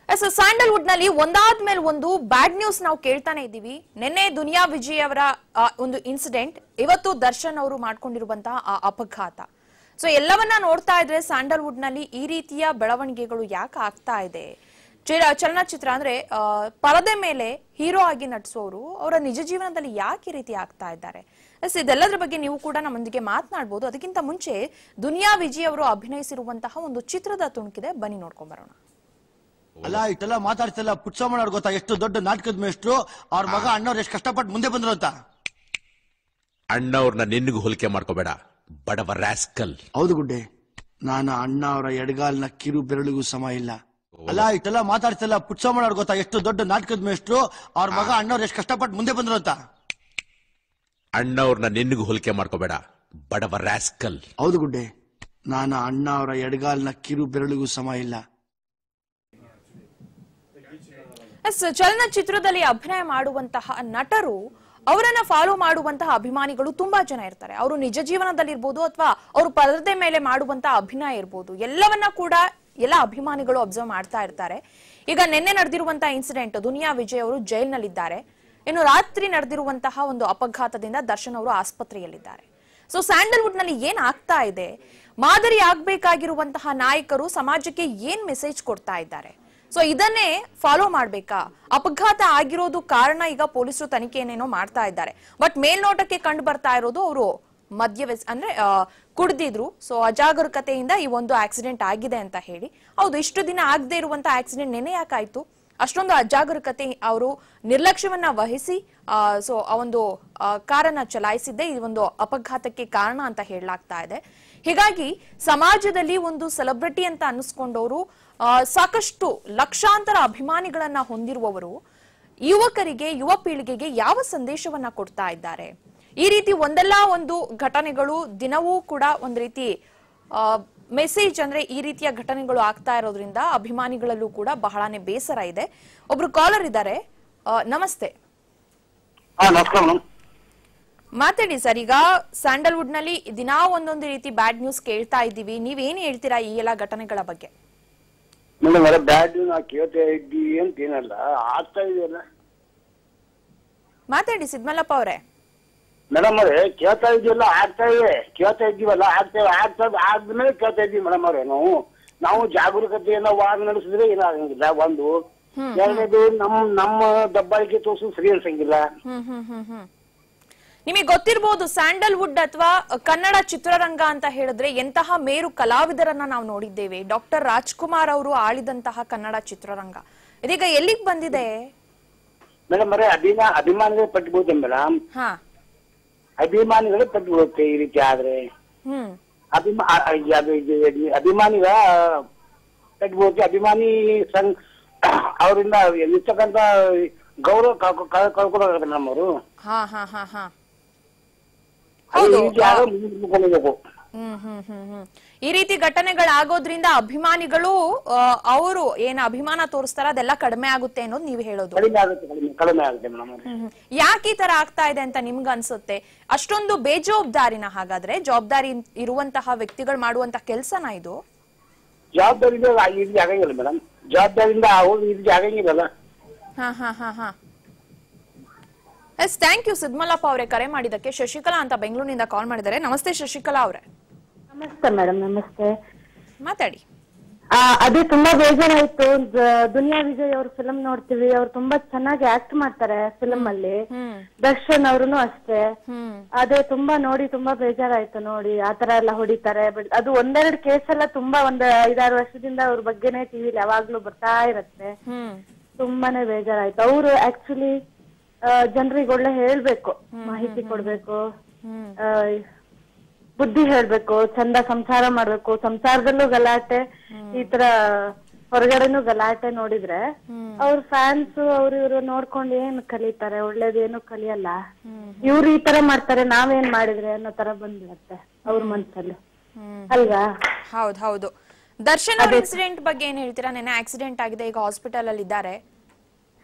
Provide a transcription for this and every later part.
S Sandalwood ನಲ್ಲಿ ಒಂದಾದ್ಮೇಲೆ ಒಂದು bad news ನಾವು ಕೇಳ್ತಾನೆ ಇದ್ದೀವಿ ನಿನ್ನೆ ದುನಿಯಾ ವಿಜಯ್ ಅವರ ಆ, ಒಂದು ಇನ್ಸಿಡೆಂಟ್ ಇವತ್ತು ದರ್ಶನ್ ಅವರು ಮಾಡ್ಕೊಂಡಿರುವಂತಹ ಆ ಅಪಘಾತ ಸೊ ಎಲ್ಲವನ್ನ ನೋಡ್ತಾ ಇದ್ರೆ ಸ್ಯಾಂಡಲ್ವುಡ್ ನಲ್ಲಿ ಈ ರೀತಿಯ ಬೆಳವಣಿಗೆಗಳು ಯಾಕೆ ಆಗ್ತಾ ಇದೆ ಚಿರ- ಚಲನಚಿತ್ರ ಅಂದ್ರೆ ಆ, ಪರದೆ ಮೇಲೆ ಹೀರೋ ಆಗಿ ನಟಿಸೋರು ಅವರ ನಿಜ ಜೀವನದಲ್ಲಿ ಯಾಕೆ ಈ ರೀತಿ ಆಗ್ತಾ ಇದ್ದಾರೆ ಎಸ್ ಇದೆಲ್ಲದರ ಬಗ್ಗೆ ನೀವು ಕೂಡ ನಮ್ಮೊಂದಿಗೆ ಮಾತನಾಡಬಹುದು ಅದಕ್ಕಿಂತ ಮುಂಚೆ ದುನಿಯಾ ವಿಜಯ್ ಅವರು ಅಭಿನಯಿಸಿರುವಂತಹ ಒಂದು ಚಿತ್ರದ ತುಣುಕಿದೆ ಬನ್ನಿ ನೋಡ್ಕೊಂಡ್ ಬರೋಣ ಅಲ್ಲ ಇಷ್ಟೆಲ್ಲ ಮಾತಾಡ್ತಿಲ್ಲ ಪುಟ್ಸಮ್ಮನ ಗೊತ್ತಾ ಎಷ್ಟು ದೊಡ್ಡ ನಾಟಕದ ಮೇಷ್ಟ್ರು ಅವ್ರ ಮಗ ಅಣ್ಣವ್ರು ಎಷ್ಟು ಕಷ್ಟಪಟ್ಟು ಮುಂದೆ ಬಂದ್ರು ಅಂತ ಅಣ್ಣವ್ರನ್ನ ನಿನ್ನಿಗೂ ಹೋಲಿಕೆ ಮಾಡ್ಕೋಬೇಡ ಬಡವ ರಾಸ್ಕಲ್ ಹೌದು ಗುಡ್ಡೆ ನಾನು ಅಣ್ಣ ಅವರ ಎಡಗಾಲ್ನ ಕಿರು ಬೆರಳಿಗೂ ಸಮ ಇಲ್ಲ ಅಲ್ಲ ಇಷ್ಟೆಲ್ಲ ಮಾತಾಡ್ತಿಲ್ಲ ಪುಟ್ಸಮ್ಮನ ಗೊತ್ತಾ ಎಷ್ಟು ದೊಡ್ಡ ನಾಟಕದ ಮೇಷ್ಟ್ರು ಅವ್ರ ಮಗ ಅಣ್ಣವ್ರು ಎಷ್ಟು ಕಷ್ಟಪಟ್ಟು ಮುಂದೆ ಬಂದ್ರು ಅಂತ ಅಣ್ಣವ್ರನ್ನ ನಿನ್ನಿಗೂ ಹೋಲಿಕೆ ಮಾಡ್ಕೋಬೇಡ ಬಡವ ರಾಸ್ಕಲ್ ಹೌದು ಗುಡ್ಡೆ ನಾನು ಅಣ್ಣ ಅವರ ಎಡಗಾಲ್ನ ಕಿರು ಬೆರಳಿಗೂ ಸಮ ಇಲ್ಲ ಎಸ್ ಚಲನಚಿತ್ರದಲ್ಲಿ ಅಭಿನಯ ಮಾಡುವಂತಹ ನಟರು ಅವರನ್ನ ಫಾಲೋ ಮಾಡುವಂತಹ ಅಭಿಮಾನಿಗಳು ತುಂಬಾ ಜನ ಇರ್ತಾರೆ ಅವರು ನಿಜ ಜೀವನದಲ್ಲಿ ಇರ್ಬೋದು ಅಥವಾ ಅವರು ಪರದೆ ಮೇಲೆ ಮಾಡುವಂತಹ ಅಭಿನಯ ಇರ್ಬೋದು ಎಲ್ಲವನ್ನ ಕೂಡ ಎಲ್ಲ ಅಭಿಮಾನಿಗಳು ಅಬ್ಸರ್ವ್ ಮಾಡ್ತಾ ಇರ್ತಾರೆ ಈಗ ನಿನ್ನೆ ನಡೆದಿರುವಂತಹ ಇನ್ಸಿಡೆಂಟ್ ದುನಿಯಾ ವಿಜಯ್ ಅವರು ಜೈಲ್ನಲ್ಲಿದ್ದಾರೆ ಇನ್ನು ರಾತ್ರಿ ನಡೆದಿರುವಂತಹ ಒಂದು ಅಪಘಾತದಿಂದ ದರ್ಶನ್ ಅವರು ಆಸ್ಪತ್ರೆಯಲ್ಲಿದ್ದಾರೆ ಸೊ ಸ್ಯಾಂಡಲ್ವುಡ್ ನಲ್ಲಿ ಏನ್ ಆಗ್ತಾ ಇದೆ ಮಾದರಿ ಆಗ್ಬೇಕಾಗಿರುವಂತಹ ನಾಯಕರು ಸಮಾಜಕ್ಕೆ ಏನ್ ಮೆಸೇಜ್ ಕೊಡ್ತಾ ಇದ್ದಾರೆ ಸೊ ಇದನ್ನೇ ಫಾಲೋ ಮಾಡ್ಬೇಕಾ ಅಪಘಾತ ಆಗಿರೋದು ಕಾರಣ ಈಗ ಪೊಲೀಸರು ತನಿಖೆಯನ್ನೇನೋ ಮಾಡ್ತಾ ಇದ್ದಾರೆ ಬಟ್ ಮೇಲ್ನೋಟಕ್ಕೆ ಕಂಡು ಬರ್ತಾ ಇರೋದು ಅವರು ಮದ್ಯವೆಸ್ ಅಂದ್ರೆ ಆ, ಕುಡ್ದಿದ್ರು ಸೊ ಅಜಾಗರೂಕತೆಯಿಂದ ಈ ಒಂದು ಆಕ್ಸಿಡೆಂಟ್ ಆಗಿದೆ ಅಂತ ಹೇಳಿ ಹೌದು ಇಷ್ಟು ದಿನ ಆಗದೆ ಇರುವಂತ ಆಕ್ಸಿಡೆಂಟ್ ನೆನೆ ಯಾಕಾಯ್ತು ಅಷ್ಟೊಂದು ಅಜಾಗರೂಕತೆ ಅವರು ನಿರ್ಲಕ್ಷ್ಯವನ್ನ ವಹಿಸಿ ಸೊ ಆ ಒಂದು ಆ, ಕಾರನ್ನ ಚಲಾಯಿಸಿದ್ದೆ ಈ ಒಂದು ಅಪಘಾತಕ್ಕೆ ಕಾರಣ ಅಂತ ಹೇಳಲಾಗ್ತಾ ಇದೆ ಹೀಗಾಗಿ ಸಮಾಜದಲ್ಲಿ ಒಂದು ಸೆಲೆಬ್ರಿಟಿ ಅಂತ ಅನ್ನಿಸ್ಕೊಂಡವರು ಆ, ಸಾಕಷ್ಟು ಲಕ್ಷಾಂತರ ಅಭಿಮಾನಿಗಳನ್ನ ಹೊಂದಿರುವವರು ಯುವಕರಿಗೆ ಯುವ ಪೀಳಿಗೆಗೆ ಯಾವ ಸಂದೇಶವನ್ನ ಕೊಡ್ತಾ ಇದ್ದಾರೆ ಈ ರೀತಿ ಒಂದಲ್ಲ ಒಂದು ಘಟನೆಗಳು ದಿನವೂ ಕೂಡ ಒಂದ್ ರೀತಿ ಮೆಸೇಜ್ ಅಂದ್ರೆ ಈ ರೀತಿಯ ಘಟನೆಗಳು ಆಗ್ತಾ ಇರೋದ್ರಿಂದ ಅಭಿಮಾನಿಗಳಲ್ಲೂ ಕೂಡ ಬಹಳನೇ ಬೇಸರ ಇದೆ ಒಬ್ರು ಕಾಲರ್ ಇದ್ದಾರೆ ಆ, ನಮಸ್ತೆ ಹಾ ನಮಸ್ಕಾರ ಮೇಡಮ್ ಮಾತಾಡಿ ಸರ್ ಈಗ ಸ್ಯಾಂಡಲ್ವುಡ್ ನಲ್ಲಿ ದಿನಾ ಒಂದೊಂದು ರೀತಿ ಬ್ಯಾಡ್ ನ್ಯೂಸ್ ಕೇಳ್ತಾ ಇದ್ದೀವಿ ನೀವೇನ್ ಹೇಳ್ತೀರಾ ಈ ಎಲ್ಲ ಘಟನೆಗಳ ಬಗ್ಗೆ ಮೇಡಮ್ ಅಲ್ಲ ಬ್ಯಾಡ್ ನಾ ಕೇಳ್ತಾ ಇದ್ದೀವಿ ಅಂತ ಏನಲ್ಲ ಆಗ್ತಾ ಇದೆಯಲ್ಲ ಮಾತಾಡಿ ಸಿದ್ಮಲ್ಲಪ್ಪ ಅವರೇ ಮೇಡಮ್ ಅವರೇ ಕೇಳ್ತಾ ಇದೆಯಲ್ಲ ಆಗ್ತಾ ಇದೆ ಕೇಳ್ತಾ ಇದ್ದೀವಲ್ಲ ಆಗ್ತಾ ಆಗ್ತಾ ಆದ್ಮೇಲೆ ಕೇಳ್ತಾ ಇದ್ದೀವಿ ಮೇಡಮ್ ಅವರೇ ನಾವು ನಾವು ಜಾಗರೂಕತೆಯನ್ನ ವಾದ ನಡೆಸಿದ್ರೆ ಏನಾಗಂಗಿಲ್ಲ ಒಂದು ಎರಡನೇದು ನಮ್ ನಮ್ಮ ದಬ್ಬಾಳಿಕೆ ತೋರಿಸು ಸರಿ ಅನ್ಸಂಗಿಲ್ಲ ಹ್ಮ್ ಹ್ಮ್ ಹ್ಮ್ ಹ್ಮ್ ನಿಮಗೆ ಗೊತ್ತಿರ್ಬೋದು ಸ್ಯಾಂಡಲ್ವುಡ್ ಅಥವಾ ಕನ್ನಡ ಚಿತ್ರರಂಗ ಅಂತ ಹೇಳಿದ್ರೆ ಎಂತಹ ಮೇರು ಕಲಾವಿದರನ್ನ ನಾವು ನೋಡಿದ್ದೇವೆ ಡಾಕ್ಟರ್ ರಾಜ್ಕುಮಾರ್ ಅವರು ಆಳಿದಂತಹ ಕನ್ನಡ ಚಿತ್ರರಂಗ ಇದೀಗ ಎಲ್ಲಿಗೆ ಬಂದಿದೆ ಮೇಡಮ್ ಅವರೇ ಅಭಿಮಾ ಅಭಿಮಾನಿಗಳು ಪಟ್ಬೋದು ಮೇಡಮ್ ಹಾ ಅಭಿಮಾನಿಗಳು ಪಟ್ಬಿಡುತ್ತೆ ಈ ರೀತಿ ಆದ್ರೆ ಹ್ಮ್ ಅಭಿಮಾ ಅ- ಅ- ಅದು ಇದು ಅಭಿಮಾನಿಗ ಕಟ್ಬೋದು ಅಭಿಮಾನಿ ಸಂಘ ಅವರಿಂದ ಇರ್ತಕ್ಕಂತ ಗೌರವ ಕಳ್ಕೊ- ಕಳ್- ಕಳ್ಕೊಳಾಗತ್ತೆ ಮೇಡಮ್ ಅವರು ಹಾ ಹಾ ಹಾ ಹಾ ಅದು ಹೌದು ಈ ರೀತಿ ಆದ್ರೆ ಮುಂದೆ ಹೋಗ್ಬೇಕು. ಹ್ಮ್ ಹ್ಮ್ ಹ್ಮ್ ಹ್ಮ್ ಈ ರೀತಿ ಘಟನೆಗಳಾಗೋದ್ರಿಂದ ಅಭಿಮಾನಿಗಳು ಅವರು ಏನ್ ಅಭಿಮಾನ ತೋರಿಸ್ತಾರ ಅದೆಲ್ಲ ಕಡಿಮೆ ಆಗುತ್ತೆ ಅನ್ನೋದು ನೀವು ಹೇಳೋದು ಕಡಿಮೆ ಆಗುತ್ತೆ ಕಡಿಮೆ ಕಡಿಮೆ ಆಗುತ್ತೆ ಮೇಡಮ್ ಅವ್ರೆ. ಹ್ಮ್ ಹ್ಮ್. ಯಾಕೆ ಈ ತರ ಆಗ್ತಾ ಇದೆ ಅಂತ ನಿಮ್ಗೆ ಅನ್ಸುತ್ತೆ ಅಷ್ಟೊಂದು ಬೇಜವಾಬ್ದಾರಿನ ಹಾಗಾದ್ರೆ ಜವಾಬ್ದಾರಿ ಇರುವಂತಹ ವ್ಯಕ್ತಿಗಳು ಮಾಡುವಂತಹ ಕೆಲ್ಸನ ಇದು ಜವಾಬ್ದಾರಿಯಿಂದ ಆ- ಈ ರೀತಿ ಆಗಂಗಿಲ್ಲ ಮೇಡಮ್ ಜವಾಬ್ದಾರಿಯಿಂದ ಅವ್ರು ಈ ರೀತಿ ಆಗಂಗಿಲ್ಲಲ್ಲ ಹಾ ಹಾ ಹಾ ಹಾ ಎಸ್ ಥ್ಯಾಂಕ್ ಯು ಸಿದ್ಮಲ್ಲಪ್ಪ ಅವರೇ ಕರೆ ಮಾಡಿದಕ್ಕೆ ಶಶಿಕಲಾ ಅಂತ ಬೆಂಗಳೂರಿನಿಂದ ಕಾಲ್ ಮಾಡಿದ್ದಾರೆ ನಮಸ್ತೆ ಶಶಿಕಲಾ ಅವರೇ ನಮಸ್ತೆ ಮೇಡಮ್ ನಮಸ್ತೆ ಮಾತಾಡಿ ಆ, ಅದೇ ತುಂಬಾ ಬೇಜಾರಾಯ್ತು ದ- ದುನಿಯಾ ವಿಜಯ್ ಅವ್ರ ಫಿಲಂ ನೋಡ್ತೀವಿ ಅವ್ರು ತುಂಬಾ ಚೆನ್ನಾಗಿ ಆಕ್ಟ್ ಮಾಡ್ತಾರೆ ಫಿಲಂ ಅಲ್ಲಿ ಹ್ಮ್ ದರ್ಶನ್ ಅವ್ರುನು ಅಷ್ಟೇ ಹ್ಮ್ ಅದೇ ತುಂಬಾ ನೋಡಿ ತುಂಬಾ ಬೇಜಾರಾಯ್ತು ನೋಡಿ ಆತರ ಎಲ್ಲ ಹೊಡಿತಾರೆ ಬಟ್ ಅದು ಒಂದೆರಡು ಕೇಸ್ ಎಲ್ಲ ತುಂಬಾ ಒಂದ್ ಐದಾರು ವರ್ಷದಿಂದ ಅವ್ರ ಬಗ್ಗೆನೇ ಟಿವಿಲಿ ಯಾವಾಗ್ಲೂ ಬರ್ತಾ ಇರತ್ತೆ ಹ್ಮ್ ತುಂಬಾನೇ ಬೇಜಾರಾಯ್ತು ಅವರು ಆಕ್ಚುಲಿ ಜನರಿಗೆ ಒಳ್ಳೆ ಹೇಳ್ಬೇಕು ಮಾಹಿತಿ ಕೊಡ್ಬೇಕು ಹ್ಮ್ ಆ, ಬುದ್ಧಿ ಹೇಳ್ಬೇಕು ಚಂದ ಸಂಸಾರ ಮಾಡ್ಬೇಕು ಸಂಸಾರದಲ್ಲೂ ಗಲಾಟೆ ಈ ತರ ಹೊರಗಡೆನೂ ಗಲಾಟೆ ನೋಡಿದ್ರೆ ಅವ್ರ ಫ್ಯಾನ್ಸ್ ಅವ್ರು ಇವ್ರು ನೋಡ್ಕೊಂಡು ಏನ್ ಕಲಿತಾರೆ ಒಳ್ಳೇದೇನು ಕಲಿಯಲ್ಲ ಇವ್ರು ಈ ತರ ಮಾಡ್ತಾರೆ ನಾವೇನ್ ಮಾಡಿದ್ರೆ ಅನ್ನೋ ತರ ಬಂದ್ಬಿಡತ್ತೆ ಅವ್ರ ಮನ್ಸಲ್ಲಿ ಹ್ಮ್ ಅಲ್ವಾ ಹೌದ್ ಹೌದು ದರ್ಶನ್ ಅವ್ರ ಇನ್ಸಿಡೆಂಟ್ ಬಗ್ಗೆ ಏನ್ ಹೇಳ್ತೀರಾ ನೆನ್ನೆ ಆಕ್ಸಿಡೆಂಟ್ ಆಗಿದೆ ಈಗ ಹಾಸ್ಪಿಟಲ್ ಅಲ್ಲಿ ಇದ್ದಾರೆ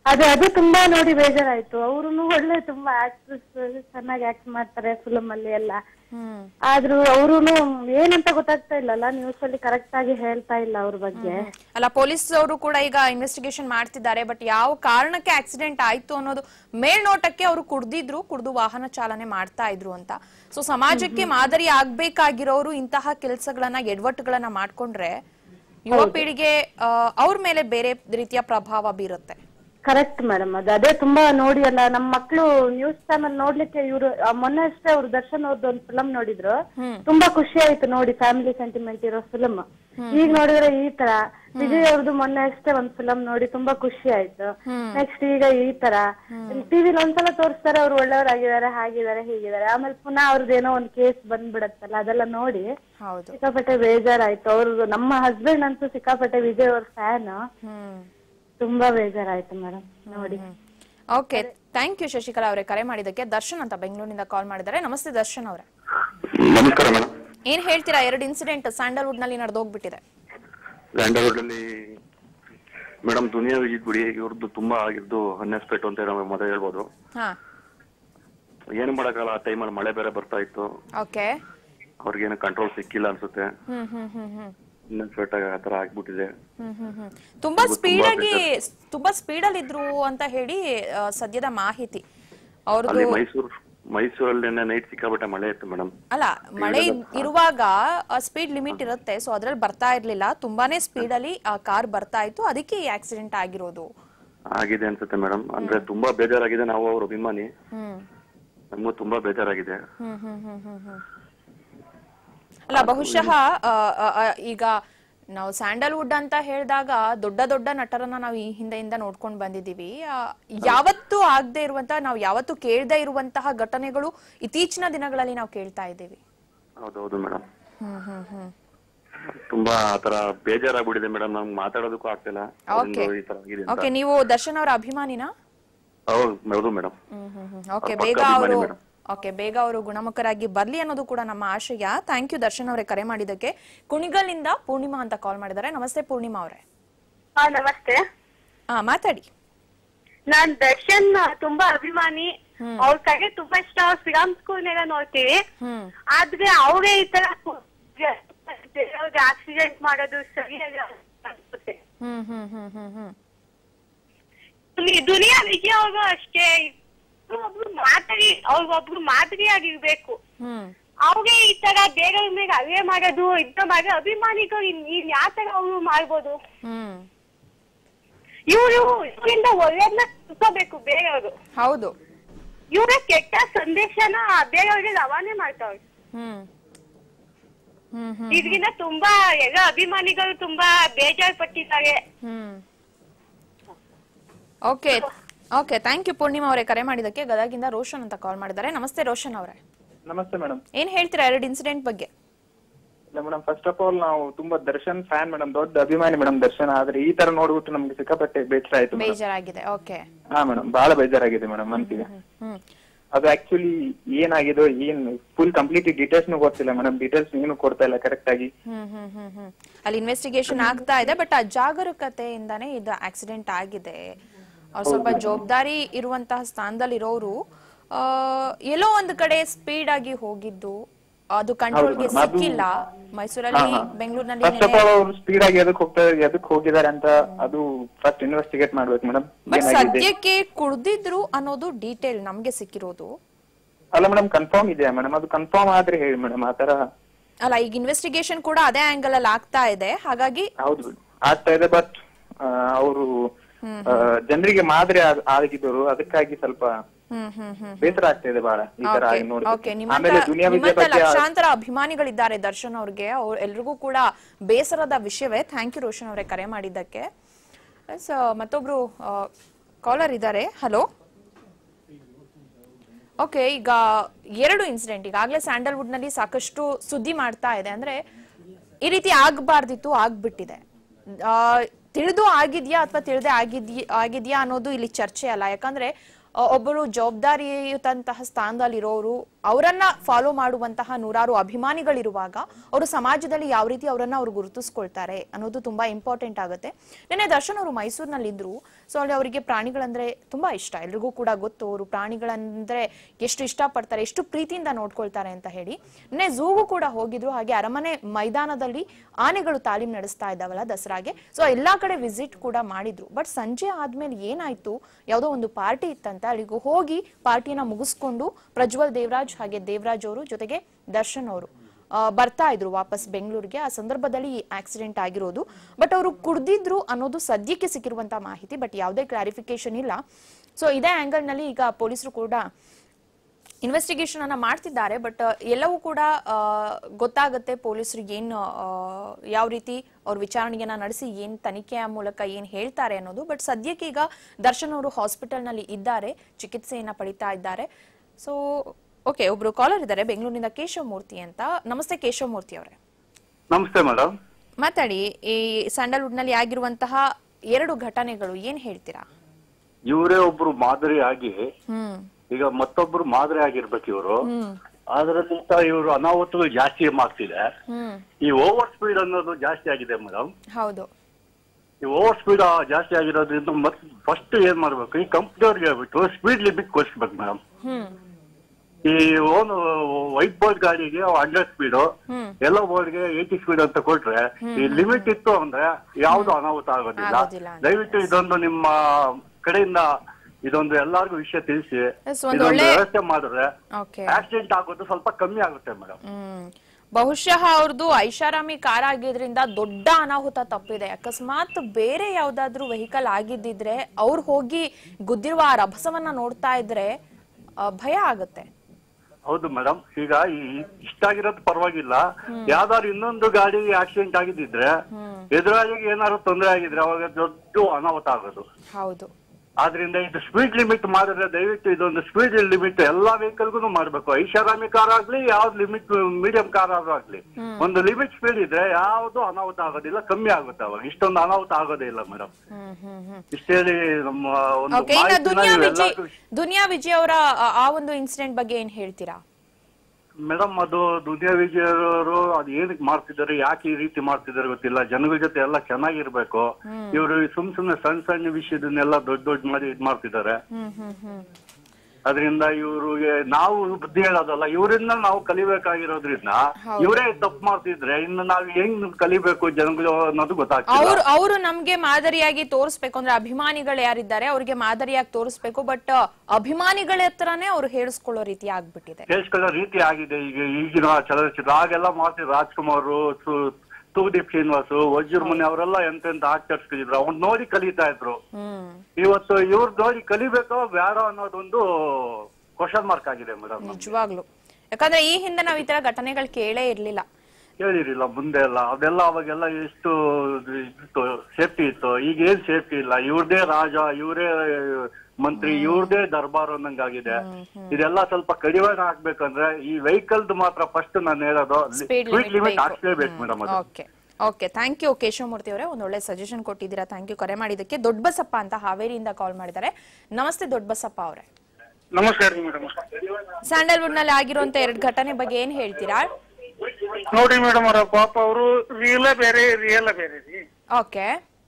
ಅದು ಅದು ತುಂಬಾ ನೋಡಿ ಬೇಜಾರಾಯ್ತು ಅವ್ರುನು ಒಳ್ಳೆ ತುಂಬಾ ಆಕ್ಟ್ರೆಸ್ ಚೆನ್ನಾಗಿ ಆಕ್ಟ್ ಮಾಡ್ತಾರೆ ಫಿಲಮ್ ಅಲ್ಲಿ ಎಲ್ಲ ಹ್ಮ್ ಆದ್ರೂ ಅವ್ರುನು ಏನಂತ ಗೊತ್ತಾಗ್ತಾ ಇಲ್ಲಲ್ಲ ನ್ಯೂಸ್ ಅಲ್ಲಿ ಕರೆಕ್ಟ್ ಆಗಿ ಹೇಳ್ತಾ ಇಲ್ಲ ಅವ್ರ ಬಗ್ಗೆ ಅಲ್ಲ ಪೊಲೀಸ್ ಅವರು ಕೂಡ ಈಗ ಇನ್ವೆಸ್ಟಿಗೇಷನ್ ಮಾಡ್ತಿದ್ದಾರೆ ಬಟ್ ಯಾವ ಕಾರಣಕ್ಕೆ ಆಕ್ಸಿಡೆಂಟ್ ಆಯ್ತು ಅನ್ನೋದು ಮೇಲ್ನೋಟಕ್ಕೆ ಅವರು ಕುಡ್ದಿದ್ರು ಕುಡ್ದು ವಾಹನ ಚಾಲನೆ ಮಾಡ್ತಾ ಇದ್ರು ಅಂತ ಸೊ ಸಮಾಜಕ್ಕೆ ಮಾದರಿ ಆಗ್ಬೇಕಾಗಿರೋರು ಇಂತಹ ಕೆಲಸಗಳನ್ನ ಎಡವಟ್ಟುಗಳನ್ನ ಮಾಡ್ಕೊಂಡ್ರೆ ಯುವ ಪೀಳಿಗೆ ಆ, ಅವ್ರ ಮೇಲೆ ಬೇರೆ ರೀತಿಯ ಪ್ರಭಾವ ಬೀರುತ್ತೆ ಕರೆಕ್ಟ್ ಮೇಡಮ್ ಅದು ಅದೇ ತುಂಬಾ ನೋಡಿ ಅಲ್ಲ ನಮ್ ಮಕ್ಳು ನ್ಯೂಸ್ ಚಾನಲ್ ನೋಡ್ಲಿಕ್ಕೆ ಇವ್ರು ಆ, ಮೊನ್ನೆ ಅಷ್ಟೇ ಅವ್ರು ದರ್ಶನ್ ಅವ್ರದ್ದು ಒಂದು ಫಿಲಂ ನೋಡಿದ್ರು ತುಂಬಾ ಖುಷಿ ಆಯ್ತು ನೋಡಿ ಫ್ಯಾಮಿಲಿ ಸೆಂಟಿಮೆಂಟ್ ಇರೋ ಫಿಲಂ ಈಗ ನೋಡಿದ್ರೆ ಈ ತರ ವಿಜಯ್ ಅವ್ರದ್ದು ಮೊನ್ನೆ ಅಷ್ಟೇ ಒಂದ್ ಫಿಲಂ ನೋಡಿ ತುಂಬಾ ಖುಷಿ ಆಯ್ತು ನೆಕ್ಸ್ಟ್ ಈಗ ಈ ತರ ಟಿವಿಲಿ ಒಂದ್ಸಲ ತೋರಿಸ್ತಾರೆ ಅವ್ರು ಒಳ್ಳೆಯವರಾಗಿದ್ದಾರೆ ಹಾಗಿದ್ದಾರೆ ಹೀಗಿದ್ದಾರೆ ಆಮೇಲೆ ಪುನಃ ಅವ್ರದ್ದು ಏನೋ ಒಂದ್ ಕೇಸ್ ಬಂದ್ಬಿಡತ್ತಲ್ಲ ಅದೆಲ್ಲ ನೋಡಿ ಹೌದು ಸಿಕ್ಕಾಪಟ್ಟೆ ಬೇಜಾರಾಯ್ತು ಅವ್ರದ್ದು ನಮ್ಮ ಹಸ್ಬೆಂಡ್ ಅಂತೂ ಸಿಕ್ಕಾಪಟ್ಟೆ ವಿಜಯ್ ಅವ್ರ ಫ್ಯಾನ್ ಹ್ಮ್ ತುಂಬಾ ಬೇಜಾರಾಯ್ತು ಮೇಡಮ್ ನೋಡಿ ಓಕೆ ಥ್ಯಾಂಕ್ ಯು ಶಶಿಕಲಾ ಅವರೇ ಕರೆ ಮಾಡಿದ್ದಕ್ಕೆ ದರ್ಶನ್ ಅಂತ ಬೆಂಗಳೂರಿನಿಂದ ಕಾಲ್ ಮಾಡಿದ್ದಾರೆ ನಮಸ್ತೆ ದರ್ಶನ್ ಅವರೇ ನಮಸ್ಕಾರ ಮೇಡಮ್ ಏನ್ ಹೇಳ್ತೀರಾ ಎರಡು ಇನ್ಸಿಡೆಂಟ್ ಸ್ಯಾಂಡಲ್ವುಡ್ ನಲ್ಲಿ ನಡೆದೋಗ್ಬಿಟ್ಟಿದೆ ಸ್ಯಾಂಡಲ್ವುಡ್ ಅಲ್ಲಿ ಮೇಡಮ್ ದುನಿಯಾ ವಿಜಿತ್ ಬಿಡಿ ಇವ್ರದ್ದು ತುಂಬಾ ಆಗಿದ್ದು ಅನ್ಎಕ್ಸ್ಪೆಕ್ಟ್ ಅಂತ ನಾವು ಮೊದಲು ಹೇಳ್ಬೋದು ಹಾ ಏನು ಮಾಡಕ್ಕಲ್ಲ ಆ ಟೈಮಲ್ಲಿ ಮಳೆ ಬೇರೆ ಬರ್ತಾ ಇತ್ತು ಓಕೆ ಅವ್ರಿಗೇನು ಕಂಟ್ರೋಲ್ ಸಿಕ್ಕಿಲ್ಲ ಅನ್ಸುತ್ತೆ ಹ್ಮ್ ಹ್ಮ್ ಹ್ಮ್ ಹ್ಮ್ ಅನ್ಎಕ್ಸ್ಪೆಕ್ಟ್ ಆಗಿ ಆ ತರ ಆಗ್ಬಿಟ್ಟಿದೆ ಹ್ಮ್ ಹ್ಮ್ ಹ್ಮ್. ತುಂಬಾ ಸ್ಪೀಡ್ ಆಗಿ ತುಂಬಾ ಸ್ಪೀಡ್ ಅಲ್ಲಿ ಇದ್ರು ಅಂತ ಹೇಳಿ ಆ, ಸದ್ಯದ ಮಾಹಿತಿ ಅಲ್ಲಿ ಅವ್ರದ್ದು ಮೈಸೂರು ಮೈಸೂರಲ್ಲಿ ನಿನ್ನೆ ನೈಟ್ ಸಿಕ್ಕಾಪಟ್ಟೆ ಮಳೆ ಇತ್ತು ಮೇಡಮ್ ಅಲ್ಲ ಮಳೆ ಇದ್- ಇರುವಾಗ ಸ್ಪೀಡ್ ಲಿಮಿಟ್ ಇರುತ್ತೆ ಸೊ ಅದ್ರಲ್ಲಿ ಬರ್ತಾ ಇರ್ಲಿಲ್ಲ ತುಂಬಾನೇ ಸ್ಪೀಡ್ ಅಲ್ಲಿ ಆ ಕಾರ್ ಬರ್ತಾ ಇತ್ತು ಅದಕ್ಕೆ ಈ ಆಕ್ಸಿಡೆಂಟ್ ಆಗಿರೋದು ಆಗಿದೆ ಅನ್ಸುತ್ತೆ ಮೇಡಮ್ ಅಂದ್ರೆ ತುಂಬಾ ಬೇಜಾರಾಗಿದೆ ನಾವು ಅವ್ರ ಅಭಿಮಾನಿ ಹ್ಮ್ ನಮಗೂ ತುಂಬಾ ಬೇಜಾರಾಗಿದೆ ಹ್ಮ್ ಹ್ಮ್ ಹ್ಮ್ ಹ್ಮ್ ಹ್ಮ್ ಅಲ್ಲ ಬಹುಶಃ ಆ, ಆ, ಆ, ಈಗ ನಾವು ಸ್ಯಾಂಡಲ್ವುಡ್ ಅಂತ ಹೇಳಿದಾಗ ದೊಡ್ಡ ದೊಡ್ಡ ನಟರನ್ನ ನಾವು ಈ ಹಿಂದೆಯಿಂದ ನೋಡ್ಕೊಂಡು ಬಂದಿದೀವಿ ಆ, ಯಾವತ್ತೂ ಆಗದೆ ಇರುವಂತಹ ನಾವು ಯಾವತ್ತೂ ಕೇಳದೆ ಇರುವಂತಹ ಘಟನೆಗಳು ಇತ್ತೀಚಿನ ದಿನಗಳಲ್ಲಿ ನಾವು ಕೇಳ್ತಾ ಇದ್ದೀವಿ ಹೌದೌದು ಮೇಡಮ್ ಹ್ಮ್ ಹ್ಮ್ ಹ್ಮ್ ತುಂಬಾ ಆತರ ಬೇಜಾರಾಗ್ಬಿಟ್ಟಿದೆ ಮೇಡಮ್ ನಮ್ಗೆ ಮಾತಾಡೋದಕ್ಕೂ ಆಗ್ತಿಲ್ಲ ಓಕೆ ಅವ್ರಿಂದ ಈ ತರ ಆಗಿದೆ ಅಂತ ಓಕೆ ನೀವು ದರ್ಶನ್ ಅವರ ಅಭಿಮಾನಿನಾ ಹೌದು ಹೌದು madam hmm hmm hmm okay ಪಕ್ಕ ಬೇಗ ಅಭಿಮಾನಿ ಅವರು ಮೇಡಮ್. ಓಕೆ ಬೇಗ ಅವರು ಗುಣಮುಖರಾಗಿ ಬರ್ಲಿ ಅನ್ನೋದು ಕೂಡ ನಮ್ಮ ಆಶಯ ಥ್ಯಾಂಕ್ ಯು ದರ್ಶನ್ ಅವರೇ ಕರೆ ಮಾಡಿದ್ದಕ್ಕೆ ಕುಣಿಗಲ್ನಿಂದ ಪೂರ್ಣಿಮಾ ಅಂತ ಕಾಲ್ ಮಾಡಿದ್ದಾರೆ ನಮಸ್ತೆ ಪೂರ್ಣಿಮಾ ಅವರೇ ಹಾ ನಮಸ್ತೆ ಹಾ ಮಾತಾಡಿ ನಾನ್ ದರ್ಶನ್ ತುಂಬಾ ಅಭಿಮಾನಿ ಅವ್ರ ಕಡೆ ತುಂಬಾ ಇಷ್ಟ ಅವ್ರ ಫಿಲಮ್ಸ್ಗಳನ್ನೆಲ್ಲ ನೋಡ್ತೀವಿ ಹ್ಮ್ ಆದ್ರೆ ಅವರೇ ಈ ತರ ಬೇರೆಯವ್ರಿಗೆ ಆಕ್ಸಿಡೆಂಟ್ ಮಾಡೋದು ಸರಿಯಾಗಿ ಅನ್ಸುತ್ತೆ ಹ್ಮ್ ಹ್ಮ್ ಹ್ಮ್ ಹ್ಮ್ ಹ್ಮ್ ದುನಿ- ದುನಿಯಾ ವಿಜಯ್ ಅವರು ಅಷ್ಟೇ ಒಬ್ರು ಮಾದರಿ ಅವ್ರಿಗೊಬ್ರು ಮಾದರಿಯಾಗಿರ್ಬೇಕು ಹ್ಮ್ ಅವ್ರಿಗೆ ಈ ತರ ಬೇರೆಯವ್ರ ಮೇಲೆ ಅಲ್ಲೇ ಮಾಡೋದು ಇದ್ನ ಮಾಡೋ ಅಭಿಮಾನಿಗಳು ಇನ್ ಇನ್ ಯಾವ ತರ ಅವ್ರು ಮಾಡ್ಬೋದು ಹ್ಮ್ ಇವ್ರು ಇವರಿಂದ ಒಳ್ಳೇದ್ನ ತಿಳ್ಕೋಬೇಕು ಬೇರೆಯವರು ಹೌದು ಇವ್ರ ಕೆಟ್ಟ ಸಂದೇಶನ ಬೇರೆಯವ್ರಿಗೆ ರವಾನೆ ಮಾಡ್ತಾವ್ರೆ ಹ್ಮ್ ಹ್ಮ್ ಹ್ಮ್ ಇದರಿಂದ ತುಂಬಾ ಎಲ್ಲ ಅಭಿಮಾನಿಗಳು ತುಂಬಾ ಬೇಜಾರ್ ಪಟ್ಟಿದ್ದಾರೆ hmm okay okay thank you Purnima ಅವರೇ ಕರೆ ಮಾಡಿದ್ದಕ್ಕೆ ಗದಗಿಂದ ರೋಷನ್ ಅಂತ ಕಾಲ್ ಮಾಡಿದ್ದಾರೆ ನಮಸ್ತೆ ರೋಷನ್ ಅವರೇ ನಮಸ್ತೆ ಮೇಡಮ್ ಏನ್ ಹೇಳ್ತೀರಾ ಎರಡು ಇನ್ಸಿಡೆಂಟ್ ಬಗ್ಗೆ ಇಲ್ಲ ಮೇಡಮ್ ಫಸ್ಟ್ ಆಫ್ ಆಲ್ ನಾವು ತುಂಬಾ ದರ್ಶನ್ ಫ್ಯಾನ್ ಮೇಡಮ್ ದೊಡ್ಡ ಅಭಿಮಾನಿ ಮೇಡಮ್ ದರ್ಶನ್ ಆದ್ರೆ ಈ ತರ ನೋಡ್ಬಿಟ್ಟು ನಮ್ಗೆ ಸಿಕ್ಕಾಪಟ್ಟೆ ಬೇಸರ ಆಯ್ತು ಮೇಡಮ್ ಬೇಜಾರಾಗಿದೆ ಓಕೆ ಹಾ ಮೇಡಮ್ ಬಹಳ ಬೇಜಾರಾಗಿದೆ ಮೇಡಮ್ ಮನ್ಸಿಗೆ ಹ್ಮ್ ಅದು ಆಕ್ಚುಲಿ ಏನಾಗಿದೋ ಏನ್ ಫುಲ್ ಕಂಪ್ಲೀಟ್ ಡೀಟೇಲ್ಸ್ ಗೊತ್ತಿಲ್ಲ ಮೇಡಮ್ ಡೀಟೇಲ್ಸ್ ಏನು ಕೊಡ್ತಾ ಇಲ್ಲ ಕರೆಕ್ಟ್ ಆಗಿ ಹ್ಮ್ ಹ್ಮ್ ಹ್ಮ್ ಹ್ಮ್ ಅಲ್ಲಿ ಇನ್ವೆಸ್ಟಿಗೇಷನ್ ಆಗ್ತಾ ಇದೆ ಬಟ್ ಅಜಾಗರೂಕತೆಯಿಂದಾನೇ ಇದು ಆಕ್ಸಿಡೆಂಟ್ ಆಗಿದೆ ಅವ್ರು ಸ್ವಲ್ಪ ಜವಾಬ್ದಾರಿ ಇರುವಂತಹ ಸ್ಥಾನದಲ್ಲಿ ಇರೋರು ಆ, ಎಲ್ಲೋ ಒಂದು ಕಡೆ ಸ್ಪೀಡ್ ಆಗಿ ಹೋಗಿದ್ದು ಅದು ಕಂಟ್ರೋಲ್ಗೆ madam. ಅದು- ಸಿಕ್ಕಿಲ್ಲ ಮೈಸೂರಲ್ಲಿ ಬೆಂಗಳೂರಿನಲ್ಲಿ ಫಸ್ಟ್ ಆಫ್ ಆಲ್ ಅವ್ರು ಸ್ಪೀಡ್ ಆಗಿ ಎದಕ್ ಹೋಗ್ತಾ ಎದಕ್ ಹೋಗಿದ್ದಾರೆ ಅಂತ ಅದು ಫಸ್ಟ್ ಇನ್ವೆಸ್ಟಿಗೇಟ್ ಮಾಡ್ಬೇಕು ಮೇಡಮ್ ಬಟ್ ಏನಾಗಿದೆ ಸದ್ಯಕ್ಕೆ ಕುಡ್ದಿದ್ರು ಅನ್ನೋದು ಡೀಟೇಲ್ ನಮ್ಗೆ ಸಿಕ್ಕಿರೋದು ಅಲ್ಲ ಮೇಡಮ್ ಕನ್ಫರ್ಮ್ ಇದೆಯಾ ಮೇಡಮ್ ಅದು ಕನ್ಫರ್ಮ್ ಆದ್ರೆ ಹೇಳಿ ಮೇಡಮ್ ಆತರ ಅಲ್ಲ ಈಗ ಇನ್ವೆಸ್ಟಿಗೇಷನ್ ಕೂಡ ಅದೇ ಆಂಗಲ್ ಅಲ್ಲಿ ಆಗ್ತಾ ಇದೆ ಹಾಗಾಗಿ ಹೌದು ಆಗ್ತಾ ಇದೆ ಬಟ್ ಅವರು ಜನರಿಗೆ ಮಾದರಿ ಆಗ್- ಆಗಿದ್ದರು ಅದಕ್ಕಾಗಿ ಸ್ವಲ್ಪ ಹ್ಮ್ ಹ್ಮ್ ಹ್ಮ್ ಬೇಸರ ಆಗ್ತಾ ಇದೆ ಬಹಳ ಈ ತರ ಆಗಿ ಓಕೆ ನೋಡಿದ್ರೆ ನಿಮ್ಮಂತ ಆಮೇಲೆ ದುನಿಯಾ ವಿಜಯ್ ನಿಮ್ಮಂತ ಬಗ್ಗೆ ಲಕ್ಷಾಂತರ ಅಭಿಮಾನಿಗಳಿದ್ದಾರೆ ದರ್ಶನ್ ಅವ್ರಿಗೆ ಅವ್ರ ಎಲ್ರಿಗೂ ಕೂಡ ಬೇಸರದ ವಿಷಯವೇ ಥ್ಯಾಂಕ್ ಯು ರೋಷನ್ ಅವರೇ ಕರೆ ಮಾಡಿದ್ದಕ್ಕೆ ಎಸ್ ಮತ್ತೊಬ್ರು ಕಾಲರ್ ಇದ್ದಾರೆ ಹಲೋ ಓಕೆ ಈಗ ಎರಡು ಇನ್ಸಿಡೆಂಟ್ ಈಗಾಗಲೇ ಸ್ಯಾಂಡಲ್ವುಡ್ ನಲ್ಲಿ ಸಾಕಷ್ಟು ಸುದ್ದಿ ಮಾಡ್ತಾ ಇದೆ ಅಂದ್ರೆ ಈ ರೀತಿ ಆಗ್ಬಾರ್ದಿತ್ತು ಆಗ್ಬಿಟ್ಟಿದೆ ಆ, ತಿಳಿದು ಆಗಿದ್ಯಾ ಅಥವಾ ತಿಳಿದೇ ಆಗಿದ್ಯಾ ಆಗಿದ್ಯಾ ಅನ್ನೋದು ಇಲ್ಲಿ ಚರ್ಚೆ ಅಲ್ಲ ಯಾಕಂದ್ರೆ ಆ, ಒಬ್ಬರು ಜವಾಬ್ದಾರಿಯುತಂತಹ ಸ್ಥಾನದಲ್ಲಿರೋರು ಅವರನ್ನ ಫಾಲೋ ಮಾಡುವಂತಹ ನೂರಾರು ಅಭಿಮಾನಿಗಳಿರುವಾಗ ಅವರು ಸಮಾಜದಲ್ಲಿ ಯಾವ ರೀತಿ ಅವರನ್ನ ಅವ್ರು ಗುರುತಿಸ್ಕೊಳ್ತಾರೆ ಅನ್ನೋದು ತುಂಬಾ ಇಂಪಾರ್ಟೆಂಟ್ ಆಗುತ್ತೆ ನಿನ್ನೆ ದರ್ಶನ್ ಅವರು ಮೈಸೂರಿನಲ್ಲಿದ್ರು ಸೊ ಅಲ್ಲಿ ಅವರಿಗೆ ಪ್ರಾಣಿಗಳಂದ್ರೆ ತುಂಬಾ ಇಷ್ಟ ಎಲ್ರಿಗೂ ಕೂಡ ಗೊತ್ತು ಅವರು ಪ್ರಾಣಿಗಳಂದ್ರೆ ಎಷ್ಟು ಇಷ್ಟಪಡ್ತಾರೆ ಎಷ್ಟು ಪ್ರೀತಿಯಿಂದ ನೋಡ್ಕೊಳ್ತಾರೆ ಅಂತ ಹೇಳಿ ನಿನ್ನೆ ಝೂಗೂ ಕೂಡ ಹೋಗಿದ್ರು ಹಾಗೆ ಅರಮನೆ ಮೈದಾನದಲ್ಲಿ ಆನೆಗಳು ತಾಲೀಮ್ ನಡೆಸ್ತಾ ಇದ್ದಾವಲ್ಲ ದಸರಾಗೆ ಸೊ ಎಲ್ಲಾ ಕಡೆ ವಿಸಿಟ್ ಕೂಡ ಮಾಡಿದ್ರು ಬಟ್ ಸಂಜೆ ಆದ್ಮೇಲೆ ಏನಾಯ್ತು ಯಾವುದೋ ಒಂದು ಪಾರ್ಟಿ ಇತ್ತಂತ ಅಲ್ಲಿಗೂ ಹೋಗಿ ಪಾರ್ಟಿನ ಮುಗಿಸ್ಕೊಂಡು ಪ್ರಜ್ವಲ್ ದೇವರಾಜ್ ಹಾಗೆ ದೇವರಾಜ್ ಅವರು ಜೊತೆಗೆ ದರ್ಶನ್ ಅವರು ಆ, ಬರ್ತಾ ಇದ್ರು ವಾಪಸ್ ಬೆಂಗಳೂರಿಗೆ ಆ ಸಂದರ್ಭದಲ್ಲಿ ಆಕ್ಸಿಡೆಂಟ್ ಆಗಿರೋದು ಬಟ್ ಅವರು ಕುಡ್ದಿದ್ರು ಅನ್ನೋದು ಸದ್ಯಕ್ಕೆ ಸಿಕ್ಕಿರುವಂತ ಮಾಹಿತಿ ಬಟ್ ಯಾವುದೇ ಕ್ಲಾರಿಫಿಕೇಶನ್ ಇಲ್ಲ ಸೊ ಇದೇ ಆಂಗಲ್ ನಲ್ಲಿ ಈಗ ಪೊಲೀಸರು ಕೂಡ ಇನ್ವೆಸ್ಟಿಗೇಷನ್ ಅನ್ನ ಮಾಡ್ತಿದ್ದಾರೆ ಬಟ್ ಎಲ್ಲವೂ ಕೂಡ ಆ, ಗೊತ್ತಾಗುತ್ತೆ ಪೊಲೀಸರಿಗೆ ಏನ್ ಆ, ಯಾವ ರೀತಿ ಅವ್ರ ವಿಚಾರಣೆಯನ್ನ ನಡೆಸಿ ಏನ್ ತನಿಖೆಯ ಮೂಲಕ ಏನ್ ಹೇಳ್ತಾರೆ ಅನ್ನೋದು ಬಟ್ ಸದ್ಯಕ್ಕೆ ಈಗ ದರ್ಶನ್ ಅವರು ಹಾಸ್ಪಿಟಲ್ ನಲ್ಲಿ ಇದ್ದಾರೆ ಚಿಕಿತ್ಸೆಯನ್ನ ಪಡಿತಾ ಇದ್ದಾರೆ ಸೊ ಓಕೆ ಒಬ್ರು ಕಾಲರ್ ಇದ್ದಾರೆ ಬೆಂಗಳೂರಿನಿಂದ ಕೇಶವಮೂರ್ತಿ ಅಂತ ನಮಸ್ತೆ ಕೇಶವಮೂರ್ತಿ ಅವರೇ ನಮಸ್ತೆ ಮೇಡಮ್ ಮಾತಾಡಿ ಈ ಸ್ಯಾಂಡಲ್ವುಡ್ ನಲ್ಲಿ ಆಗಿರುವಂತಹ ಎರಡು ಘಟನೆಗಳು ಏನ್ ಹೇಳ್ತೀರಾ ಇವರೇ ಒಬ್ರು ಮಾದರಿ ಆಗಿ ಹ್ಮ್ ಈಗ ಮತ್ತೊಬ್ರು ಮಾದರಿ ಆಗಿರ್ಬೇಕು ಇವರು ಅದರಲ್ಲಿಂತ ಇವರು ಅನಾಹುತಗಳು ಜಾಸ್ತಿ ಆಗ್ತಿದೆ ಹ್ಮ್ ಈ ಓವರ್ ಸ್ಪೀಡ್ ಅನ್ನೋದು ಜಾಸ್ತಿ ಆಗಿದೆ ಮೇಡಮ್ ಹೌದು ಈ ಓವರ್ ಸ್ಪೀಡ್ ಜಾಸ್ತಿ ಆಗಿರೋದ್ರಿಂದ ಮತ್ ಫಸ್ಟ್ ಏನ್ ಮಾಡ್ಬೇಕು ಈ ಕಂಪ್ನಿಯವ್ರಿಗೆ ಹೇಳ್ಬಿಟ್ಟು ಸ್ಪೀಡ್ ಲಿಮಿಟ್ ಕೊಡಿಸ್ಬೇಕು ಮೇಡಮ್ ಹ್ಮ್ ಈ ಓನ್ ವೈಟ್ ಬೋರ್ಡ್ ಗಾಡಿಗೆ ಹಂಡ್ರೆಡ್ ಸ್ಪೀಡ್ ಹ್ಮ್ ಎಲ್ಲ ಬೋರ್ಡ್ಗೆ ಏಯ್ಟಿ ಸ್ಪೀಡ್ ಅಂತ ಕೊಟ್ರೆ ಈ ಲಿಮಿಟ್ ಇತ್ತು ಅಂದ್ರೆ ಯಾವ್ದು ಅನಾಹುತ ಆಗೋದಿಲ್ಲ ಆಗೋದಿಲ್ಲ ಅಂತ. ದಯವಿಟ್ಟು ಇದೊಂದು ನಿಮ್ಮ ಕಡೆಯಿಂದ ಇದೊಂದು ಎಲ್ಲಾರ್ಗು ವಿಷಯ ತಿಳಿಸಿ Yes, ಒಂದ್ ಇದೊಂದು ಒಳ್ಳೆ- ವ್ಯವಸ್ಥೆ ಮಾಡಿದ್ರೆ ಓಕೆ ಆಕ್ಸಿಡೆಂಟ್ ಆಗೋದು ಸ್ವಲ್ಪ ಕಮ್ಮಿ ಆಗುತ್ತೆ ಮೇಡಮ್ ಹ್ಮ್ ಬಹುಶಃ ಅವ್ರದ್ದು ಐಷಾರಾಮಿ ಕಾರ್ ಆಗಿದ್ರಿಂದ ದೊಡ್ಡ ಅನಾಹುತ ತಪ್ಪಿದೆ ಅಕಸ್ಮಾತ್ ಬೇರೆ ಯಾವ್ದಾದ್ರು ವೆಹಿಕಲ್ ಆಗಿದ್ದಿದ್ರೆ ಅವ್ರು ಹೋಗಿ ಗುದ್ದಿರುವ ಆ ರಭಸವನ್ನ ನೋಡ್ತಾ ಇದ್ರೆ ಆ, ಭಯ ಆಗುತ್ತೆ ಹೌದು ಮೇಡಮ್ ಈಗ ಈ- ಇಷ್ಟಾಗಿರೋದು ಪರವಾಗಿಲ್ಲ ಯಾವ್ದಾದ್ರು ಇನ್ನೊಂದು ಗಾಡಿ ಆಕ್ಸಿಡೆಂಟ್ ಆಗಿದ್ದಿದ್ರೆ ಎದುರಾಳಿಗೆ ಏನಾದ್ರು ತೊಂದರೆ ಆಗಿದ್ರೆ ಅವಾಗ ದೊಡ್ಡ ಅನಾಹುತ ಆಗೋದು ಹೌದು ಆದ್ರಿಂದ ಇದು ಸ್ಪೀಡ್ ಲಿಮಿಟ್ ಮಾಡಿದ್ರೆ ದಯವಿಟ್ಟು ಇದೊಂದು ಸ್ಪೀಡ್ ಲಿಮಿಟ್ ಎಲ್ಲಾ ವೆಹಿಕಲ್ಗೂ ಮಾಡ್ಬೇಕು ಐಷಾರಾಮಿ ಕಾರ್ ಆಗ್ಲಿ ಯಾವ್ದು ಲಿಮಿಟ್ ಮೀಡಿಯಂ ಕಾರ್ ಆದ್ರೂ ಆಗ್ಲಿ ಒಂದು ಲಿಮಿಟ್ ಸ್ಪೀಡ್ ಇದ್ರೆ ಯಾವ್ದು ಅನಾಹುತ ಆಗೋದಿಲ್ಲ ಕಮ್ಮಿ ಆಗುತ್ತೆ ಅವಾಗ ಇಷ್ಟೊಂದು ಅನಾಹುತ ಆಗೋದೇ ಇಲ್ಲ ಮೇಡಮ್ ಹ್ಮ್ ಹ್ಮ್ ಹ್ಮ್ ಇಷ್ಟೇಳಿ ನಮ್ಮ ಒಂದು ಓಕೆ ಇನ್ನು ಮಾಹಿತಿನ ದುನಿಯಾ ನೀವು ವಿಜಯ್ ಎಲ್ಲರಿಗೂ ದುನಿಯಾ ವಿಜಯ್ ಅವರ ಆ- ಆ ಒಂದು ಇನ್ಸಿಡೆಂಟ್ ಬಗ್ಗೆ ಏನ್ ಹೇಳ್ತೀರಾ ಮೇಡಮ್ ಅದು ದುನಿಯಾ ವಿಜಯವರು ಅದು ಏನಕ್ಕೆ ಮಾಡ್ತಿದ್ದಾರೆ ಯಾಕೆ ಈ ರೀತಿ ಮಾಡ್ತಿದ್ದಾರೆ ಗೊತ್ತಿಲ್ಲ ಜನಗಳ ಜೊತೆ ಎಲ್ಲ ಚೆನ್ನಾಗಿರ್ಬೇಕು ಇವರು ಸುಮ್ ಸುಮ್ನೆ ಸಣ್ಣ ಸಣ್ಣ ವಿಷಯದನ್ನೆಲ್ಲ ದೊಡ್ಡ ದೊಡ್ಡ ಮಾಡಿ ಇದ್ ಮಾಡ್ತಿದ್ದಾರೆ ಹ್ಮ್ ಹ್ಮ್ ಹ್ಮ್ ಅದರಿಂದ ಇವ್ರಿಗೆ ನಾವು ಬುದ್ಧಿ ಹೇಳೋದಲ್ಲ ಇವರಿಂದ ನಾವು ಕಲಿಬೇಕಾಗಿರೋದ್ರಿಂದ ಇವರೇ ತಪ್ಪು ಮಾಡ್ತಿದ್ರೆ ಇನ್ನು ನಾವು ಹೆಂಗ್ ಕಲಿಬೇಕು ಜನಗಳು ಅನ್ನೋದು ಗೊತ್ತಾಗ್ತಿಲ್ಲ ಅವ್ರು ಅವರು ನಮ್ಗೆ ಮಾದರಿಯಾಗಿ ತೋರಿಸ್ಬೇಕು ಅಂದ್ರೆ ಅಭಿಮಾನಿಗಳು ಯಾರಿದ್ದಾರೆ ಅವ್ರಿಗೆ ಮಾದರಿಯಾಗಿ ತೋರಿಸ್ಬೇಕು ಬಟ್ ಅಭಿಮಾನಿಗಳ ಹತ್ರನೇ ಅವ್ರು ಹೇಳಿಸ್ಕೊಳ್ಳೋ ರೀತಿ ಆಗ್ಬಿಟ್ಟಿದೆ ಕೇಳಿಸ್ಕೊಳ್ಳೋ ರೀತಿ ಆಗಿದೆ ಈಗ ಈಗಿನ ಚಲನಚಿತ್ರ ಆಗೆಲ್ಲ ಮಾಡ್ತಿದ್ರು ರಾಜ್ಕುಮಾರ್ ತೂದೀಪ್ ಶ್ರೀನಿವಾಸ್ ವಜ್ರ ಮುನಿ ಅವರೆಲ್ಲ ಎಂತೆಂತ ಆಕ್ಟರ್ಸ್ ಇದ್ರು ಅವ್ನ್ ನೋಡಿ ಕಲಿತಾ ಇದ್ರು ಹ್ಮ್ ಇವತ್ತು ಇವ್ರು ನೋಡಿ ಕಲಿಬೇಕೋ ಬೇಡ ಅನ್ನೋದೊಂದು ಕ್ವಶನ್ ಮಾರ್ಕ್ ಆಗಿದೆ ಮೇಡಮ್ ನಿಜವಾಗ್ಲು ಯಾಕಂದ್ರೆ ಈ ಹಿಂದೆ ನಾವ್ ಈ ತರ ಘಟನೆಗಳು ಕೇಳೇ ಇರ್ಲಿಲ್ಲ ಕೇಳಿರಿಲ್ಲ ಮುಂದೆ ಎಲ್ಲ ಅದೆಲ್ಲ ಅವಾಗೆಲ್ಲ ಎಷ್ಟು ಇತ್ತು ಸೇಫ್ಟಿ ಇತ್ತು ಈಗ ಏನ್ ಸೇಫ್ಟಿ ಇಲ್ಲ ಇವ್ರದೇ ರಾಜ ಇವರೇ ಮಂತ್ರಿ ಇವ್ರದೇ ದರ್ಬಾರ್ ಅನ್ನಂಗಾಗಿದೆ ಇದೆಲ್ಲ ಸ್ವಲ್ಪ ಕಡಿವಾಣ ಹಾಕ್ಬೇಕಂದ್ರೆ ಈ ವೆಹಿಕಲ್ ಮಾತ್ರ ಫಸ್ಟ್ ನಾನು ಹೇಳೋದು ಸ್ಪೀಡ್ ಸ್ಪೀಡ್ ಲಿಮಿಟ್ ಲಿಮಿಟ್ ಹಾಕ್ಲೇಬೇಕು ಮೇಡಮ್ ಅದು okay okay thank you Keshavamurthy ಅವರೇ ಒಂದ್ ಒಳ್ಳೆ ಸಜೆಷನ್ ಕೊಟ್ಟಿದ್ದೀರಾ ಥ್ಯಾಂಕ್ ಯು ಕರೆ ಮಾಡಿದ್ದಕ್ಕೆ ದೊಡ್ಡಬಸಪ್ಪ ಅಂತ ಹಾವೇರಿಯಿಂದ ಕಾಲ್ ಮಾಡಿದ್ದಾರೆ ನಮಸ್ತೆ ದೊಡ್ಡಬಸಪ್ಪ ಅವರೇ ನಮಸ್ಕಾರ ರೀ ಮೇಡಮ್ ಸ್ಯಾಂಡಲ್ವುಡ್ ನಲ್ಲಿ ಆಗಿರುವಂತ ಎರಡು ಘಟನೆ ಬಗ್ಗೆ ಏನ್ ಹೇಳ್ತೀರಾ ನೋಡ್ರಿ ಮೇಡಮ್ ಅವ್ರ ಪಾಪ ಅವರು ರೀಲ ಬೇರೆ ರಿಯಲ್ ಬೇರೆ ರೀ ಓಕೆ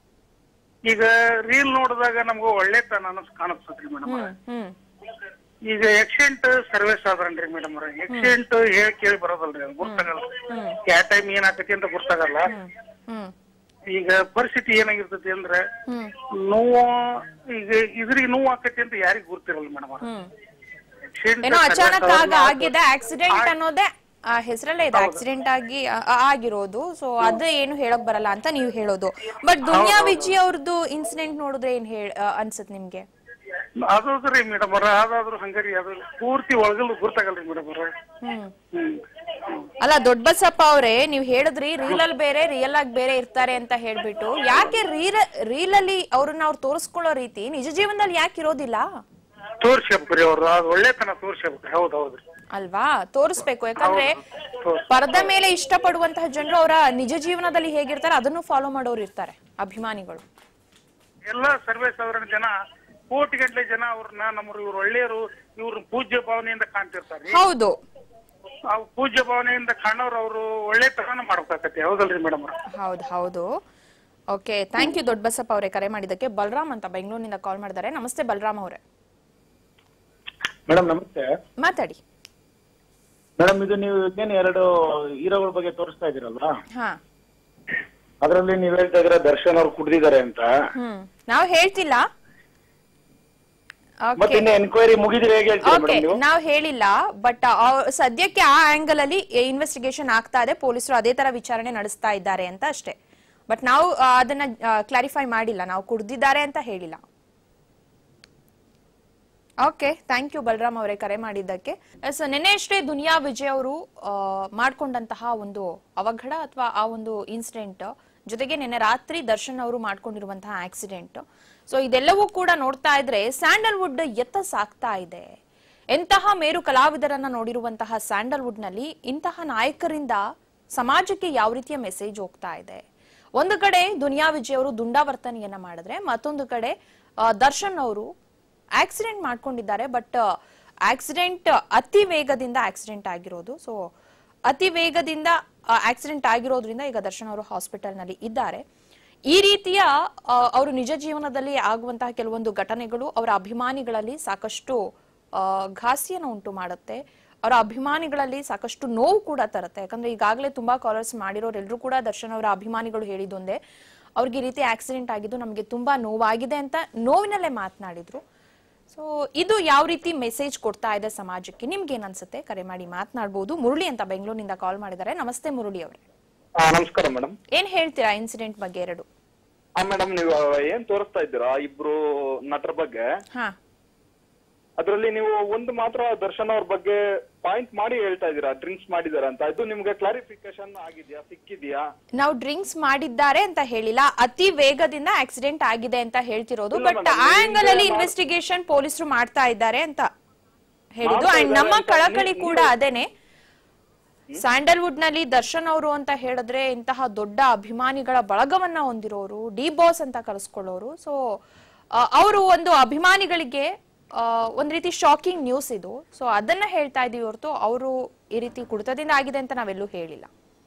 ಈಗ ರೀಲ್ ನೋಡಿದಾಗ ನಮ್ಗ ಒಳ್ಳೆತನ ಅನ್ನಿಸ್ ಕಾಣಿಸ್ತದ್ರಿ ಮೇಡಮ್ ಹ್ಮ್ ಹ್ಮ್ ಈಗ ಆಕ್ಸಿಡೆಂಟ್ ಸರ್ವಿಸ್ ಆದ್ರನ್ರಿ ಮೇಡಮ್ ಅವ್ರ ಆಕ್ಸಿಡೆಂಟ್ ಹೇಳಿ ಕೇಳಿ ಬರೋದಲ್ರಿ ಅದು ಗುರ್ತಾಗಲ್ಲ ಯಾವ ಟೈಮ್ ಏನ್ ಆಕತಿ ಅಂತ ಗುರ್ತಾಗಲ್ಲ ಹ್ಮ್ ಈಗ ಪರಿಸ್ಥಿತಿ ಏನಾಗಿರ್ತೈತಿ ಅಂದ್ರೆ ಹ್ಮ್ ನೋವು ಈಗ ಇದ್ರಿಗೆ ನೋವು ಆಕತಿ ಅಂತ ಯಾರಿಗ್ ಗುರ್ತಿರಲ್ಲ ಮೇಡಮ್ ಅವ್ರ ಹ್ಮ್ ಆಕ್ಸಿಡೆಂಟ್ ಏನೋ ಅಚಾನಕ್ ಆಗ ಆಗಿದೆ ಆಕ್ಸಿಡೆಂಟ್ ಅನ್ನೋದೇ ಆ ಹೆಸರಲ್ಲೇ ಇದೆ ಆಕ್ಸಿಡೆಂಟ್ ಆಗಿ ಆ- ಆ- ಆಗಿರೋದು ಸೊ ಅದು ಏನು ಹೇಳಕ್ ಬರಲ್ಲ ಅಂತ ನೀವು ಹೇಳೋದು ಬಟ್ ದುನಿಯಾ ವಿಜಿ ಅವ್ರದ್ದು ಇನ್ಸಿಡೆಂಟ್ ನೋಡಿದ್ರೆ ಏನ್ ಹೇಳ್ ಆ, ಅನ್ಸತ್ ನಿಮ್ಗೆ ಅದಾದ್ರಿ ಮೇಡಮ್ ಅವ್ರ ಅದಾದ್ರೂ ಹಂಗಾರಿ ಅದು ಪೂರ್ತಿ ಒಳಗಲ್ ಗುರ್ತಾಗಲ್ರಿ ಮೇಡಮ್ ಅವ್ರ ಹ್ಮ್ ಹ್ಮ್ ಅಲ್ಲ ದೊಡ್ಡ ಬಸಪ್ಪ ಅವ್ರೆ ನೀವ್ ಹೇಳಿದ್ರಿ ರೀಲ್ ಅಲ್ಲಿ ಬೇರೆ ರಿಯಲ್ ಆಗಿ ಬೇರೆ ಇರ್ತಾರೆ ಅಂತ ಹೇಳ್ಬಿಟ್ಟು ಯಾಕೆ ರೀಲ್ ರೀಲ್ ಅಲ್ಲಿ ಅವ್ರನ್ನ ಅವ್ರು ತೋರಿಸ್ಕೊಳ್ಳೋ ರೀತಿ ನಿಜ ಜೀವನದಲ್ಲಿ ಯಾಕೆ ಇರೋದಿಲ್ಲ ತೋರ್ಸ್ಬೇಕ್ರಿ ಅವ್ರು ಅದು ಒಳ್ಳೆತನ ತೋರ್ಸ್ಬೇಕ್ರಿ ಹೌದ್ ಹೌದ್ರಿ ಅಲ್ವಾ ತೋರಿಸ್ಬೇಕು ಯಾಕಂದ್ರೆ ಪರದ ಮೇಲೆ ಇಷ್ಟಪಡುವಂತಹ ಜನರು ಅವರ ನಿಜ ಜೀವನದಲ್ಲಿ ಹೇಗಿರ್ತಾರೆ ಅದನ್ನು ಫಾಲೋ ಮಾಡೋರು ಇರ್ತಾರೆ ಅಭಿಮಾನಿಗಳು ಎಲ್ಲಾ ಸರ್ವೇ ಸಾಧಾರಣ ಜನ ಕೋಟಿ ಗಟ್ಟಲೆ ಜನ ಅವ್ರನ್ನ ನಮ್ಮ ಇವ್ರು ಒಳ್ಳೆಯವರು ಇವ್ರ ಪೂಜ್ಯ ಭಾವನೆಯಿಂದ ಕಾಣ್ತಿರ್ತಾರೆ ಹೌದು ಆ ಪೂಜ್ಯ ಭಾವನೆಯಿಂದ ಕಾಣೋರು ಅವರು ಒಳ್ಳೆ ತರನ ಮಾಡ್ಬೇಕಾಗತ್ತೆ ಹೌದಲ್ರಿ ಮೇಡಮ್ ಹೌದು ಹೌದು ಓಕೆ ಥ್ಯಾಂಕ್ ಯು ದೊಡ್ಡ ಬಸಪ್ಪ ಅವರೇ ಕರೆ ಮಾಡಿದ್ದಕ್ಕೆ ಬಲರಾಮ್ ಅಂತ ಬೆಂಗಳೂರಿನಿಂದ ಕಾಲ್ ಮಾಡಿದ್ದಾರೆ ನಮಸ್ತೆ ಬಲರಾಮ್ ಅವರೇ ಮೇಡಮ್ ನಮಸ್ತೆ ಮಾತಾಡಿ ಮೇಡಮ್ ಇದು ನೀವು ಏನು ಎರಡು ಹೀರೋಗಳ ಬಗ್ಗೆ ತೋರಿಸ್ತಾ ಇದೀರಲ್ವಾ ಹಾ ಅದರಲ್ಲಿ ನೀವ್ ಹೇಳ್ತಾ ಇದ್ರ ದರ್ಶನ್ ಅವ್ರು ಕುಡ್ದಿದ್ದಾರೆ ಅಂತ ಹ್ಮ್ ನಾವು ಹೇಳ್ತಿಲ್ಲ ಮತ್ತೆ ಇನ್ನು ಎನ್ಕ್ವೈರಿ ಮುಗಿದ್ರೆ ಹೇಗೆ ಹೇಳ್ತೀರಾ ಓಕೆ ಮೇಡಮ್ ನೀವು ನಾವು ಹೇಳಿಲ್ಲ ಬಟ್ ಸದ್ಯಕ್ಕೆ ಆ ಆಂಗಲ್ ಅಲ್ಲಿ ಇನ್ವೆಸ್ಟಿಗೇಷನ್ ಆಗ್ತಾ ಇದೆ ಪೊಲೀಸರು ಅದೇ ತರ ವಿಚಾರಣೆ ನಡೆಸ್ತಾ ಇದ್ದಾರೆ ಅಂತ ಅಷ್ಟೇ ಬಟ್ ನಾವು ಆ, ಅದನ್ನ ಕ್ಲಾರಿಫೈ ಮಾಡಿಲ್ಲ ನಾವು ಕುಡ್ದಿದ್ದಾರೆ ಅಂತ ಹೇಳಿಲ್ಲ ಓಕೆ ಥ್ಯಾಂಕ್ ಯು ಬಲರಾಮ್ ಅವರೇ ಕರೆ ಮಾಡಿದ್ದಕ್ಕೆ ಎಸ್ ನಿನ್ನೆ ಅಷ್ಟೇ ದುನಿಯಾ ವಿಜಯ್ ಅವರು ಆ, ಮಾಡ್ಕೊಂಡಂತಹ ಒಂದು ಅವಘಡ ಅಥವಾ ಆ ಒಂದು ಇನ್ಸಿಡೆಂಟ್ ಜೊತೆಗೆ ನಿನ್ನೆ ರಾತ್ರಿ ದರ್ಶನ್ ಅವರು ಮಾಡ್ಕೊಂಡಿರುವಂತಹ ಆಕ್ಸಿಡೆಂಟ್ ಸೊ ಇದೆಲ್ಲವೂ ಕೂಡ ನೋಡ್ತಾ ಇದ್ರೆ ಸ್ಯಾಂಡಲ್ವುಡ್ ಎತ್ತ ಸಾಕ್ತಾ ಇದೆ ಎಂತಹ ಮೇರು ಕಲಾವಿದರನ್ನ ನೋಡಿರುವಂತಹ ಸ್ಯಾಂಡಲ್ವುಡ್ ನಲ್ಲಿ ಇಂತಹ ನಾಯಕರಿಂದ ಸಮಾಜಕ್ಕೆ ಯಾವ ರೀತಿಯ ಮೆಸೇಜ್ ಹೋಗ್ತಾ ಇದೆ ಒಂದು ಕಡೆ ದುನಿಯಾ ವಿಜಯ್ ಅವರು ದುಂಡಾವರ್ತನೆಯನ್ನ ಮಾಡಿದ್ರೆ ಮತ್ತೊಂದು ಕಡೆ ಆ, ದರ್ಶನ್ ಅವರು ಆಕ್ಸಿಡೆಂಟ್ ಮಾಡ್ಕೊಂಡಿದ್ದಾರೆ ಬಟ್ ಆಕ್ಸಿಡೆಂಟ್ ಅತಿ ವೇಗದಿಂದ ಆಕ್ಸಿಡೆಂಟ್ ಆಗಿರೋದು ಸೊ ಅತಿ ವೇಗದಿಂದ ಆಕ್ಸಿಡೆಂಟ್ ಆಗಿರೋದ್ರಿಂದ ಈಗ ದರ್ಶನ್ ಅವರು ಹಾಸ್ಪಿಟಲ್ ನಲ್ಲಿ ಇದ್ದಾರೆ ಈ ರೀತಿಯ ಆ, ಅವರು ನಿಜ ಜೀವನದಲ್ಲಿ ಆಗುವಂತಹ ಕೆಲವೊಂದು ಘಟನೆಗಳು ಅವರ ಅಭಿಮಾನಿಗಳಲ್ಲಿ ಸಾಕಷ್ಟು ಆ, ಘಾಸಿಯನ್ನು ಉಂಟು ಮಾಡುತ್ತೆ ಅವರ ಅಭಿಮಾನಿಗಳಲ್ಲಿ ಸಾಕಷ್ಟು ನೋವು ಕೂಡ ತರುತ್ತೆ ಯಾಕಂದ್ರೆ ಈಗಾಗಲೇ ತುಂಬಾ ಕಾಲರ್ಸ್ ಮಾಡಿರೋರೆಲ್ಲರೂ ಕೂಡ ದರ್ಶನ್ ಅವರ ಅಭಿಮಾನಿಗಳು ಹೇಳಿದೊಂದೇ ಅವ್ರಿಗೆ ಈ ರೀತಿ ಆಕ್ಸಿಡೆಂಟ್ ಆಗಿದ್ದು ನಮಗೆ ತುಂಬಾ ನೋವಾಗಿದೆ ಅಂತ ನೋವಿನಲ್ಲೇ ಮಾತನಾಡಿದ್ರು ಸೊ ಇದು ಯಾವ ರೀತಿ ಮೆಸೇಜ್ ಕೊಡ್ತಾ ಇದೆ ಸಮಾಜಕ್ಕೆ ನಿಮ್ಗೆ ಏನ್ ಅನ್ಸುತ್ತೆ ಕರೆ ಮಾಡಿ ಮಾತನಾಡಬಹುದು ಮುರಳಿ ಅಂತ ಬೆಂಗಳೂರಿನಿಂದ ಕಾಲ್ ಮಾಡಿದ್ದಾರೆ ನಮಸ್ತೆ ಮುರಳಿ ಅವರೇ ನಮಸ್ಕಾರ ಮೇಡಮ್ ಏನ್ ಹೇಳ್ತೀರಾ ಇನ್ಸಿಡೆಂಟ್ ಬಗ್ಗೆ ಎರಡು ಹಾ ಮೇಡಮ್ ನೀವು ಏನ್ ತೋರಿಸ್ತಾ ಇದ್ದೀರಾ ಇಬ್ರು ನಟರ ಬಗ್ಗೆ ಹಾ ಅದ್ರಲ್ಲಿ ನೀವು ಒಂದು ಮಾತ್ರ ದರ್ಶನ್ ಅವ್ರ ಬಗ್ಗೆ ಪಾಯಿಂಟ್ ಮಾಡಿ ಹೇಳ್ತಾ ಇದ್ದೀರಾ ಡ್ರಿಂಕ್ಸ್ ಮಾಡಿದಾರೆ ಅಂತ ಇದು ನಿಮ್ಗೆ ಕ್ಲಾರಿಫಿಕೇಶನ್ ಆಗಿದ್ಯಾ ಸಿಕ್ಕಿದ್ಯಾ ನಾವು ಡ್ರಿಂಕ್ಸ್ ಮಾಡಿದ್ದಾರೆ ಅಂತ ಹೇಳಿಲ್ಲ ಅತಿ ವೇಗದಿಂದ ಆಕ್ಸಿಡೆಂಟ್ ಆಗಿದೆ ಅಂತ ಹೇಳ್ತಿರೋದು ಇಲ್ಲ ಬಟ್ madam, ಆ ಆಂಗಲ್ ಅಲ್ಲಿ ಹಿಂದೆ ಇನ್ವೆಸ್ಟಿಗೇಷನ್ ಪೊಲೀಸರು ಮಾಡ್ತಾ ಇದ್ದಾರೆ ಅಂತ ಹೇಳಿದ್ದು ಮಾಡ್ತಾ ಅಂಡ್ ಇದ್ದಾರೆ ನಮ್ಮ ಅಂತ ಕಳಕಳಿ ನೀವು- ಕೂಡ ಅದೇನೆ ಸ್ಯಾಂಡಲ್ವುಡ್ ನಲ್ಲಿ ದರ್ಶನ್ ಅವರು ಅಂತ ಹೇಳಿದ್ರೆ ಇಂತಹ ದೊಡ್ಡ ಅಭಿಮಾನಿಗಳ ಬಳಗವನ್ನ ಹೊಂದಿರೋರು ಡಿ ಬಾಸ್ ಅಂತ ಕರೆಸ್ಕೊಳ್ಳೋರು ಸೊ ಅವರು ಒಂದು ಅಭಿಮಾನಿಗಳಿಗೆ ಆ, ಒಂದ್ ರೀತಿ ಶಾಕಿಂಗ್ ನ್ಯೂಸ್ ಇದು ಸೊ ಅದನ್ನ ಹೇಳ್ತಾ ಇದೀವಿ ಹೊರತು ಅವರು ಈ ರೀತಿ ಕುಡಿತದಿಂದ ಆಗಿದೆ ಅಂತ ನಾವೆಲ್ಲೂ ಹೇಳಿಲ್ಲ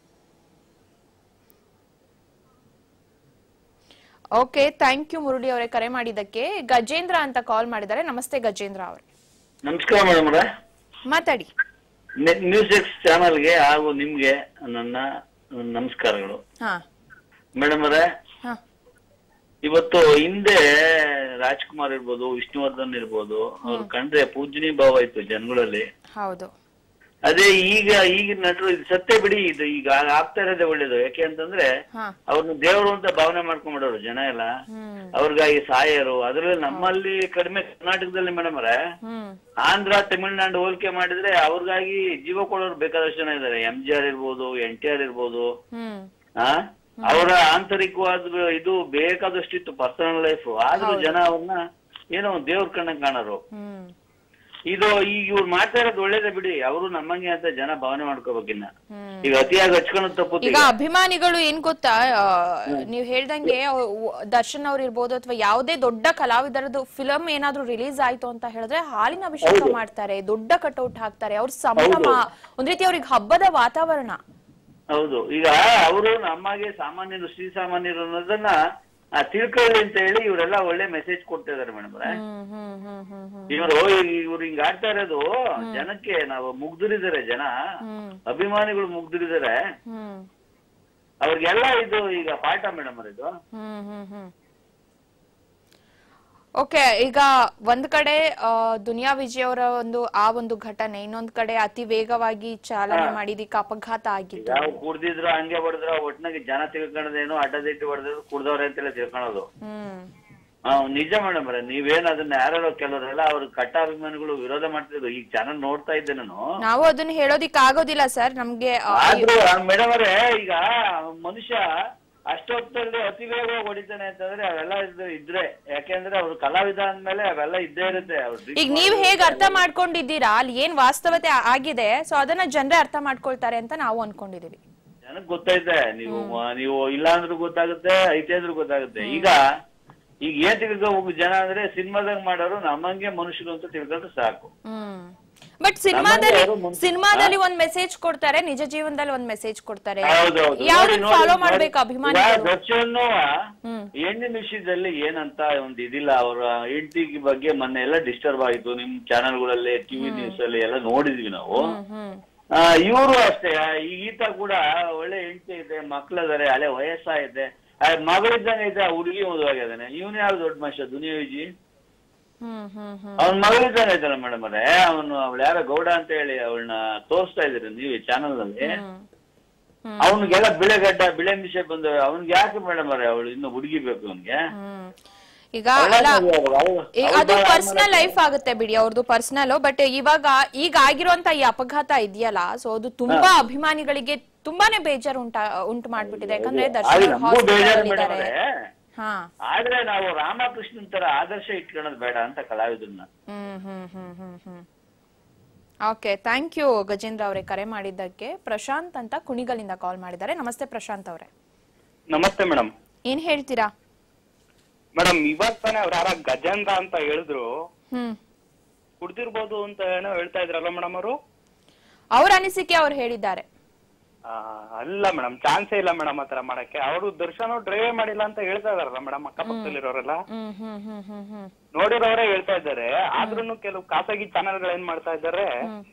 ಓಕೆ ಥ್ಯಾಂಕ್ ಯು ಮುರಳಿ ಅವರೇ ಕರೆ ಮಾಡಿದ್ದಕ್ಕೆ ಗಜೇಂದ್ರ ಅಂತ ಕಾಲ್ ಮಾಡಿದ್ದಾರೆ ನಮಸ್ತೆ ಗಜೇಂದ್ರ ಅವರೇ ನಮಸ್ಕಾರ ಮೇಡಮ್ ಅವರೇ ಮಾತಾಡಿ ನ್ಯೂಸ್ ಎಕ್ಸ್ ಚಾನಲ್ಗೆ ಹಾಗೂ ನಿಮ್ಗೆ ನನ್ನ ನಮಸ್ಕಾರಗಳು ಹಾ ಮೇಡಮ್ ಅವರೇ ಹಾ ಇವತ್ತು ಹಿಂದೆ ರಾಜ್ಕುಮಾರ್ ಇರ್ಬೋದು ವಿಷ್ಣುವರ್ಧನ್ ಇರ್ಬೋದು ಅವ್ರು ಕಂಡ್ರೆ ಪೂಜನೀಯ ಭಾವ ಇತ್ತು ಜನಗಳಲ್ಲಿ ಹೌದು ಅದೇ ಈಗ ಈಗಿನ ನಟರು ಇದು ಸತ್ಯ ಬಿಡಿ ಇದು ಈಗ ಆಗ್ತಾ ಇರೋದೇ ಒಳ್ಳೇದು ಯಾಕೆ ಅಂತಂದ್ರೆ ಹಾ ಅವ್ರನ್ನ ದೇವರು ಅಂತ ಭಾವನೆ ಮಾಡ್ಕೊಂಡ್ಬಿಡೋರು ಜನ ಎಲ್ಲ ಹ್ಮ್ ಅವ್ರಿಗಾಗಿ ಸಾಯರು ಅದ್ರಲ್ಲಿ ನಮ್ಮಲ್ಲಿ ಕಡಿಮೆ ಕರ್ನಾಟಕದಲ್ಲಿ ಮೇಡಮ್ ಅವರೇ ಹ್ಮ್ ಆಂಧ್ರ ತಮಿಳ್ನಾಡು ಹೋಲಿಕೆ ಮಾಡಿದ್ರೆ ಅವ್ರಿಗಾಗಿ ಜೀವ ಕೊಡೋರು ಬೇಕಾದಷ್ಟು ಜನ ಇದ್ದಾರೆ ಎಂ ಜಿ ಆರ್ ಇರ್ಬೋದು ಎನ್ ಟಿ ಆರ್ ಇರ್ಬೋದು ಹ್ಮ್ ಆ ಅವರ ಆಂತರಿಕವಾದ ಇದು ಬೇಕಾದಷ್ಟಿತ್ತು ಪರ್ಸನಲ್ ಲೈಫ್ ಆದ್ರೂ ಜನ ಅವ್ರನ್ನ ಏನೋ ಒಂದ್ ದೇವ್ರ ಕಣ್ಣಂಗ್ ಕಾಣೋರು ಹ್ಮ್ ಇದು ಈಗ ಇವ್ರು ಮಾಡ್ತಾ ಇರೋದು ಒಳ್ಳೇದೇ ಬಿಡಿ ಅವರು ನಮ್ಮಂಗೆ ಅಂತ ಜನ ಭಾವನೆ ಮಾಡ್ಕೋಬೇಕಿನ್ನ ಹ್ಮ್. ಈಗ ಅತಿಯಾಗಿ ಹಚ್ಕೊಳೋದ್ ತಪ್ಪು ಈಗ ಅಭಿಮಾನಿಗಳು ಏನ್ ಗೊತ್ತಾ ಆ, ನೀವ್ ಹೇಳ್ದಂಗೆ ಅವ್- ವ- ದರ್ಶನ್ ಅವ್ರು ಇರ್ಬೋದು ಅಥವಾ ಯಾವುದೇ ದೊಡ್ಡ ಕಲಾವಿದರದ್ದು ಫಿಲಂ ಏನಾದ್ರೂ ರಿಲೀಸ್ ಆಯ್ತು ಅಂತ ಹೇಳಿದ್ರೆ ಹಾಲಿನ ಅಭಿಷೇಕ ಮಾಡ್ತಾರೆ ದೊಡ್ಡ ಕಟೌಟ್ ಹಾಕ್ತಾರೆ ಅವ್ರ ಸಂಭ್ರಮ ಒಂದ್ ರೀತಿ ಅವ್ರಿಗೆ ಹಬ್ಬದ ವಾತಾವರಣ ಹೌದು ಈಗ ಅವರು ನಮಗೆ ಸಾಮಾನ್ಯರು ಶ್ರೀ ಸಾಮಾನ್ಯರು ಅನ್ನೋದನ್ನ ಆ, ತಿಳ್ಕೊಳ್ಳಿ ಅಂತ ಹೇಳಿ ಇವರೆಲ್ಲ ಒಳ್ಳೆ ಮೆಸೇಜ್ ಕೊಡ್ತಾ ಇದಾರೆ madam hmm hmm hmm hmm ಹ್ಮ್ ಇವರು ಇವ್ರು ಹಿಂಗ್ ಆಡ್ತಾ ಇರೋದು ಜನಕ್ಕೆ ನಾವು ಮುಗ್ಧರಿದ್ದಾರೆ ಜನ ಹ್ಮ್ ಅಭಿಮಾನಿಗಳು ಮುಗ್ಧರಿದ್ದಾರೆ ಹ್ಮ್ ಅವ್ರಿಗೆಲ್ಲ ಇದು ಈಗ ಪಾಠ ಮೇಡಮ್ ಇದು ಹ್ಮ್ ಹ್ಮ್ ಹ್ಮ್ ಓಕೆ ಈಗ ಒಂದ್ ಕಡೆ ಆ, ದುನಿಯಾ ವಿಜಯ್ ಅವರ ಒಂದು ಆ ಒಂದು ಘಟನೆ ಇನ್ನೊಂದ್ ಕಡೆ ಅತಿ ವೇಗವಾಗಿ ಚಾಲನೆ ಮಾಡಿದಕ್ಕೆ ಅಪಘಾತ ಆಗಿದ್ದು ಯಾವ ಕುಡ್ದಿದ್ರ ಹಂಗೆ ಹೊಡೆದ್ರ ಒಟ್ನಾಗೆ ಜನ ತಿಳ್ಕೊಳ್ಳೋದೇನು ಅಡ್ಡದಿಟ್ಟು ಹೊಡೆದ್ರು ಕುಡ್ದವ್ರೆ ಅಂತೆಲ್ಲ ತಿಳ್ಕೊಳ್ಳೋದು ಹ್ಮ್ ಆ, ನಿಜ ಮೇಡಮ್ ಅವ್ರೆ ನೀವೇನ್ ಅದನ್ನ ಯಾರೋ ಕೆಲವರೆಲ್ಲ ಅವ್ರ ಕಟ್ಟ ಅಭಿಮಾನಿಗಳು ವಿರೋಧ ಮಾಡ್ತಿದ್ರು ಈಗ ಚಾನಲ್ ನೋಡ್ತಾ ಇದ್ದೆ ನಾನು ನಾವು ಅದನ್ನ ಹೇಳೋದಿಕ್ ಆಗೋದಿಲ್ಲ ಸರ್ ನಮ್ಗೆ ಆ, ಆದ್ರೂ ಮೇಡಮ್ ಅವರೇ ಈಗ ಮನುಷ್ಯ ಅಷ್ಟೊತ್ತಲ್ಲಿ ಅತಿ ವೇಗ ಹೊಡಿತಾನೆ ಅಂತಂದ್ರೆ ಅವೆಲ್ಲ ಇದ್- ಇದ್ರೆ ಯಾಕೆಂದ್ರೆ ಅವ್ರು ಕಲಾವಿದ ಅಂದ್ಮೇಲೆ ಅವೆಲ್ಲ ಇದ್ದೇ ಇರುತ್ತೆ ಅವ್ರು ಈಗ ನೀವ್ ಹೇಗ್ ಅರ್ಥ ಮಾಡ್ಕೊಂಡಿದ್ದೀರಾ ಅಲ್ಲಿ ಏನ್ ವಾಸ್ತವತೆ ಆ- ಆಗಿದೆ ಸೊ ಅದನ್ನ ಜನರೇ ಅರ್ಥ ಮಾಡ್ಕೊಳ್ತಾರೆ ಅಂತ ನಾವು ಅನ್ಕೊಂಡಿದೀವಿ ಜನಕ್ ಗೊತ್ತೈತೆ ನೀವು ನೀವು ಇಲ್ಲ ಅಂದ್ರೂ ಗೊತ್ತಾಗುತ್ತೆ ಐತೆ ಅಂದ್ರೂ ಗೊತ್ತಾಗುತ್ತೆ ಈಗ ಈಗ ಏನ್ ತಿಳ್ಕೋಬೇಕು ಜನ ಅಂದ್ರೆ ಸಿನಿಮಾದಾಗ ಮಾಡೋರು ನಮ್ಮಂಗೆ ಮನುಷ್ಯರು ಅಂತ ತಿಳ್ಕೊಂಡ್ರೆ ಸಾಕು ಹ್ಮ್ ಬಟ್ ಸಿನಿಮಾದಲ್ಲಿ ಯಾರು ಮುಂಚೆ- ಸಿನಿಮಾದಲ್ಲಿ ಒಂದ್ ಮೆಸೇಜ್ ಕೊಡ್ತಾರೆ ನಿಜ ಜೀವನದಲ್ಲಿ ಒಂದ್ ಮೆಸೇಜ್ ಕೊಡ್ತಾರೆ ಹೌದೌದು ಯಾವ್ದನ್ನ ಫಾಲೋ ಮಾಡ್ಬೇಕು ಅಭಿಮಾನಿಗಳು ದರ್ಶನ್ ಹ್ಮ್ ಹೆಣ್ಣಿನ ವಿಷಯದಲ್ಲಿ ಏನಂತ ಒಂದ್ ಇದಿಲ್ಲ ಅವರ ಹೆಂಡತಿ ಬಗ್ಗೆ ಮೊನ್ನೆ ಎಲ್ಲ ಡಿಸ್ಟರ್ಬ್ ಆಯ್ತು ನಿಮ್ ಚಾನೆಲ್ಗಳಲ್ಲಿ ಟಿವಿ ನ್ಯೂಸ್ ಅಲ್ಲಿ ಎಲ್ಲ ನೋಡಿದ್ವಿ ನಾವು ಹ್ಮ್ ಇವರು ಅಷ್ಟೇ ಆ, ಈತ ಕೂಡ ಒಳ್ಳೆ ಹೆಂಡತಿ ಇದೆ ಮಕ್ಳಿದಾರೆ ಹಳೆ ವಯಸ್ಸಾಗಿದೆ ಆ, ಮಗಳಿದ್ದಂಗೆ ಇದೆ ಆ ಹುಡುಗಿ ಮದುವಾಗಿದ್ದಾನೆ ಇವನು ಯಾರು ದೊಡ್ಡ ಮನುಷ್ಯ ದುನಿಯಾ ವಿಜಿ ಹ್ಮ್ ಹ್ಮ್ ಹ್ಮ್ ಅವ್ನ ಮಗಳಿದ್ದಾನೆ ಐತಲ್ಲ ಮೇಡಮ್ ಅವರೇ ಅವನು ಅವಳು ಯಾರೋ ಗೌಡ ಅಂತ ಹೇಳಿ ಅವಳನ್ನ ತೋರಿಸ್ತಾ ಇದ್ದೀರಿ ನೀವು ಚಾನಲ್ ನಲ್ಲಿ ಅವನಿಗೆಲ್ಲ ಬಿಳೆ ಗಡ್ಡ ಬಿಳೆ ಮಿಷೆ ಬಂದ ಅವ್ನಿಗೆ ಯಾಕೆ ಮೇಡಮ್ ಅವರೇ ಅವಳು ಇನ್ನು ಹುಡುಗಿ ಬೇಕು ಅವನ್ಗೆ ಹ್ಮ್. ಈಗ ಅಲ್ಲ ಈಗ ಅದು ಪರ್ಸನಲ್ ಲೈಫ್ ಆಗುತ್ತೆ ಬಿಡಿ ಅವ್ರದ್ದು ಪರ್ಸನಲ್ ಬಟ್ ಇವಾಗ ಈಗ ಆಗಿರುವಂತ ಈ ಅಪಘಾತ ಇದೆಯಲ್ಲ ಸೊ ಅದು ತುಂಬಾ ಅಭಿಮಾನಿಗಳಿಗೆ ತುಂಬಾನೇ ಬೇಜಾರು ಉಂಟ ಉಂಟು ಮಾಡ್ಬಿಟ್ಟಿದೆ ಯಾಕಂದ್ರೆ ಅಲ್ಲಿ ದರ್ಶನ್ ನಮಗೂ ಬೇಜಾರು ಹಾಸ್ಪಿಟಲ್ ಮೇಡಮ್ ಇದ್ದಾರೆ ಅವರೇ ಹಾ ಆದ್ರೆ ನಾವು ರಾಮಕೃಷ್ಣನ್ ತರ ಆದರ್ಶ ಇಟ್ಕೊಳ್ಳೋದು ಬೇಡ ಅಂತ ಕಲಾವಿದನ್ನ hmm hmm hmm hmm hmm okay thank you Gajendra ಅವರೇ ಕರೆ ಮಾಡಿದ್ದಕ್ಕೆ ಪ್ರಶಾಂತ್ ಅಂತ ಕುಣಿಗಲಿಂದ ಕಾಲ್ ಮಾಡಿದ್ದಾರೆ ನಮಸ್ತೆ ಪ್ರಶಾಂತ್ ಅವರೇ ನಮಸ್ತೆ ಮೇಡಮ್ ಏನ್ ಹೇಳ್ತೀರಾ ಮೇಡಮ್ ಇವಾಗ ತಾನೇ ಅವ್ರ ಯಾರ ಗಜೇಂದ್ರ ಅಂತ ಹೇಳಿದ್ರು ಹ್ಮ್ ಕುಡ್ದಿರ್ಬೋದು ಅಂತ ಏನೋ ಹೇಳ್ತಾ ಇದ್ರಲ್ಲ ಮೇಡಮ್ ಅವರು ಅವ್ರ ಅನಿಸಿಕೆ ಅವ್ರು ಹೇಳಿದ್ದಾರೆ ಅಲ್ಲ ಮೇಡಮ್ ಚಾನ್ಸೇ ಇಲ್ಲ ಮೇಡಮ್ ಆತರ ಮಾಡಕ್ಕೆ ಅವರು ದರ್ಶನ್ ಡ್ರೈವ್ ಮಾಡಿಲ್ಲ ಅಂತ ಹೇಳ್ತಾ ಇದಾರಲ್ಲ ಮೇಡಮ್ ಅಕ್ಕಪಕ್ಕದಲ್ಲಿರೋರೆಲ್ಲ ಹ್ಮ್ ಹ್ಮ್ ಹ್ಮ್ ಹ್ಮ್ ಹ್ಮ್ ನೋಡಿರೋರೇ ಹೇಳ್ತಾ ಇದ್ದಾರೆ ಆದ್ರೂನು ಕೆಲವು ಖಾಸಗಿ ಚಾನೆಲ್ಗಳು ಏನ್ ಮಾಡ್ತಾ ಇದ್ದಾರೆ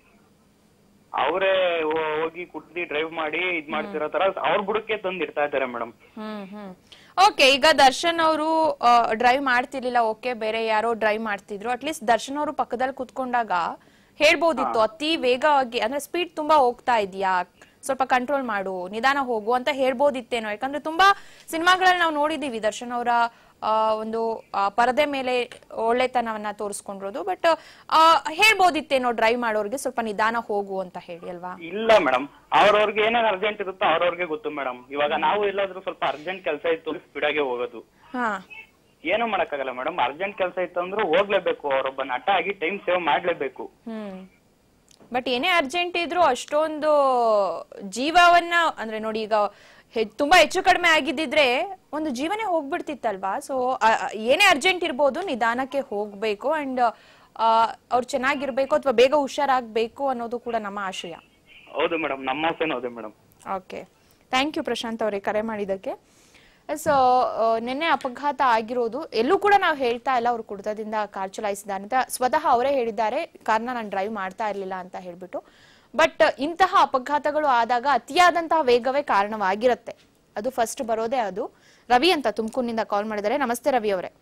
ಅವರೇ ಹೋಗಿ ಕುಡ್ದಿ ಡ್ರೈವ್ ಮಾಡಿ ಇದ್ ಮಾಡ್ತಿರೋ ತರ ಅವ್ರ ಬುಡಕ್ಕೆ ತಂದು ಇಡ್ತಾ ಇದ್ದಾರೆ ಮೇಡಮ್ ಹ್ಮ್ ಹ್ಮ್ ಓಕೆ ಈಗ ದರ್ಶನ್ ಅವರು ಡ್ರೈವ್ ಮಾಡ್ತಿರ್ಲಿಲ್ಲ ಓಕೆ ಬೇರೆ ಯಾರೋ ಡ್ರೈವ್ ಮಾಡ್ತಿದ್ರು ಅಟ್ಲೀಸ್ಟ್ ದರ್ಶನ್ ಅವರು ಪಕ್ಕದಲ್ಲಿ ಕುತ್ಕೊಂಡಾಗ ಹೇಳ್ಬೋದಿತ್ತು ಅತಿ ವೇಗವಾಗಿ ಅಂದ್ರೆ ಸ್ಪೀಡ್ ತುಂಬಾ ಹೋಗ್ತಾ ಇದೆಯಾ ಸ್ವಲ್ಪ ಕಂಟ್ರೋಲ್ ಮಾಡು ನಿಧಾನ ಹೋಗು ಅಂತ ಹೇಳ್ಬೋದಿತ್ತೇನೋ ಯಾಕಂದ್ರೆ ತುಂಬಾ ಸಿನಿಮಾಗಳಲ್ಲಿ ನಾವು ನೋಡಿದೀವಿ ದರ್ಶನ್ ಅವರ ಒಂದು ಆ, ಪರದೆ ಮೇಲೆ ಒಳ್ಳೆತನವನ್ನ ತೋರಿಸ್ಕೊಂಡಿರೋದು ಬಟ್ ಹೇಳ್ಬೋದಿತ್ತೇನೋ ಡ್ರೈವ್ ಮಾಡೋರ್ಗೆ ಸ್ವಲ್ಪ ನಿಧಾನ ಹೋಗು ಅಂತ ಹೇಳಿ ಅಲ್ವಾ ಇಲ್ಲ ಮೇಡಮ್ ಅವ್ರವ್ರಿಗೆ ಏನೇನ್ ಅರ್ಜೆಂಟ್ ಇರುತ್ತೋ ಅವ್ರವ್ರಿಗೆ ಗೊತ್ತು ಮೇಡಮ್ ಇವಾಗ ನಾವು ಎಲ್ಲಾದ್ರೂ ಸ್ವಲ್ಪ ಅರ್ಜೆಂಟ್ ಕೆಲಸ ಇತ್ತು ಸ್ಪೀಡ್ ಆಗಿ ಹೋಗೋದು ಹಾ ಏನು ಮಾಡಕ್ಕಾಗಲ್ಲ ಮೇಡಮ್ ಅರ್ಜೆಂಟ್ ಕೆಲಸ ಇತ್ತು ಅಂದ್ರೂ ಹೋಗ್ಲೇಬೇಕು ಅವರೊಬ್ಬ ನಟ ಆಗಿ ಟೈಮ್ ಸೇವ್ ಮಾಡ್ಲೇಬೇಕು ಹ್ಮ್ ಬಟ್ ಏನೇ ಅರ್ಜೆಂಟ್ ಇದ್ರು ಅಷ್ಟೊಂದು ಜೀವವನ್ನ ಅಂದ್ರೆ ನೋಡಿ ಈಗ ಹೆ- ತುಂಬಾ ಹೆಚ್ಚು ಕಡಿಮೆ ಆಗಿದ್ದಿದ್ರೆ ಒಂದು ಜೀವನೇ ಹೋಗ್ಬಿಡ್ತಿತ್ತಲ್ವಾ ಸೊ ಏನೇ ಅರ್ಜೆಂಟ್ ಇರ್ಬೋದು ನಿಧಾನಕ್ಕೆ ಹೋಗ್ಬೇಕು ಅಂಡ್ ಅವ್ರು ಚೆನ್ನಾಗಿರ್ಬೇಕು ಅಥವಾ ಬೇಗ ಹುಷಾರಾಗ್ಬೇಕು ಅನ್ನೋದು ಕೂಡ ನಮ್ಮ ಆಶಯ ಹೌದು ಮೇಡಮ್ ನಮ್ಮ ಆಸೆನೂ ಅದೇ madam okay thank you Prashanth ಅವರೇ ಕರೆ ಮಾಡಿದ್ದಕ್ಕೆ ಸೊ ನಿನ್ನೆ ಅಪಘಾತ ಆಗಿರೋದು ಎಲ್ಲೂ ಕೂಡ ನಾವು ಹೇಳ್ತಾ ಇಲ್ಲ ಅವ್ರು ಕುಡಿತದಿಂದ ಕಾರ್ ಚಲಾಯಿಸಿದ್ದಾರೆ ಅಂತ ಸ್ವತಃ ಅವರೇ ಹೇಳಿದ್ದಾರೆ ಕಾರ್ನ ನಾನು ಡ್ರೈವ್ ಮಾಡ್ತಾ ಇರಲಿಲ್ಲ ಅಂತ ಹೇಳ್ಬಿಟ್ಟು ಬಟ್ ಇಂತಹ ಅಪಘಾತಗಳು ಆದಾಗ ಅತಿಯಾದಂತಹ ವೇಗವೇ ಕಾರಣವಾಗಿರುತ್ತೆ ಅದು ಫಸ್ಟ್ ಬರೋದೇ ಅದು ರವಿ ಅಂತ ತುಮಕೂರಿನಿಂದ ಕಾಲ್ ಮಾಡಿದ್ದಾರೆ ನಮಸ್ತೆ ರವಿ ಅವರೇ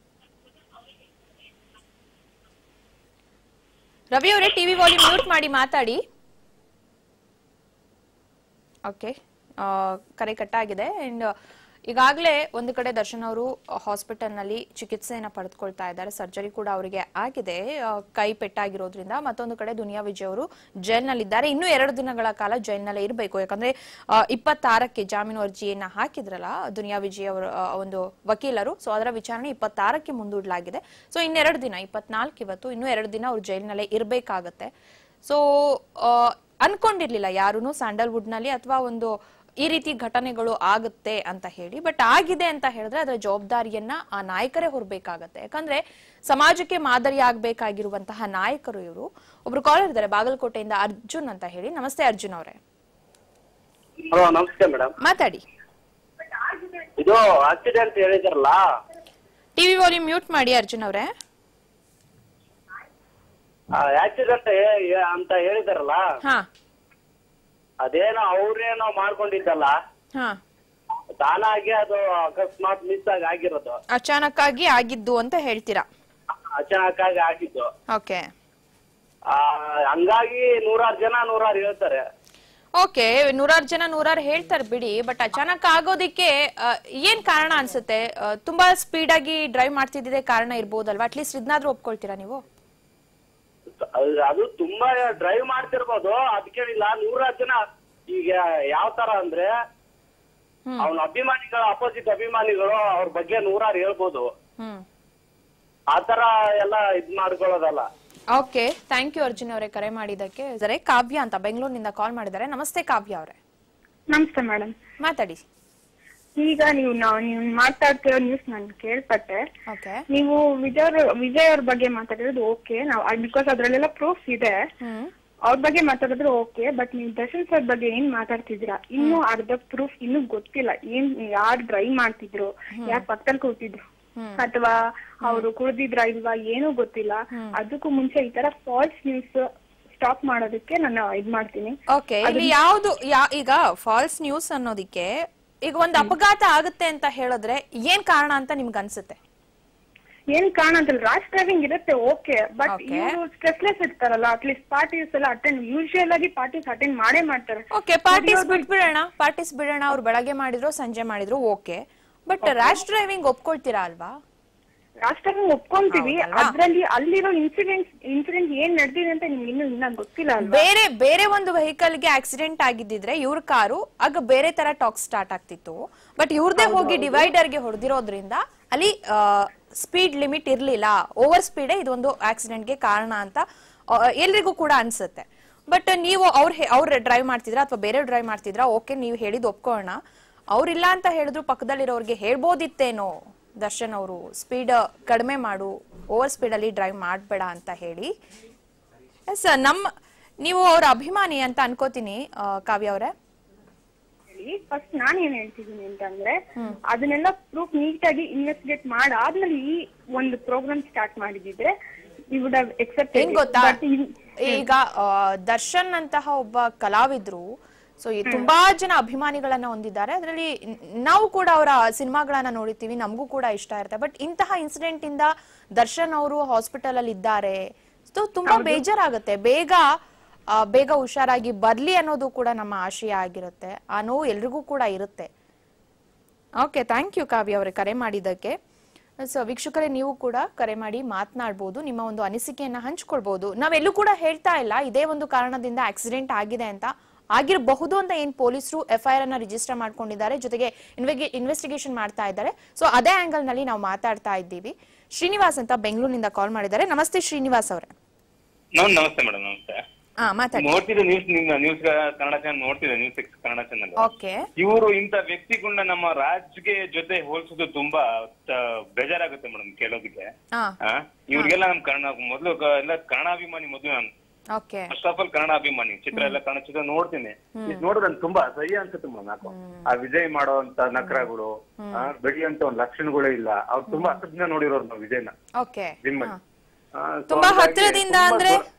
ರವಿ ಅವರೇ ಟಿವಿ ವಾಲ್ಯೂಮ್ ಮ್ಯೂಟ್ ಮಾಡಿ ಮಾತಾಡಿ ಓಕೆ ಕರೆ ಕಟ್ಟಾಗಿದೆ ಅಂಡ್ ಈಗಾಗಲೇ ಒಂದು ಕಡೆ ದರ್ಶನ್ ಅವರು ಹಾಸ್ಪಿಟಲ್ನಲ್ಲಿ ಚಿಕಿತ್ಸೆಯನ್ನು ಪಡೆದುಕೊಳ್ತಾ ಇದ್ದಾರೆ ಸರ್ಜರಿ ಕೂಡ ಅವರಿಗೆ ಆಗಿದೆ ಆ, ಕೈ ಪೆಟ್ಟಾಗಿರೋದ್ರಿಂದ ಮತ್ತೊಂದು ಕಡೆ ದುನಿಯಾ ವಿಜಯ್ ಅವರು ಜೈಲ್ನಲ್ಲಿದ್ದಾರೆ ಇನ್ನೂ ಎರಡು ದಿನಗಳ ಕಾಲ ಜೈಲ್ನಲ್ಲೇ ಇರಬೇಕು ಯಾಕಂದ್ರೆ ಆ, ಇಪ್ಪತ್ತಾರಕ್ಕೆ ಜಾಮೀನು ಅರ್ಜಿಯನ್ನ ಹಾಕಿದ್ರಲ್ಲ ದುನಿಯಾ ವಿಜಯ್ ಅವರ ಆ, ಒಂದು ವಕೀಲರು ಸೊ ಅದರ ವಿಚಾರಣೆ ಇಪ್ಪತ್ತಾರಕ್ಕೆ ಮುಂದೂಡಲಾಗಿದೆ ಸೊ ಇನ್ನೆರಡು ದಿನ ಇಪ್ಪತ್ನಾಲ್ಕು ಇವತ್ತು ಇನ್ನೂ ಎರಡು ದಿನ ಅವ್ರು ಜೈಲಿನಲ್ಲೇ ಇರಬೇಕಾಗತ್ತೆ ಸೊ ಅನ್ಕೊಂಡಿರ್ಲಿಲ್ಲ ಯಾರೂ ಸ್ಯಾಂಡಲ್ವುಡ್ ನಲ್ಲಿ ಅಥವಾ ಒಂದು ಈ ರೀತಿ ಘಟನೆಗಳು ಆಗುತ್ತೆ ಅಂತ ಹೇಳಿ ಬಟ್ ಆಗಿದೆ ಅಂತ ಹೇಳಿದ್ರೆ ಅದರ ಜವಾಬ್ದಾರಿಯನ್ನ ಆ ನಾಯಕರೇ ಹೊರಬೇಕಾಗತ್ತೆ ಯಾಕಂದ್ರೆ ಸಮಾಜಕ್ಕೆ ಮಾದರಿ ಆಗ್ಬೇಕಾಗಿರುವಂತಹ ನಾಯಕರು ಇವರು ಒಬ್ರು ಕಾಲರ್ ಇದ್ದಾರೆ ಬಾಗಲಕೋಟೆಯಿಂದ ಅರ್ಜುನ್ ಅಂತ ಹೇಳಿ ನಮಸ್ತೆ ಅರ್ಜುನ್ ಅವರೇ ಹಲೋ ನಮಸ್ತೆ ಮೇಡಮ್ ಮಾತಾಡಿ ಇದು ಆಕ್ಸಿಡೆಂಟ್ ಹೇಳಿದಾರಲ್ಲ ಟಿವಿ ವಾಲ್ಯೂಮ್ ಮ್ಯೂಟ್ ಮಾಡಿ ಅರ್ಜುನ್ ಅವರೇ ಆಕ್ಸಿಡೆಂಟ್ ಅಂತ ಹೇಳಿದಾರಲ್ಲ ಹಾ ಅದೇನೋ ಅವ್ರೇನೋ ಮಾಡ್ಕೊಂಡಿದ್ದಲ್ಲ ಹಾ ತಾನಾಗಿ ಅದು ಅಕಸ್ಮಾತ್ ಮಿಸ್ ಆಗಿ ಆಗಿರೋದು ಅಚಾನಕ್ ಆಗಿ ಆಗಿದ್ದು ಅಂತ ಹೇಳ್ತೀರಾ ಅಚಾನಕ್ ಆಗಿ ಆಗಿದ್ದು ಓಕೆ ಆ, ಹಂಗಾಗಿ ನೂರಾರು ಜನ ನೂರಾರು ಹೇಳ್ತಾರೆ ಓಕೆ ನೂರಾರು ಜನ ನೂರಾರು ಹೇಳ್ತಾರೆ ಬಿಡಿ ಬಟ್ ಅಚಾನಕ್ ಆಗೋದಿಕ್ಕೆ ಆ, ಏನ್ ಕಾರಣ ಅನ್ಸುತ್ತೆ ಆ, ತುಂಬಾ ಸ್ಪೀಡ್ ಆಗಿ ಡ್ರೈವ್ ಮಾಡ್ತಿದ್ದಿದೆ ಕಾರಣ ಇರ್ಬೋದಲ್ವಾ ಅಟ್ಲೀಸ್ಟ್ ಇದನ್ನಾದ್ರೂ ಒಪ್ಕೊಳ್ತೀರಾ ನೀವು ಅದು- ಅದು ತುಂಬಾ ಡ್ರೈವ್ ಮಾಡ್ತಿರ್ಬೋದು ಅದಕ್ಕೇನಿಲ್ಲ ನೂರಾರು ಜನ ಈಗ ಯಾವ ತರ ಅಂದ್ರೆ ಅವನ ಅಭಿಮಾನಿಗಳು ಅಪೋಸಿಟ್ ಅಭಿಮಾನಿಗಳು ಅವ್ರ ಬಗ್ಗೆ ನೂರಾರು ಹೇಳ್ಬೋದು ಹ್ಮ್ ಆತರ ಎಲ್ಲ ಇದ್ ಮಾಡ್ಕೊಳ್ಳೋದಲ್ಲ ಓಕೆ ಥ್ಯಾಂಕ್ ಯು ಅರ್ಜುನ್ ಅವರೇ ಕರೆ ಮಾಡಿದ್ದಕ್ಕೆ ಸರಿ ಕಾವ್ಯ ಅಂತ ಬೆಂಗಳೂರಿನಿಂದ ಕಾಲ್ ಮಾಡಿದ್ದಾರೆ ನಮಸ್ತೆ ಕಾವ್ಯ ಅವರೇ ನಮಸ್ತೆ ಮೇಡಮ್ ಮಾತಾಡಿ ಈಗ ನೀವು ನಾವು ನೀವು ಮಾತಾಡ್ತಿರೋ ನ್ಯೂಸ್ ನಾನು ಕೇಳ್ಪಟ್ಟೆ ಓಕೆ ನೀವು ವಿಜಯ್ ಅವ್ರ- ವಿಜಯ್ ಅವ್ರ ಬಗ್ಗೆ ಮಾತಾಡಿರೋದು ಓಕೆ ನಾವು ಬಿಕಾಸ್ ಅದ್ರಲ್ಲೆಲ್ಲ ಪ್ರೂಫ್ ಇದೆ ಅವ್ರ ಬಗ್ಗೆ ಮಾತಾಡಿದ್ರೆ ಓಕೆ ಬಟ್ ನೀವು ದರ್ಶನ್ ಸರ್ ಬಗ್ಗೆ ಏನ್ ಮಾತಾಡ್ತಿದ್ದೀರಾ ಇನ್ನು ಅರ್ಧ ಪ್ರೂಫ್ ಇನ್ನು ಗೊತ್ತಿಲ್ಲ ಏನ್ ಯಾರು ಡ್ರೈವ್ ಮಾಡ್ತಿದ್ರು ಯಾರ್ ಪಕ್ಕದಲ್ಲಿ ಕೂತಿದ್ರು ಅಥವಾ ಅವರು ಕುಡ್ದಿದ್ರ ಇಲ್ವಾ ಏನೂ ಗೊತ್ತಿಲ್ಲ ಅದಕ್ಕೂ ಮುಂಚೆ ಈ ತರ ಫಾಲ್ಸ್ ನ್ಯೂಸ್ ಸ್ಟಾಪ್ ಮಾಡೋದಕ್ಕೆ ನಾನು ಇದ್ ಮಾಡ್ತೀನಿ ಓಕೆ ಇಲ್ಲಿ ಯಾವ್ದು ಯಾ- ಈಗ ಫಾಲ್ಸ್ ನ್ಯೂಸ್ ಅನ್ನೋದಿಕ್ಕೆ ಈಗ ಒಂದು ಅಪಘಾತ ಆಗುತ್ತೆ ಅಂತ ಹೇಳಿದ್ರೆ ಏನ್ ಕಾರಣ ಅಂತ ನಿಮ್ಗೆ ಅನ್ಸುತ್ತೆ ಏನ್ ಕಾರಣ ಅಂತ ರಾಶ್ ಡ್ರೈವಿಂಗ್ ಇರುತ್ತೆ ಓಕೆ ಬಟ್ Okay. ಇವರು ಸ್ಟ್ರೆಸ್ಲೆಸ್ ಇರ್ತಾರಲ್ಲ ಅಟ್ಲೀಸ್ಟ್ ಪಾರ್ಟೀಸ್ ಎಲ್ಲ ಅಟೆಂಡ್ ಯೂಶುವಲ್ ಆಗಿ ಪಾರ್ಟೀಸ್ ಅಟೆಂಡ್ ಮಾಡೇ ಮಾಡ್ತಾರೆ ಓಕೆ ಪಾರ್ಟೀಸ್ ಬಿಟ್ಬಿಡೋಣ ಪಾರ್ಟೀಸ್ ಬಿಡೋಣ ಅವ್ರು ಬೆಳಗ್ಗೆ ಮಾಡಿದ್ರು ಸಂಜೆ ಮಾಡಿದ್ರು ಓಕೆ ಬಟ್ ರ್ಯಾಶ್ ಡ್ರೈವಿಂಗ್ ಒಪ್ಕೊಳ್ತೀರಾ ಅಲ್ವಾ ರಾಶ್ ಡ್ರೈವಿಂಗ್ ಒಪ್ಕೊಂತೀವಿ ಹೌದಲ್ವಾ? ಅದ್ರಲ್ಲಿ ಅಲ್ಲಿರೋ ಇನ್ಸಿಡೆಂಟ್ ಇನ್ಸಿಡೆಂಟ್ ಏನ್ ನಡೆದಿದೆ ಅಂತ ನಿಮ್ಗೆ ಇನ್ನು ಇನ್ನ ಗೊತ್ತಿಲ್ಲ ಅಲ್ವಾ ಬೇರೆ ಬೇರೆ ಒಂದು ವೆಹಿಕಲ್ ಗೆ ಆಕ್ಸಿಡೆಂಟ್ ಆಗಿದ್ದಿದ್ರೆ ಇವ್ರ ಕಾರು ಆಗ ಬೇರೆ ತರ ಟಾಕ್ ಸ್ಟಾರ್ಟ್ ಆಗ್ತಿತ್ತು ಬಟ್ ಇವ್ರದೇ ಹೋಗಿ ಡಿವೈಡರ್ ಗೆ ಹೊಡೆದಿರೋದ್ರಿಂದ ಅಲ್ಲಿ ಸ್ಪೀಡ್ ಲಿಮಿಟ್ ಇರ್ಲಿಲ್ಲ ಓವರ್ ಸ್ಪೀಡೇ ಇದೊಂದು ಆಕ್ಸಿಡೆಂಟ್ ಗೆ ಕಾರಣ ಅಂತ ಆ, ಎಲ್ರಿಗೂ ಕೂಡ ಅನ್ಸುತ್ತೆ ಬಟ್ ನೀವು ಅವ್ರ ಅವ್ರ ಡ್ರೈವ್ ಮಾಡ್ತಿದ್ರ ಅಥವಾ ಬೇರೆ ಡ್ರೈವ್ ಮಾಡ್ತಿದ್ರ ಓಕೆ ನೀವು ಹೇಳಿದ್ ಒಪ್ಕೊಳ್ಳೋಣ ಅವ್ರಿಲ್ಲ ಅಂತ ಹೇಳಿದ್ರು ಪಕ್ಕದಲ್ಲಿರೋರ್ಗೆ ಹೇಳ್ಬೋದಿತ್ತೇನೋ ದರ್ಶನ್ ಅವರು ಸ್ಪೀಡ್ ಕಡಿಮೆ ಮಾಡು ಓವರ್ ಸ್ಪೀಡ್ ಅಲ್ಲಿ ಡ್ರೈವ್ ಮಾಡಬೇಡ ಅಂತ ಹೇಳಿ ಎಸ್ ನಮ್ಮ ನೀವು ಅವ್ರ ಅಭಿಮಾನಿ ಅಂತ ಅನ್ಕೋತೀನಿ ಆ, ಕಾವ್ಯ ಅವರೇ ಫಸ್ಟ್ ನಾನ್ ಏನ್ ಹೇಳ್ತಿದ್ದೀನಿ ಅಂತಂದ್ರೆ ಅದನ್ನೆಲ್ಲ ಪ್ರೂಫ್ ನೀಟಾಗಿ ಇನ್ವೆಸ್ಟಿಗೇಟ್ ಮಾಡಾದ್ಮೇಲೆ ಈ ಒಂದು ಪ್ರೋಗ್ರಾಮ್ ಸ್ಟಾರ್ಟ್ ಮಾಡಿದಿದ್ರೆ ಯು ವುಡ್ ಹ್ಯಾವ್ ಎಕ್ಸೆಪ್ಟ್ ಏನ್ ಗೊತ್ತಾ ಈಗ ಆ, ದರ್ಶನ್ ಅಂತಹ ಒಬ್ಬ ಕಲಾವಿದ್ರು ಸೊ ತುಂಬಾ ಜನ ಅಭಿಮಾನಿಗಳನ್ನ ಹೊಂದಿದ್ದಾರೆ ಅದರಲ್ಲಿ ನಾವು ಕೂಡ ಅವರ ಸಿನಿಮಾಗಳನ್ನ ನೋಡಿರ್ತೀವಿ ನಮಗೂ ಕೂಡ ಇಷ್ಟ ಇರುತ್ತೆ ಬಟ್ ಇಂತಹ ಇನ್ಸಿಡೆಂಟ್ ಇಂದ ದರ್ಶನ್ ಅವರು ಹಾಸ್ಪಿಟಲ್ ಅಲ್ಲಿ ಇದ್ದಾರೆ ಸೊ ತುಂಬಾ ಬೇಜಾರಾಗುತ್ತೆ ಬೇಗ ಆ, ಬೇಗ ಹುಷಾರಾಗಿ ಬರ್ಲಿ ಅನ್ನೋದು ಕೂಡ ನಮ್ಮ ಆಶಯ ಆಗಿರುತ್ತೆ ಆ ನೋವು ಎಲ್ರಿಗೂ ಕೂಡ ಇರುತ್ತೆ ಓಕೆ ಥ್ಯಾಂಕ್ ಯು ಕಾವ್ಯ ಅವರೇ ಕರೆ ಮಾಡಿದ್ದಕ್ಕೆ ಸೊ ವೀಕ್ಷಕರೇ ನೀವು ಕೂಡ ಕರೆ ಮಾಡಿ ಮಾತನಾಡ್ಬೋದು ನಿಮ್ಮ ಒಂದು ಅನಿಸಿಕೆಯನ್ನ ಹಂಚ್ಕೊಳ್ಬಹುದು ನಾವೆಲ್ಲೂ ಕೂಡ ಹೇಳ್ತಾ ಇಲ್ಲ ಇದೇ ಒಂದು ಕಾರಣದಿಂದ ಆಕ್ಸಿಡೆಂಟ್ ಆಗಿದೆ ಅಂತ ಆಗಿರಬಹುದು ಅಂತ ಏನ್ ಪೊಲೀಸರು ಎಫ್ಐಆರ್ ಅನ್ನ ರಿಜಿಸ್ಟರ್ ಮಾಡ್ಕೊಂಡಿದ್ದಾರೆ ಜೊತೆಗೆ ಇನ್ವೆಸ್ಟಿಗೇಷನ್ ಮಾಡ್ತಾ ಇದ್ದಾರೆ ಸೊ ಅದೇ ಆಂಗಲ್ ನಲ್ಲಿ ನಾವು ಮಾತಾಡ್ತಾ ಇದ್ದೀವಿ ಶ್ರೀನಿವಾಸ್ ಅಂತ ಬೆಂಗಳೂರಿನಿಂದ ಕಾಲ್ ಮಾಡಿದ್ದಾರೆ ನಮಸ್ತೆ ಶ್ರೀನಿವಾಸ್ ಅವರೇ ನಮ್ ನಮಸ್ತೆ ಮೇಡಮ್ ನಮಸ್ತೆ ಹಾ ಮಾತಾಡಿ ನೋಡ್ತಿದ್ದೆ ನ್ಯೂಸ್ ನಿಮ್ಮ ನ್ಯೂಸ್ ಕನ್ನಡ ಚಾನಲ್ ನೋಡ್ತಿದ್ದೆ news six Kannada channel okay ಇವರು ಇಂತ ವ್ಯಕ್ತಿಗಳನ್ನ ನಮ್ಮ ರಾಜ್ಗೆ ಜೊತೆ ಹೋಲಿಸೋದು ತುಂಬಾ ತ- ಬೇಜಾರಾಗುತ್ತೆ ಮೇಡಮ್ ಕೇಳೋದಕ್ಕೆ ಹಾ ಆ, ಇವ್ರಿಗೆಲ್ಲ ನಮ್ ಕನ್ನಡ ಮೊದ್ಲು ಕ- ಎಲ್ಲ ಕನ್ನಡಾಭಿಮಾನಿ ಮೊದ್ಲು ನಾನು okay first of all Kannada ಅಭಿಮಾನಿ ಚಿತ್ರ ಎಲ್ಲ ಕನ್ನಡ ಚಿತ್ರ ನೋಡ್ತೀನಿ ಇದು ನೋಡಿದ್ರೆ ನನ್ಗೆ ತುಂಬಾ ಅಸಹ್ಯ ಅನ್ಸುತ್ತೆ ಮೇಡಮ್ ಯಾಕೋ ಆ ವಿಜಯ್ ಮಾಡೋ ಅಂತ ನಕರಗಳು ಬೆಳೆಯುವಂತ ಒಂದ್ ಲಕ್ಷಣಗಳೇ ಇಲ್ಲ ಅವ್ರು ತುಂಬಾ ಹತ್ರದಿಂದ ನೋಡಿರೋರು ನಾವು ವಿಜಯ್ನ ಓಕೆ ಜಿಮ್ ಅಲ್ಲಿ ಆ, so ತುಂಬಾ ಹಾಗಾಗಿ ಹತ್ತಿರದಿಂದ ತುಂಬಾ ಅಂದ್ರೆ ದೂರ-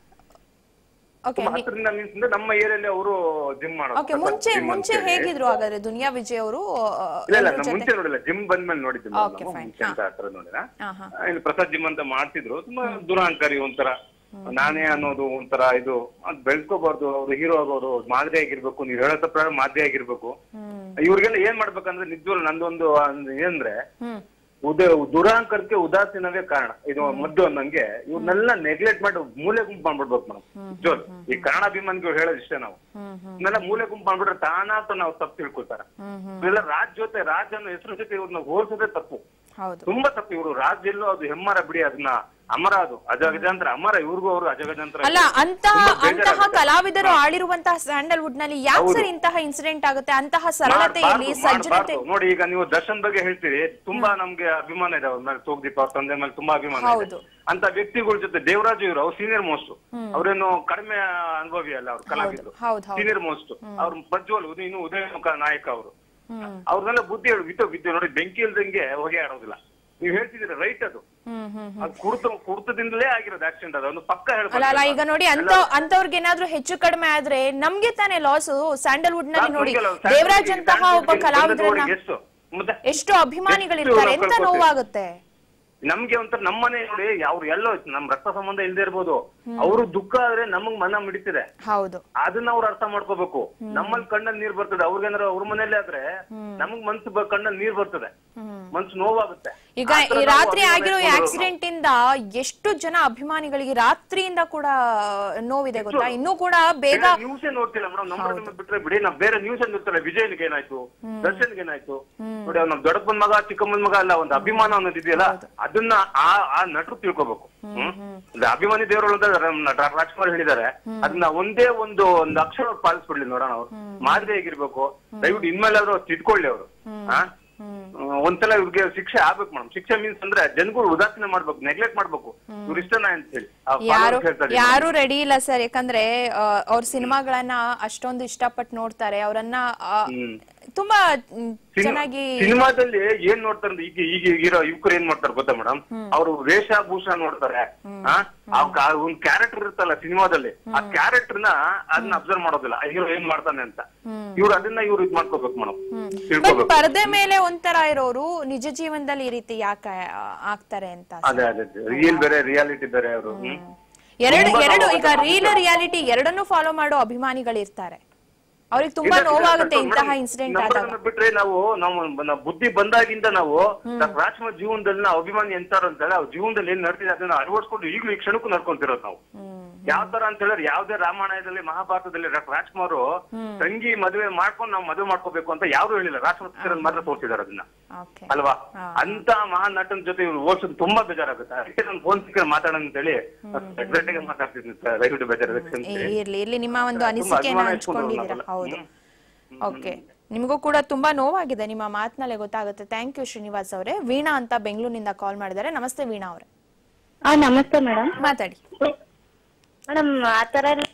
ಓಕೆ ತುಂಬಾ ಹತ್ರದಿಂದ means ಅಂದ್ರೆ ನಮ್ಮ ಏರಿಯಲ್ಲಿ ಅವರು ಜಿಮ್ ಮಾಡೋದು ಓಕೆ ಮುಂಚೆ Gym ಅಂತ ಮುಂಚೆ ಹೇಳಿ. ಹೇಗಿದ್ರು ಹಾಗಾದ್ರೆ ದುನಿಯಾ ವಿಜಯ್ ಅವರು ಇಲ್ಲ ಇಲ್ಲ ನಾನು ಮುಂಚೆ ನೋಡಿಲ್ಲ ಜಿಮ್ ಬಂದ್ಮೇಲೆ ನೋಡಿದ್ದೆ madam Okay, ನಾವು. fine. ಮುಂಚೆ ಅಂತ ಹತ್ರ ನೋಡಿದ ಹಾ ಹಾ ಇಲ್ಲಿ ಪ್ರಸಾದ್ ಜಿಮ್ ಅಂತ ಮಾಡ್ತಿದ್ರು ತುಂಬಾ ದುರಾಂಕಾರಿ ಒಂಥರ ನಾನೇ ಅನ್ನೋದು ಒಂಥರ ಇದು ಅದ್ ಬೆಳ್ಕೋಬಾರ್ದು ಅವ್ರು ಹೀರೋ ಆಗೋರು ಮಾದರಿ ಆಗಿರ್ಬೇಕು ನೀವ್ ಹೇಳೋ ಪ್ರಕಾರ ಮಾದರಿ ಆಗಿರ್ಬೇಕು ಇವ್ರಿಗೆಲ್ಲ ಏನ್ ಮಾಡ್ಬೇಕಂದ್ರೆ ನಿಜವಾಗ್ಲು ನಂದೊಂದು ಅಂದ್- ಏನಂದ್ರೆ ಹ್ಮ್ ಉದ ದುರಾಂಕರಕ್ಕೆ ಉದಾಸೀನವೇ ಕಾರಣ ಇದು ಮದ್ದು ಅನ್ನಂಗೆ ಇವ್ರನ್ನೆಲ್ಲ ನೆಗ್ಲೆಕ್ಟ್ ಮಾಡಿ ಮೂಲೆ ಗುಂಪು ಮಾಡ್ಬಿಡ್ಬೇಕು ಮೇಡಮ್ ಜೋರ್ ಈ ಕನ್ನಡ ಅಭಿಮಾನಿಗಳು ಹೇಳೋದು ಇಷ್ಟೇ ನಾವು ಇವನ್ನೆಲ್ಲ ಮೂಲೆ ಗುಂಪು ಮಾಡ್ಬಿಟ್ರೆ ತಾನಾತ ನಾವು ತಪ್ಪು ತಿಳ್ಕೊತಾರೆ ಇವೆಲ್ಲ ರಾಜ್ ಜೊತೆ ರಾಜ್ ಅನ್ನೋ ಹೆಸರು ಜೊತೆ ಇವ್ರನ್ನ ಹೋಲ್ಸೋದೇ ತಪ್ಪು ಹೌದು ತುಂಬಾ ತಪ್ಪು ಇವರು ರಾಜ್ ಎಲ್ಲೋ ಅದು ಹೆಮ್ಮರ ಬಿಡಿ ಅದನ್ನ ಅಮರ ಅದು ಅಜಗಜಾಂತರ ಅಮರ ಇವ್ರಿಗೂ ಅವರು ಅಜಗಜಾಂತರ ಅಲ್ಲ ಅಂತಹ ತುಂಬಾ ಅಂತಹ ಬೇಜಾರಾಗುತ್ತೆ. ಕಲಾವಿದರು ಆಳಿರುವಂತಹ ಸ್ಯಾಂಡಲ್ವುಡ್ ನಲ್ಲಿ ಯಾಕೆ ಹೌದು. ಸರ್ ಇಂತಹ ಇನ್ಸಿಡೆಂಟ್ ಆಗುತ್ತೆ ಅಂತಹ ಸರಳತೆಯಲ್ಲಿ ಮಾಡ್ಬಾರ್ದು, ಸಜ್ಜನತೆ ಮಾಡ್ಬಾರ್ದು. ನೋಡಿ ಈಗ ನೀವು ದರ್ಶನ್ ಬಗ್ಗೆ ಹೇಳ್ತೀರಿ ತುಂಬಾ ನಮ್ಗೆ ಅಭಿಮಾನ ಇದೆ ಅವ್ರ ಮೇಲೆ ತೋಗ್ದೀಪ ಅವ್ರ ತಂದೆ ಮೇಲೆ ತುಂಬಾ ಅಭಿಮಾನ ಇದೆ ಹೌದು. ಅಂತ ವ್ಯಕ್ತಿಗಳ ಜೊತೆ ದೇವರಾಜ್ ಇವರು ಅವ್ರು ಸೀನಿಯರ್ ಮೋಸ್ಟ್ ಅವ್ರೇನು ಕಡಿಮೆ ಅನುಭವಿ ಅಲ್ಲ ಅವ್ರು ಕಲಾವಿದರು ಹೌದು ಹೌದು ಸೀನಿಯರ್ ಮೋಸ್ಟ್ ಅವ್ರ ಪ್ರಜ್ವಲ್ ಉದಯ- ಇನ್ನು ಉದಯ ನಾಯಕ ಅವರು ಹ್ಮ್ ಅವ್ರನ್ನೆಲ್ಲ ಬುದ್ಧಿ ಹೇಳು ವಿದ್ಯೆ ವಿದ್ಯೆ ನೋಡಿ ಬೆಂಕಿ ಇಲ್ದಂಗೆ ಹೊಗೆ ಆಡೋದಿಲ್ಲ ನೀವ್ ಹೇಳ್ತಿದ್ದೀರಿ ರೈಟ್ ಅದು ಹ್ಮ್ ಹ್ಮ್ ಅದು ಕುಡ್ತ ಕುಡ್ತದಿಂದಲೇ ಆಗಿರೋದು ಆಕ್ಸಿಡೆಂಟ್ ಅದು ಒಂದು ಪಕ್ಕ ಅಲ್ಲ ಅಲ್ಲ ಈಗ ನೋಡಿ ಅಂತ ಅಂತವ್ರಿಗೆ ಏನಾದ್ರೂ ಹೆಚ್ಚು ಕಡಿಮೆ ಆದ್ರೆ ನಮ್ಗೆ ತಾನೇ ಲಾಸ್ ಸ್ಯಾಂಡಲ್ವುಡ್ ನಲ್ಲಿ ನೋಡಿ ದೇವರಾಜ್ ಅಂತಹ ಒಬ್ಬ ಕಲಾವಿದರನ್ನ ಎಷ್ಟು ಮತ್ತೆ ಎಷ್ಟು ಅಭಿಮಾನಿಗಳಿರ್ತಾರೆ ಎಷ್ಟು ಎಂತ ನಾವು ಕಳ್ಕೊಳ್ತೀವಿ? ನೋವಾಗುತ್ತೆ ನಮ್ಗೆ ಒಂಥರ ನಮ್ಮನೆ ನೋಡಿ ಅವ್ರು ಎಲ್ಲೋ ನಮ್ ರಕ್ತ ಸಂಬಂಧ ಇಲ್ದೇ ಇರ್ಬೋದು ಅವರು ದುಃಖ ಆದ್ರೆ ನಮಗ್ ಮನ ಮಿಡಿತಿದೆ ಹೌದು ಅದನ್ನ ಅವ್ರು ಅರ್ಥ ಮಾಡ್ಕೋಬೇಕು ನಮ್ಮಲ್ಲಿ ಕಣ್ಣಲ್ಲಿ ನೀರ್ ಬರ್ತದೆ ಅವ್ರಿಗೇನಾರ ಅವ್ರ ಮನೇಲಿ ಆದ್ರೆ ನಮಗ್ ಮನ್ಸು ಬ- ಕಣ್ಣಲ್ಲಿ ನೀರ್ ಬರ್ತದೆ ಮನ್ಸು ನೋವಾಗುತ್ತೆ ಈಗ ಆ ತರ ಈ ನಾವು ರಾತ್ರಿ ಅಭಿಮಾನ ಆಗಿರೋ ಇಟ್ಕೊಂಡ್ರು ಆಕ್ಸಿಡೆಂಟ್ ಇಂದ ಎಷ್ಟು ಜನ ಅಭಿಮಾನಿಗಳಿಗೆ ರಾತ್ರಿಯಿಂದ ಕೂಡ ನೋವಿದೆ ಗೊತ್ತಾ ಇನ್ನೂ ಕೂಡ ಬೇಗ ನ್ಯೂಸ್ ನೋಡ್ತಿಲ್ಲ ಮೇಡಮ್ ನಮ್ಮ ಬಿಟ್ರೆ ಬಿಡಿ ನಾವ್ ಬೇರೆ ನ್ಯೂಸ್ ನೋಡ್ತಿಲ್ಲ ವಿಜಯನ್ಗೆ ಏನಾಯ್ತು ದರ್ಶನ್ಗೆ ಏನಾಯ್ತು ನೋಡಿ ಅವ್ನ ದೊಡ್ಡಪ್ಪನ ಮಗ ಚಿಕ್ಕಮ್ಮನ ಮಗ ಅಲ್ಲ ಒಂದು ಅಭಿಮಾನ ಅನ್ನೋದು ಇದೆಯಲ್ಲ ಅದನ್ನ ಆ ಆ ನಟರು ತಿಳ್ಕೊಬೇಕು ಹ್ಮ್ ಇದು ಅಭಿಮಾನಿ ದೇವರು ಅಂತ ನಟ ರಾಜ್ಕುಮಾರ್ ಹೇಳಿದ್ದಾರೆ ಅದನ್ನ ಒಂದೇ ಒಂದು ಒಂದು ಅಕ್ಷರ ಅವ್ರು ಪಾಲಿಸ್ಬಿಡ್ಲಿ ನೋಡೋಣ ಅವ್ರು ಮಾದರಿ ಆಗಿರ್ಬೇಕು ದಯವಿಟ್ಟು ಇನ್ಮೇಲಾದ್ರೂ ಅವ್ರು ತಿದ್ಕೊಳ್ಳಿ ಅವರು ಆ, ಒಂದ್ಸಲ ಇವ್ರಿಗೆ ಶಿಕ್ಷೆ ಆಗ್ಬೇಕು ಮೇಡಮ್ ಶಿಕ್ಷೆ ಮೀನ್ಸ್ ಅಂದ್ರೆ ಜನಗಳು ಉದಾಸೀನ ಮಾಡ್ಬೇಕು ನೆಗ್ಲೆಕ್ಟ್ ಮಾಡ್ಬೇಕು ಇವ್ರು ಇಷ್ಟನ ಅಂತ ಹೇಳಿ ಆ ಯಾರು followers ಹೇಳ್ತಾ ಇದ್ದೀನಿ. ಯಾರು ರೆಡಿ ಇಲ್ಲ ಸರ್ ಯಾಕಂದ್ರೆ ಆ, ಅವ್ರ ಸಿನಿಮಾಗಳನ್ನ ಅಷ್ಟೊಂದು ಇಷ್ಟಪಟ್ಟು ನೋಡ್ತಾರೆ ಅವರನ್ನ ಹ್ಮ್. ತುಂಬಾ ಮ್, ಚೆನ್ನಾಗಿ ಸಿನಿಮಾದಲ್ಲಿ ಏನ್ ನೋಡ್ತಾರೆ ಅಂದ್ರೆ ಈಗ ಈಗ ಇರೋ ಯುವಕರು ಏನ್ ಮಾಡ್ತಾರೆ ಗೊತ್ತಾ ಮೇಡಮ್ ಅವರು ವೇಷಭೂಷಣ ನೋಡ್ತಾರೆ ಆ? ಆ ಕಾ- ಒಂದ್ ಕ್ಯಾರೆಕ್ಟರ್ ಇರುತ್ತಲ್ಲ ಸಿನಿಮಾದಲ್ಲಿ ಆ ಕ್ಯಾರೆಕ್ಟರ್ ನ ಅದನ್ನ ಅಬ್ಸರ್ವ್ ಮಾಡೋದಿಲ್ಲ ಹೀರೋ ಏನ್ ಮಾಡ್ತಾನೆ ಅಂತ ಇವ್ರು ಅದನ್ನ ಇವ್ರು ಇದ್ ಮಾಡ್ಕೋಬೇಕು ಮೇಡಮ್ ಬಟ್ ತಿಳ್ಕೋಬೇಕು ಪರದೆ ಮೇಲೆ ಒಂಥರ ಇರೋರು ನಿಜ ಜೀವನದಲ್ಲಿ ಈ ರೀತಿ ಯಾಕೆ ಆ, ಆಗ್ತಾರೆ ಅಂತ ಅದೇ ಅದೇ ರಿಯಲ್ ಬೇರೆ ರಿಯಾಲಿಟಿ ಬೇರೆ ಅವರು ಎರಡು ತುಂಬಾ ಎರಡು ನೋವು ಈಗ ಆಗುತ್ತೆ. ರೀಲ್ ರಿಯಾಲಿಟಿ ಎರಡನ್ನೂ ಫಾಲೋ ಮಾಡೋ ಅಭಿಮಾನಿಗಳು ಇರ್ತಾರೆ ಅವ್ರಿಗೆ ತುಂಬಾ ಇಲ್ಲ, ಇಲ್ಲ, ನೋವಾಗುತ್ತೆ ಸ್ವಲ್ಪ ಇಂತಹ ಮೇಡಮ್, ಇನ್ಸಿಡೆಂಟ್ ನಮ್ಮನ್ನ ಆದಾಗ ಬಿಟ್ರೆ ನಾವು ನಾವು ನಾವು ಬುದ್ಧಿ ಬಂದಾಗಿಂದ ನಾವು ರಾಜ್ಕುಮಾರ್ ಜೀವನದಲ್ಲಿ ನಾವು ಅಭಿಮಾನಿ ಎಂತಾರ ಅಂತೇಳಿ ಅವ್ರ ಜೀವನದಲ್ಲಿ ಏನ್ ನಡ್ತಿದೆ ಅದನ್ನ ಅಳವಡಿಸ್ಕೊಂಡು ಈಗಲೂ ಈ ಕ್ಷಣಕ್ಕೂ ನಡ್ಕೊಂತಿರೋದು ನಾವು ಯಾವ ತರ ಅಂತ ಹೇಳಿದ್ರೆ ಯಾವ್ದೇ ರಾಮಾಯಣದಲ್ಲಿ ಮಹಾಭಾರತದಲ್ಲಿ ರಾ- ರಾಜ್ಕುಮಾರ್ ತಂಗಿ ಮದುವೆ ಮಾಡ್ಕೊಂಡು ನಾವು ಮದುವೆ ಮಾಡ್ಕೋಬೇಕು ಅಂತ ಯಾರು ಹೇಳಿಲ್ಲ ರಾಜ್ಕುಮಾರ್ ಮಾತ್ರ ತೋರಿಸಿದಾರೆ ಅದನ್ನ ಅಲ್ವಾ ಅಂತ ಮಹಾನ್ ನಟನ ಜೊತೆ ಇವ್ರು ಓಡ್ಸೋದು ತುಂಬಾ ಬೇಜಾರಾಗುತ್ತೆ ಅದಕ್ಕೆ ನಾನು ಫೋನ್ ಸಿಕ್ಕರೆ ಮಾತಾಡೋಣ ಅಂತ ಹೇಳಿ ಗಂಟೆಗೆ ಮಾತಾಡ್ತಿದ್ದೀನಿ ಸರ್ ದಯವಿಟ್ಟು ಬೇಜಾರಾಗುತ್ತೆ ಅಂತ ಏ, ಹೇಳಿ. ಇರ್ಲಿ ಇರ್ಲಿ ನಿಮ್ಮ ಒಂದು ತುಂಬಾ ಅನಿಸಿಕೆಯನ್ನ ಅಭಿಮಾನ ಇಟ್ಕೊಂಡ್ರು ಹಂಚ್ಕೊಂಡಿದ್ದೀರಾ ನಾವೆಲ್ಲ. ಹೌದು ಓಕೆ ನಿಮಗೂ ಕೂಡ ತುಂಬಾ ನೋವಾಗಿದೆ ನಿಮ್ಮ ಮಾತಿನಲ್ಲೇ ಗೊತ್ತಾಗುತ್ತೆ ಥ್ಯಾಂಕ್ ಯು ಶ್ರೀನಿವಾಸ್ ಅವರೇ ವೀಣಾ ಅಂತ ಬೆಂಗಳೂರಿನಿಂದ ಕಾಲ್ ಮಾಡಿದ್ದಾರೆ ನಮಸ್ತೆ ವೀಣಾ ಅವರೇ ಹಾ ನಮಸ್ತೆ ಮೇಡಮ್ ಮಾತಾಡಿ ಮೇಡಮ್ ಆತರ ಎಲ್ಲ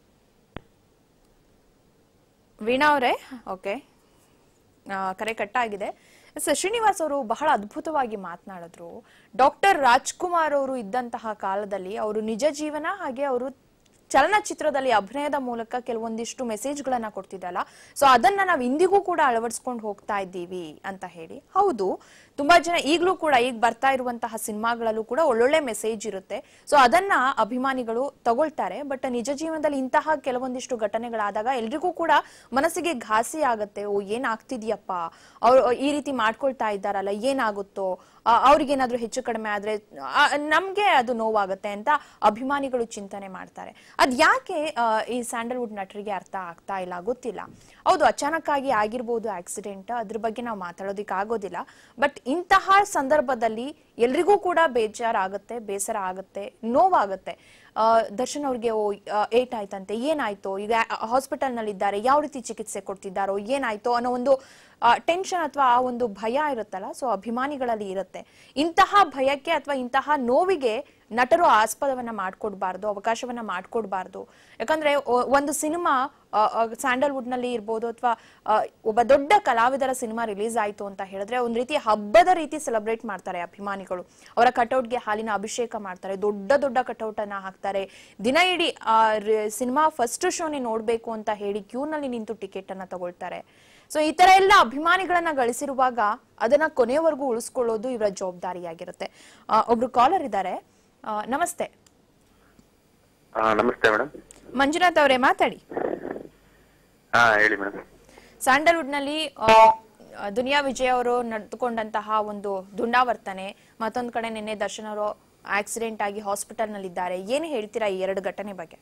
ವೀಣಾ ಅವರೇ ಓಕೆ ಕರೆ ಕಟ್ಟಾಗಿದೆ ಸರ್ ಶ್ರೀನಿವಾಸ್ ಅವರು ಬಹಳ ಅದ್ಭುತವಾಗಿ ಮಾತನಾಡಿದ್ರು ಡಾಕ್ಟರ್ ರಾಜ್ಕುಮಾರ್ ಅವರು ಇದ್ದಂತಹ ಕಾಲದಲ್ಲಿ ಅವರು ನಿಜ ಜೀವನ ಹಾಗೆ ಅವರು ಚಲನಚಿತ್ರದಲ್ಲಿ ಅಭಿನಯದ ಮೂಲಕ ಕೆಲವೊಂದಿಷ್ಟು ಮೆಸೇಜ್ಗಳನ್ನ ಕೊಡ್ತಿದ್ದಲ್ಲ ಸೊ ಅದನ್ನ ನಾವು ಇಂದಿಗೂ ಕೂಡ ಅಳವಡಿಸ್ಕೊಂಡು ಹೋಗ್ತಾ ಇದ್ದೀವಿ ಅಂತ ಹೇಳಿ ಹೌದು ತುಂಬಾ ಜನ ಈಗಲೂ ಕೂಡ ಈಗ ಬರ್ತಾ ಇರುವಂತಹ ಸಿನಿಮಾಗಳಲ್ಲೂ ಕೂಡ ಒಳ್ಳೊಳ್ಳೆ ಮೆಸೇಜ್ ಇರುತ್ತೆ ಸೊ ಅದನ್ನ ಅಭಿಮಾನಿಗಳು ತಗೊಳ್ತಾರೆ ಬಟ್ ನಿಜ ಜೀವನದಲ್ಲಿ ಇಂತಹ ಕೆಲವೊಂದಿಷ್ಟು ಘಟನೆಗಳಾದಾಗ ಎಲ್ರಿಗೂ ಕೂಡ ಮನಸ್ಸಿಗೆ ಘಾಸಿ ಆಗತ್ತೆ ಓ ಏನ್ ಆಗ್ತಿದ್ಯಪ್ಪ ಅವ್ರು ಈ ರೀತಿ ಮಾಡ್ಕೊಳ್ತಾ ಇದ್ದಾರಲ್ಲ ಏನಾಗುತ್ತೋ ಆ, ಅವ್ರಿಗೇನಾದ್ರೂ ಹೆಚ್ಚು ಕಡಿಮೆ ಆದ್ರೆ ಆ, ನಮ್ಗೆ ಅದು ನೋವಾಗುತ್ತೆ ಅಂತ ಅಭಿಮಾನಿಗಳು ಚಿಂತನೆ ಮಾಡ್ತಾರೆ ಅದ್ ಯಾಕೆ ಆ, ಈ ಸ್ಯಾಂಡಲ್ವುಡ್ ನಟರಿಗೆ ಅರ್ಥ ಆಗ್ತಾ ಇಲ್ಲ ಗೊತ್ತಿಲ್ಲ ಹೌದು ಅಚಾನಕ್ ಆಗಿ ಆಗಿರ್ಬೋದು ಆಕ್ಸಿಡೆಂಟ್ ಅದ್ರ ಬಗ್ಗೆ ನಾವು ಮಾತಾಡೋದಿಕ್ ಆಗೋದಿಲ್ಲ ಬಟ್ ಇಂತಹ ಸಂದರ್ಭದಲ್ಲಿ ಎಲ್ರಿಗೂ ಕೂಡ ಬೇಜಾರಾಗುತ್ತೆ ಬೇಸರ ಆಗುತ್ತೆ ನೋವಾಗುತ್ತೆ ಆ, ದರ್ಶನ್ ಅವ್ರಿಗೆ ಓ ಏಟ್ ಆಯ್ತಂತೆ ಏನಾಯ್ತು ಈಗ ಹಾಸ್ಪಿಟಲ್ ನಲ್ಲಿ ಇದ್ದಾರೆ ಯಾವ ರೀತಿ ಚಿಕಿತ್ಸೆ ಕೊಡ್ತಿದ್ದಾರೋ ಏನಾಯ್ತು ಅನ್ನೋ ಒಂದು ಟೆನ್ಷನ್ ಅಥವಾ ಆ ಒಂದು ಭಯ ಇರುತ್ತಲ್ಲ ಸೊ ಅಭಿಮಾನಿಗಳಲ್ಲಿ ಇರುತ್ತೆ ಇಂತಹ ಭಯಕ್ಕೆ ಅಥವಾ ಇಂತಹ ನೋವಿಗೆ ನಟರು ಆಸ್ಪದವನ್ನ ಮಾಡ್ಕೊಡ್ಬಾರ್ದು ಅವಕಾಶವನ್ನ ಮಾಡ್ಕೊಡ್ಬಾರ್ದು ಯಾಕಂದ್ರೆ ಒ- ಒಂದು ಸಿನಿಮಾ ಸ್ಯಾಂಡಲ್ವುಡ್ ನಲ್ಲಿ ಇರ್ಬೋದು ಅಥವಾ ಒಬ್ಬ ದೊಡ್ಡ ಕಲಾವಿದರ ಸಿನಿಮಾ ರಿಲೀಸ್ ಆಯ್ತು ಅಂತ ಹೇಳಿದ್ರೆ ಒಂದ್ ರೀತಿ ಹಬ್ಬದ ರೀತಿ ಸೆಲೆಬ್ರೇಟ್ ಮಾಡ್ತಾರೆ ಅಭಿಮಾನಿಗಳು ಅವರ ಕಟೌಟ್ಗೆ ಹಾಲಿನ ಅಭಿಷೇಕ ಮಾಡ್ತಾರೆ ದೊಡ್ಡ ದೊಡ್ಡ ಕಟೌಟ್ ಅನ್ನ ಹಾಕ್ತಾರೆ ದಿನ ಇಡೀ ಆ ಸಿನಿಮಾ ಫಸ್ಟ್ ಶೋನೇ ನೋಡ್ಬೇಕು ಅಂತ ಹೇಳಿ ಕ್ಯೂ ನಲ್ಲಿ ನಿಂತು ಟಿಕೆಟ್ ಅನ್ನ ತಗೊಳ್ತಾರೆ ಸೊ ಈ ತರ ಎಲ್ಲ ಅಭಿಮಾನಿಗಳನ್ನ ಗಳಿಸಿರುವಾಗ ಅದನ್ನ ಕೊನೆಯವರೆಗೂ ಉಳಿಸ್ಕೊಳ್ಳೋದು ಇವರ ಜವಾಬ್ದಾರಿಯಾಗಿರುತ್ತೆ ಆ, ಒಬ್ರು ಕಾಲರ್ ಇದ್ದಾರೆ ಆ, ನಮಸ್ತೆ ಹಾ ನಮಸ್ತೆ ಮೇಡಮ್ ಮಂಜುನಾಥ್ ಅವರೇ ಮಾತಾಡಿ ಹಾ ಹೇಳಿ ಮೇಡಮ್ ಸ್ಯಾಂಡಲ್ವುಡ್ ನಲ್ಲಿ ಆ, ದುನಿಯಾ ವಿಜಯ್ ಅವರು ನಡೆದುಕೊಂಡಂತಹ ಒಂದು ದುಂಡಾವರ್ತನೆ ಮತ್ತೊಂದ್ ಕಡೆ ನಿನ್ನೆ ದರ್ಶನ್ ಅವರು ಆಕ್ಸಿಡೆಂಟ್ ಆಗಿ ಹಾಸ್ಪಿಟಲ್ ನಲ್ಲಿ ಇದ್ದಾರೆ ಏನ್ ಹೇಳ್ತೀರಾ ಈ ಎರಡು ಘಟನೆ ಬಗ್ಗೆ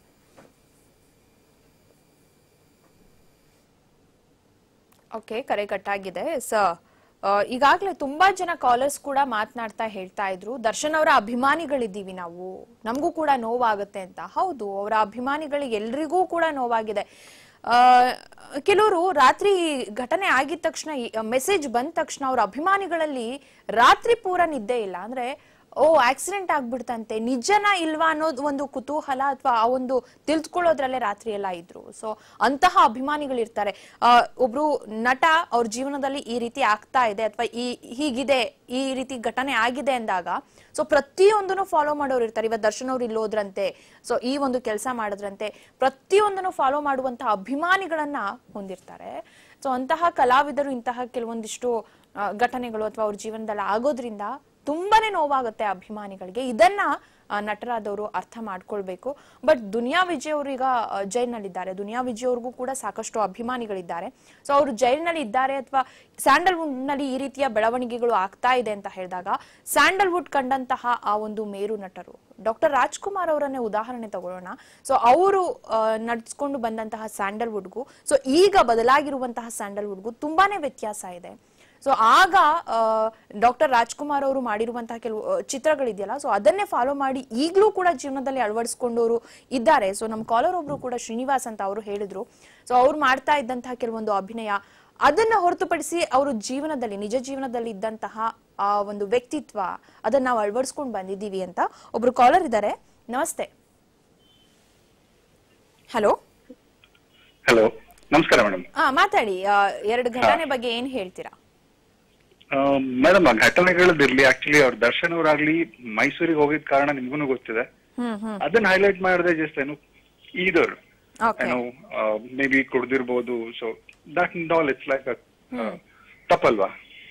ಓಕೆ ಕರೆ ಕಟ್ಟಾಗಿದೆ ಸ ಈಗಾಗಲೇ ತುಂಬಾ ಜನ ಕಾಲರ್ಸ್ ಕೂಡ ಮಾತನಾಡ್ತಾ ಹೇಳ್ತಾ ಇದ್ರು ದರ್ಶನ್ ಅವರ ಅಭಿಮಾನಿಗಳಿದ್ದೀವಿ ನಾವು ನಮಗೂ ಕೂಡ ನೋವಾಗುತ್ತೆ ಅಂತ ಹೌದು ಅವರ ಅಭಿಮಾನಿಗಳಿಗೆ ಎಲ್ರಿಗೂ ಕೂಡ ನೋವಾಗಿದೆ ಆ, ಕೆಲವರು ರಾತ್ರಿ ಘಟನೆ ಆಗಿದ ತಕ್ಷಣ ಮೆಸೇಜ್ ಬಂದ ತಕ್ಷಣ ಅವ್ರ ಅಭಿಮಾನಿಗಳಲ್ಲಿ ರಾತ್ರಿ ಪೂರ ನಿದ್ದೆ ಇಲ್ಲ ಅಂದ್ರೆ ಓ ಆಕ್ಸಿಡೆಂಟ್ ಆಗ್ಬಿಡ್ತಂತೆ ನಿಜನಾ ಇಲ್ವಾ ಅನ್ನೋದು ಒಂದು ಕುತೂಹಲ ಅಥವಾ ಆ ಒಂದು ತಿಳ್ಕೊಳ್ಳೋದ್ರಲ್ಲೇ ರಾತ್ರಿ ಎಲ್ಲ ಇದ್ರು ಸೊ ಅಂತಹ ಅಭಿಮಾನಿಗಳಿರ್ತಾರೆ ಆ, ಒಬ್ರು ನಟ ಅವ್ರ ಜೀವನದಲ್ಲಿ ಈ ರೀತಿ ಆಗ್ತಾ ಇದೆ ಅಥವಾ ಈ ಹೀಗಿದೆ ಈ ರೀತಿ ಘಟನೆ ಆಗಿದೆ ಅಂದಾಗ ಸೊ ಪ್ರತಿಯೊಂದನ್ನು ಫಾಲೋ ಮಾಡೋರು ಇರ್ತಾರೆ ಇವತ್ತು ದರ್ಶನ್ ಅವ್ರು ಇಲ್ಲಿ ಹೋದ್ರಂತೆ ಸೊ ಈ ಒಂದು ಕೆಲಸ ಮಾಡಿದ್ರಂತೆ ಪ್ರತಿಯೊಂದನ್ನು ಫಾಲೋ ಮಾಡುವಂತಹ ಅಭಿಮಾನಿಗಳನ್ನ ಹೊಂದಿರ್ತಾರೆ ಸೊ ಅಂತಹ ಕಲಾವಿದರು ಇಂತಹ ಕೆಲವೊಂದಿಷ್ಟು ಆ, ಘಟನೆಗಳು ಅಥವಾ ಅವ್ರ ಜೀವನದಲ್ಲಿ ಆಗೋದ್ರಿಂದ ತುಂಬಾನೇ ನೋವಾಗುತ್ತೆ ಅಭಿಮಾನಿಗಳಿಗೆ ಇದನ್ನ ಆ, ನಟರಾದವರು ಅರ್ಥ ಮಾಡ್ಕೊಳ್ಬೇಕು ಬಟ್ ದುನಿಯಾ ವಿಜಯ್ ಅವರು ಈಗ ಆ, ಜೈಲ್ನಲ್ಲಿದ್ದಾರೆ ದುನಿಯಾ ವಿಜಯ್ ಅವ್ರಿಗೂ ಕೂಡ ಸಾಕಷ್ಟು ಅಭಿಮಾನಿಗಳಿದ್ದಾರೆ ಸೊ ಅವರು ಜೈಲ್ನಲ್ಲಿ ಇದ್ದಾರೆ ಅಥವಾ ಸ್ಯಾಂಡಲ್ವುಡ್ ನಲ್ಲಿ ಈ ರೀತಿಯ ಬೆಳವಣಿಗೆಗಳು ಆಗ್ತಾ ಇದೆ ಅಂತ ಹೇಳಿದಾಗ ಸ್ಯಾಂಡಲ್ವುಡ್ ಕಂಡಂತಹ ಆ ಒಂದು ಮೇರು ನಟರು ಡಾಕ್ಟರ್ ರಾಜ್ಕುಮಾರ್ ಅವರನ್ನೇ ಉದಾಹರಣೆ ತಗೊಳ್ಳೋಣ ಸೊ ಅವರು ನಡ್ಸ್ಕೊಂಡು ಬಂದಂತಹ ಸ್ಯಾಂಡಲ್ವುಡ್ಗೂ ಸೊ ಈಗ ಬದಲಾಗಿರುವಂತಹ ಸ್ಯಾಂಡಲ್ವುಡ್ಗೂ ತುಂಬಾನೇ ವ್ಯತ್ಯಾಸ ಇದೆ ಸೊ ಆಗ ಡಾಕ್ಟರ್ ರಾಜ್ಕುಮಾರ್ ಅವರು ಮಾಡಿರುವಂತಹ ಕೆಲವು ಆ, ಚಿತ್ರಗಳಿದೆಯಲ್ಲ ಸೊ ಅದನ್ನೇ ಫಾಲೋ ಮಾಡಿ ಈಗಲೂ ಕೂಡ ಜೀವನದಲ್ಲಿ ಅಳವಡಿಸ್ಕೊಂಡವರು ಇದ್ದಾರೆ ಸೊ ನಮ್ಮ ಕಾಲರ್ ಒಬ್ರು ಕೂಡ ಶ್ರೀನಿವಾಸ್ ಅಂತ ಅವರು ಹೇಳಿದ್ರು ಸೊ ಅವ್ರು ಮಾಡ್ತಾ ಇದ್ದಂತಹ ಕೆಲವೊಂದು ಅಭಿನಯ ಅದನ್ನ ಹೊರತುಪಡಿಸಿ ಅವರು ಜೀವನದಲ್ಲಿ ನಿಜ ಜೀವನದಲ್ಲಿ ಇದ್ದಂತಹ ಆ ಒಂದು ವ್ಯಕ್ತಿತ್ವ ಅದನ್ನ ನಾವು ಅಳವಡಿಸ್ಕೊಂಡು ಬಂದಿದ್ದೀವಿ ಅಂತ ಒಬ್ರು ಕಾಲರ್ ಇದ್ದಾರೆ ನಮಸ್ತೆ ಹಲೋ ಹಲೋ ನಮಸ್ಕಾರ ಮೇಡಮ್ ಹಾ ಮಾತಾಡಿ ಆ, ಎರಡು ಘಟನೆ ಬಗ್ಗೆ ಏನ್ ಹೇಳ್ತೀರಾ ಮೇಡಮ್ ಆ ಘಟನೆಗಳದಿರ್ಲಿ ಆಕ್ಚುಲಿ ಅವ್ರ ದರ್ಶನ್ ಅವರಾಗ್ಲಿ ಮೈಸೂರಿಗೆ ಹೋಗಿದ್ ಕಾರಣ ನಿಮ್ಗೂ ಗೊತ್ತಿದೆ ಹ್ಮ್ ಹ್ಮ್ ಅದನ್ನ ಹೈಲೈಟ್ ಮಾಡಿದ್ರೆ ಜಸ್ಟ್ ಏನು ಈದರ್ Okay. ಏನೋ ಮೇ ಬಿ ಕುಡ್ದಿರ್ಬೋದು so that all it's like ತಪ್ಪಲ್ವಾ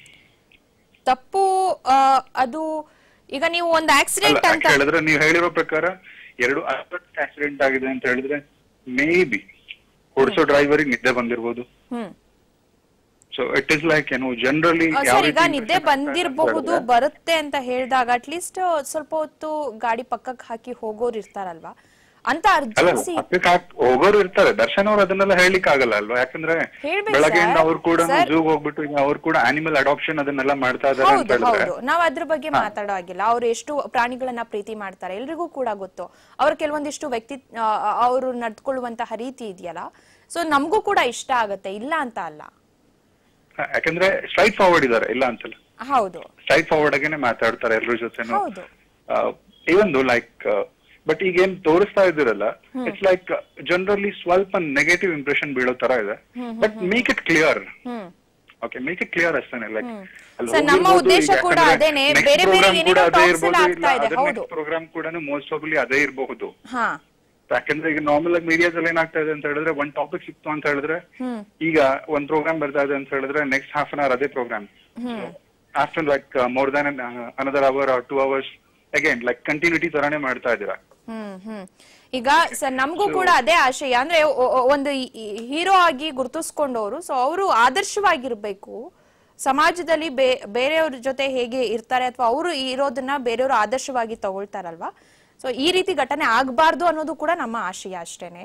ತಪ್ಪು ಆ, ಅದು ಈಗ ನೀವು ಒಂದು ಅಲ್ಲ ಆಕ್ಸಿಡೆಂಟ್ ಯಾಕೆ ಅಂತ ಹೇಳಿದ್ರೆ ನೀವು ಹೇಳಿರೋ ಪ್ರಕಾರ ಎರಡು ಆಕ್ಸಿಡೆಂಟ್ ಆಗಿದೆ ಅಂತ ಹೇಳಿದ್ರೆ ಮೇ ಬಿ ಓಡಿಸೋ ಡ್ರೈವರಿಗೆ ನಿದ್ದೆ ಬಂದಿರ್ಬೋದು hmm so it is like ಏನು ಜನರಲಿ ಆ, ಸರ್ ಈಗ ನಿದ್ದೆ ಬಂದಿರಬಹುದು ಬರುತ್ತೆ ಅಂತ ಹೇಳಿದಾಗ ಅಟ್ಲೀಸ್ಟ್ ಸ್ವಲ್ಪ ಹೊತ್ತು ಗಾಡಿ ಪಕ್ಕಕ್ಕೆ ಹಾಕಿ ಹೋಗೋರು ಇರ್ತಾರಲ್ವಾ ಅಂತ ಅಲ್ಲ ಅರ್ಜಿಸಿ ಪಕ್ಕಕ್ಕೆ ಹಾಕ್ ಹೋಗೋರು ಇರ್ತಾರೆ ದರ್ಶನ್ ಅವ್ರು ಅದನ್ನೆಲ್ಲ ಹೇಳಲಿಕ್ಕೆ ಆಗಲ್ಲ ಅಲ್ವಾ ಯಾಕಂದ್ರೆ ಹೇಳ್ಬೇಕು ಬೆಳಗ್ಗೆಯಿಂದ sir. ಅವ್ರು ಕೂಡ Sir. ಜೂಗ್ ಹೋಗ್ಬಿಟ್ಟು ಈಗ ಅವ್ರು ಕೂಡ ಆನಿಮಲ್ ಅಡಾಪ್ಷನ್ ಅದನ್ನೆಲ್ಲ ಮಾಡ್ತಾ ಇದಾರೆ ಅಂತ ಹೌದು ಹೇಳಿದ್ರೆ ಹೌದು ನಾವ್ ಅದ್ರ ಬಗ್ಗೆ ಮಾತಾಡೋ ಆಗಿಲ್ಲ ಅವ್ರು ಎಷ್ಟು ಪ್ರಾಣಿಗಳನ್ನ ಪ್ರೀತಿ ಮಾಡ್ತಾರೆ ಎಲ್ರಿಗೂ ಕೂಡ ಗೊತ್ತು ಅವ್ರ ಕೆಲವೊಂದಿಷ್ಟು ವ್ಯಕ್ತಿ ಅವರು ನಡ್ಕೊಳ್ಳುವಂತಹ ರೀತಿ ಇದೆಯಲ್ಲ ಸೊ ನಮಗೂ ಕೂಡ ಇಷ್ಟ ಆಗತ್ತೆ ಇಲ್ಲ ಅಂತ ಅಲ್ಲ ಹಾ, ಯಾಕಂದ್ರೆ ಸ್ಟ್ರೈಟ್ ಫಾರ್ವರ್ಡ್ ಇದಾರೆ ಇಲ್ಲ ಅಂತಲ್ಲ ಹೌದು ಸ್ಟ್ರೈಟ್ ಫಾರ್ವರ್ಡ್ ಆಗೇನೆ ಮಾತಾಡ್ತಾರೆ ಎಲ್ರ ಜೊತೆನು ಹೌದು ಇವನ್ ಲೈಕ್ ಬಟ್ ಈಗ ಏನ್ ತೋರಿಸ್ತಾ ಇದ್ದೀರಲ್ಲ ಇಟ್ಸ್ ಲೈಕ್ ಜನರಲಿ ಸ್ವಲ್ಪ ನೆಗೆಟಿವ್ ಇಂಪ್ರೆಷನ್ ಬೀಳೋ ತರ ಇದೆ hmm, but make it clear hmm okay make it clear ಅಷ್ಟೇನೆ ಲೈಕ್ ಸರ್, ನಮ್ಮ ಉದ್ದೇಶ ಕೂಡ ಅದೇನೆ, ಬೇರೆ ಬೇರೆ ಏನೇನೋ talks ಎಲ್ಲ ಆಗ್ತಾ ಇದೆ, ಹೌದು. ಪ್ರೋಗ್ರಾಮ್ ಕೂಡ ಮೋಸ್ಟ್ ಪ್ರಾಬಲಿ ಅದೇ ಇರಬಹುದು ಹಾ ಯಾಕಂದ್ರೆ ಈಗ ನಾರ್ಮಲ್ ಆಗಿ ಮೀಡಿಯಾಸ್ ಅಲ್ಲಿ ಏನಾಗ್ತಾ ಇದೆ ಅಂತ ಹೇಳಿದ್ರೆ ಒಂದ್ ಟಾಪಿಕ್ ಸಿಕ್ತು ಅಂತ ಹೇಳಿದ್ರೆ ಹ್ಮ್ ಈಗ ಒಂದ್ ಪ್ರೋಗ್ರಾಮ್ ಬರ್ತಾ ಇದೆ ಅಂತ ಹೇಳಿದ್ರೆ ನೆಕ್ಸ್ಟ್ ಹಾಫ್ ಅನ್ ಅವರ್ ಅದೇ program hmm after like more than another hour or two hours again like continuity ತರಾನೇ ಮಾಡ್ತಾ ಇದ್ದೀರಾ ಹ್ಮ್ ಹ್ಮ್ ಈಗ ಸರ್ ನಮಗೂ ಕೂಡ ಅದೇ ಆಶಯ ಅಂದ್ರೆ ಒ- ಒ- ಒಂದು ಹೀರೋ ಆಗಿ ಗುರುತಿಸ್ಕೊಂಡವರು ಸೊ ಅವರು ಆದರ್ಶವಾಗಿರ್ಬೇಕು ಸಮಾಜದಲ್ಲಿ ಬೇ ಬೇರೆಯವ್ರ ಜೊತೆ ಹೇಗೆ ಇರ್ತಾರೆ ಅಥವಾ ಅವರು ಇರೋದನ್ನ ಬೇರೆಯವರು ಆದರ್ಶವಾಗಿ ತಗೊಳ್ತಾರಲ್ವಾ ಸೊ ಈ ರೀತಿ ಘಟನೆ ಆಗ್ಬಾರ್ದು ಅನ್ನೋದು ಕೂಡ ನಮ್ಮ ಆಶಯ ಅಷ್ಟೇನೆ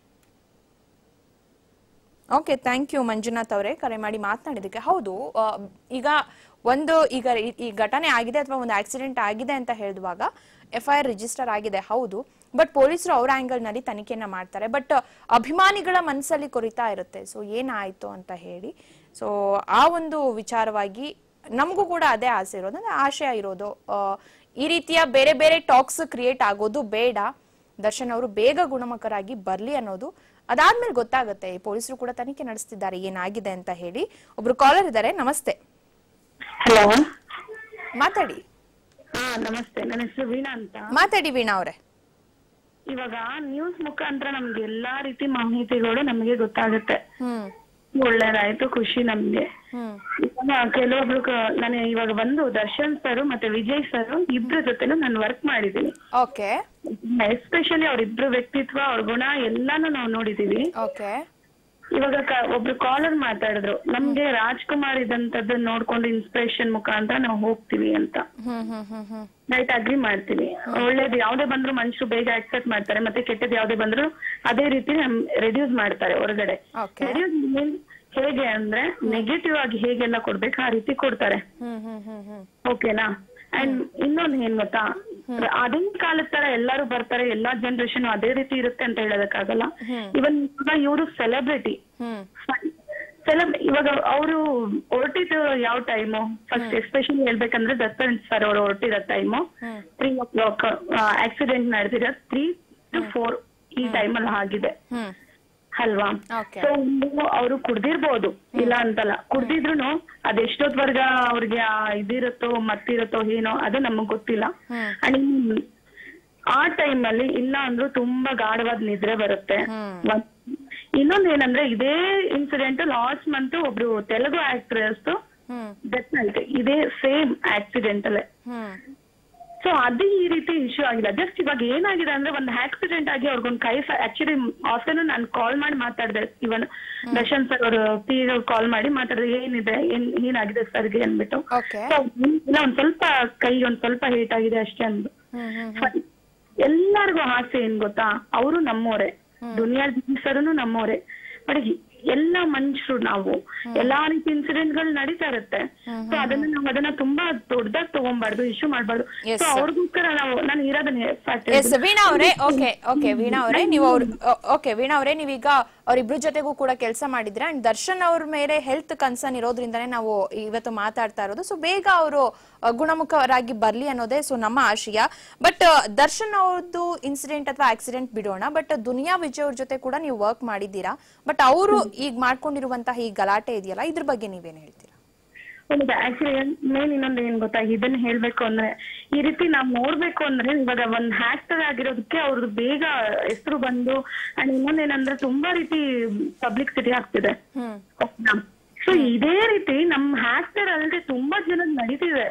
ಓಕೆ ಥ್ಯಾಂಕ್ ಯು ಮಂಜುನಾಥ್ ಅವರೇ ಕರೆ ಮಾಡಿ ಮಾತನಾಡಿದಕ್ಕೆ ಹೌದು ಆ, ಈಗ ಒಂದು ಈಗ ಈ- ಈ ಘಟನೆ ಆಗಿದೆ ಅಥವಾ ಒಂದು ಆಕ್ಸಿಡೆಂಟ್ ಆಗಿದೆ ಅಂತ ಹೇಳಿದುವಾಗ ಎಫ್ ಐ ಆರ್ ರಿಜಿಸ್ಟರ್ ಆಗಿದೆ ಹೌದು ಬಟ್ ಪೊಲೀಸರು ಅವರ ಆಂಗಲ್ ನಲ್ಲಿ ತನಿಖೆಯನ್ನ ಮಾಡ್ತಾರೆ ಬಟ್ ಅಭಿಮಾನಿಗಳ ಮನಸ್ಸಲ್ಲಿ ಕೊರಿತಾ ಇರುತ್ತೆ ಸೊ ಏನಾಯ್ತು ಅಂತ ಹೇಳಿ ಸೊ ಆ ಒಂದು ವಿಚಾರವಾಗಿ ನಮಗೂ ಕೂಡ ಅದೇ ಆಸೆ ಇರೋದು ಅಂದ್ರೆ ಆಶಯ ಇರೋದು ಆ, ಈ ರೀತಿಯ ಬೇರೆ ಬೇರೆ ಟಾಕ್ಸ್ ಕ್ರಿಯೇಟ್ ಆಗೋದು ಬೇಡ ದರ್ಶನ್ ಅವರು ಬೇಗ ಗುಣಮುಖರಾಗಿ ಬರ್ಲಿ ಅನ್ನೋದು ಅದಾದ್ಮೇಲೆ ಗೊತ್ತಾಗುತ್ತೆ ಈ ಪೊಲೀಸರು ಕೂಡ ತನಿಖೆ ನಡೆಸ್ತಿದ್ದಾರೆ ಏನಾಗಿದೆ ಅಂತ ಹೇಳಿ ಒಬ್ರು ಕಾಲರ್ ಇದ್ದಾರೆ ನಮಸ್ತೆ ಹಲೋ ಮಾತಾಡಿ ಹಾ ನಮಸ್ತೆ ನನ್ನ ಹೆಸರು ವೀಣಾ ಅಂತ ಮಾತಾಡಿ ವೀಣಾ ಅವರೇ ಇವಾಗ ನ್ಯೂಸ್ ಮುಖಾಂತರ ನಮ್ಗೆ ಎಲ್ಲಾ ರೀತಿ ಮಾಹಿತಿಗಳು ನಮಗೆ ಗೊತ್ತಾಗುತ್ತೆ ಹ್ಮ್ ಒಳ್ಳೇದಾಯ್ತು ಖುಷಿ ನಮ್ಗೆ ಹ್ಮ್ ಇವಾಗ ಕೆಲವೊಬ್ರು ಕ- ನಾನು ಇವಾಗ ಬಂದು ದರ್ಶನ್ ಸರ್ ಮತ್ತೆ ವಿಜಯ್ ಸರ್ ಇಬ್ರ ಜೊತೆನೂ ನಾನು ವರ್ಕ್ ಮಾಡಿದೀನಿ ಓಕೆ ಎಸ್ಪೆಷಲಿ ಅವ್ರಿಬ್ರು ವ್ಯಕ್ತಿತ್ವ ಅವ್ರ ಗುಣ ಎಲ್ಲಾನು ನಾವು ನೋಡಿದೀವಿ ಓಕೆ ಇವಾಗ ಕ- ಒಬ್ರು ಕಾಲರ್ ಮಾತಾಡಿದ್ರು ನಮ್ಗೆ ರಾಜ್ಕುಮಾರ್ ಇದಂತದ್ದು ನೋಡ್ಕೊಂಡು ಇನ್ಸ್ಪಿರೇಷನ್ ಮುಖಾಂತರ ನಾವು ಹೋಗ್ತೀವಿ ಅಂತ ಹ್ಮ್ ಹ್ಮ್ ಹ್ಮ್ ಹ್ಮ್ ರೈಟ್ ಅಗ್ರಿ ಮಾಡ್ತೀನಿ ಒಳ್ಳೇದು ಯಾವ್ದೇ ಬಂದ್ರು ಮನುಷ್ಯರು ಬೇಗ ಅಕ್ಸೆಪ್ಟ್ ಮಾಡ್ತಾರೆ ಮತ್ತೆ ಕೆಟ್ಟದ್ ಯಾವ್ದೇ ಬಂದ್ರು ಅದೇ ರೀತಿ ರೆಡ್ಯೂಸ್ ಮಾಡ್ತಾರೆ ಹೊರಗಡೆ Okay. ರೆಡ್ಯೂಸ್ ಹೇಗೆ ಅಂದ್ರೆ ನೆಗೆಟಿವ್ ಆಗಿ ಹೇಗೆಲ್ಲ ಕೊಡ್ಬೇಕು ಆ ರೀತಿ ಕೊಡ್ತಾರೆ ಹ್ಮ್ ಹ್ಮ್ ಹ್ಮ್ ಹ್ಮ್ ಓಕೆನಾ ಅಂಡ್ ಇನ್ನೊಂದ್ ಏನ್ ಗೊತ್ತಾ ಅದೇ ಕಾಲದ ತರ ಎಲ್ಲಾರು ಬರ್ತಾರೆ ಎಲ್ಲಾ ಜನರೇಷನ್ ಅದೇ ರೀತಿ ಇರುತ್ತೆ ಅಂತ ಹೇಳೋದಕ್ಕಾಗಲ್ಲ ಇವನ್ ಇವಾಗ ಇವರು ಸೆಲೆಬ್ರಿಟಿ ಹ್ಮ್ ಸೆಲೆಬ್ ಇವಾಗ ಅವರು ಹೊರಟಿದ್ದು ಯಾವ ಟೈಮು ಫಸ್ಟ್ ಎಸ್ಪೆಷಲಿ ಹೇಳ್ಬೇಕಂದ್ರೆ ದರ್ಶನ್ ಸರ್ ಅವರು ಹೊರಟಿರೋ time hmm three o'clock accident ನಡೆದಿರೋ ತ್ರೀ ಟು ಫೋರ್ ಈ ಟೈಮಲ್ಲಿ ಆಗಿದೆ ಹ್ಮ್ ಅಲ್ವಾ Okay. ಸೊ ಅವರು ಕುಡ್ದಿರ್ಬೋದು ಇಲ್ಲ ಅಂತಲ್ಲ ಕುಡ್ದಿದ್ರು ಅದೆಷ್ಟೊತ್ವರ್ಗ ಅವ್ರಿಗೆ ಆ ಇದಿರುತ್ತೋ ಮತ್ತಿರುತ್ತೋ ಏನೋ ಅದು ನಮಗ್ ಗೊತ್ತಿಲ್ಲ ಹ್ಮ್. ಅಂಡ್ ಆ ಟೈಮ್ ಅಲ್ಲಿ ಇಲ್ಲ ಅಂದ್ರೂ ತುಂಬಾ ಗಾಢವಾದ ನಿದ್ರೆ ಬರುತ್ತೆ ಒಂದ್- ಇನ್ನೊಂದ್ ಏನಂದ್ರೆ ಇದೇ ಇನ್ಸಿಡೆಂಟ್ ಲಾಸ್ಟ್ ಮಂತ್ ಒಬ್ರು ತೆಲುಗು ಆಕ್ಟ್ರೆಸ್ ಹ್ಮ್ ಡೆತ್ ಆಯ್ತು ಇದೇ ಸೇಮ್ ಆಕ್ಸಿಡೆಂಟ್ ಅಲ್ಲೇ ಹ್ಮ್ ಸೊ ಅದು ಈ ರೀತಿ ಇಶ್ಯೂ ಆಗಿಲ್ಲ ಜಸ್ಟ್ ಇವಾಗ ಏನಾಗಿದೆ ಅಂದ್ರೆ ಒಂದು ಆಕ್ಸಿಡೆಂಟ್ ಆಗಿ ಅವ್ರಿಗೊಂದು ಕೈ ಆಕ್ಚುಲಿ ಆಫ್ಟರ್ನೂನ್ ನಾನು ಕಾಲ್ ಮಾಡಿ ಮಾತಾಡಿದೆ ಇವನ್ ದರ್ಶನ್ ಸರ್ ಅವರು ಪಿ ಕಾಲ್ ಮಾಡಿ ಮಾತಾಡಿದೆ ಏನಿದೆ ಏನ್ ಏನಾಗಿದೆ ಸರ್ಗೆ ಅಂದ್ಬಿಟ್ಟು ಓಕೆ So, ಇಲ್ಲ ಒಂದ್ ಸ್ವಲ್ಪ ಕೈ ಒಂದ್ ಸ್ವಲ್ಪ ಹೇಟ್ ಆಗಿದೆ ಅಷ್ಟೇ ಅಂದ್ರು ಹ್ಮ್ ಹ್ಮ್ ಎಲ್ಲರಿಗೂ ಆಸೆ ಏನ್ ಗೊತ್ತಾ ಅವರು ನಮ್ಮೋರೆ ದುನಿಯಾ ಸರನು ನಮ್ಮೋರೆ ಬಟ್ ಎಲ್ಲ ಮನುಷ್ಯರು ನಾವು ಎಲ್ಲಾ ರೀತಿ ಇನ್ಸಿಡೆಂಟ್ ಗಳು ನಡೀತಾ ಇರುತ್ತೆ ಸೊ ಅದನ್ನ ನಾವು ಅದನ್ನ ತುಂಬಾ ದೊಡ್ಡದಾಗಿ ತಗೊಂಬಾರ್ದು ಇಶ್ಯೂ ಮಾಡ್ಬಾರ್ದು Yes, ಸೊ sir. ಅವ್ರಿಗೋಸ್ಕರ ನಾವು ನಾನು ಇರೋದನ್ನ fact ಎಸ್ ಹೇಳ್ತೀನಿ. ವೀಣಾ ಅವರೇ ಓಕೆ ಓಕೆ ವೀಣಾ ಅವರೇ ನೀವು ಅವ್ರು ಓಕೆ ವೀಣಾ ಅವರೇ ನೀವೀಗ ಅವರಿಬ್ರು ಜೊತೆಗೂ ಕೂಡ ಕೆಲಸ ಮಾಡಿದ್ರೆ ಅಂಡ್ ದರ್ಶನ್ ಅವ್ರ ಮೇಲೆ ಹೆಲ್ತ್ ಕನ್ಸರ್ನ್ ಇರೋದ್ರಿಂದನೇ ನಾವು ಇವತ್ತು ಮಾತಾಡ್ತಾ ಇರೋದು ಸೊ ಬೇಗ ಅವರು ಗುಣಮುಖರಾಗಿ ಬರ್ಲಿ ಅನ್ನೋದೇ ಸೊ ನಮ್ಮ ಆಶಯ ಬಟ್ ದರ್ಶನ್ ಅವ್ರದ್ದು ಇನ್ಸಿಡೆಂಟ್ ಅಥವಾ ಆಕ್ಸಿಡೆಂಟ್ ಬಿಡೋಣ ಬಟ್ ದುನಿಯಾ ವಿಜಯ್ ಅವ್ರ ಜೊತೆ ಕೂಡ ನೀವು ವರ್ಕ್ ಮಾಡಿದ್ದೀರಾ ಬಟ್ ಅವರು ಈಗ ಮಾಡ್ಕೊಂಡಿರುವಂತಹ ಈ ಗಲಾಟೆ ಇದೆಯಲ್ಲ ಇದ್ರ ಬಗ್ಗೆ ನೀವೇನ್ ಹೇಳ್ತೀರಾ ಹೌದು ಆಕ್ಚುಲಿ ಮೇನ್ ಇನ್ನೊಂದು ಏನ್ ಗೊತ್ತಾ ಇದನ್ನ ಹೇಳ್ಬೇಕು ಅಂದ್ರೆ ಈ ರೀತಿ ನಾವ್ ನೋಡ್ಬೇಕು ಅಂದ್ರೆ ಇವಾಗ ಒಂದ್ ಹ್ಯಾಕ್ಟರ್ ಆಗಿರೋದಕ್ಕೆ ಅವ್ರದ್ದು ಬೇಗ ಹೆಸರು ಬಂದು ಅಂಡ್ ಇನ್ನೊಂದೇನಂದ್ರೆ ತುಂಬಾ ರೀತಿ ಪಬ್ಲಿಸಿಟಿ ಆಗ್ತಿದೆ ಸೊ ಇದೇ ರೀತಿ ನಮ್ ಹ್ಯಾಕ್ಟರ್ ಅಲ್ಲದೆ ತುಂಬಾ ಜನದ್ ನಡೀತಿದೆ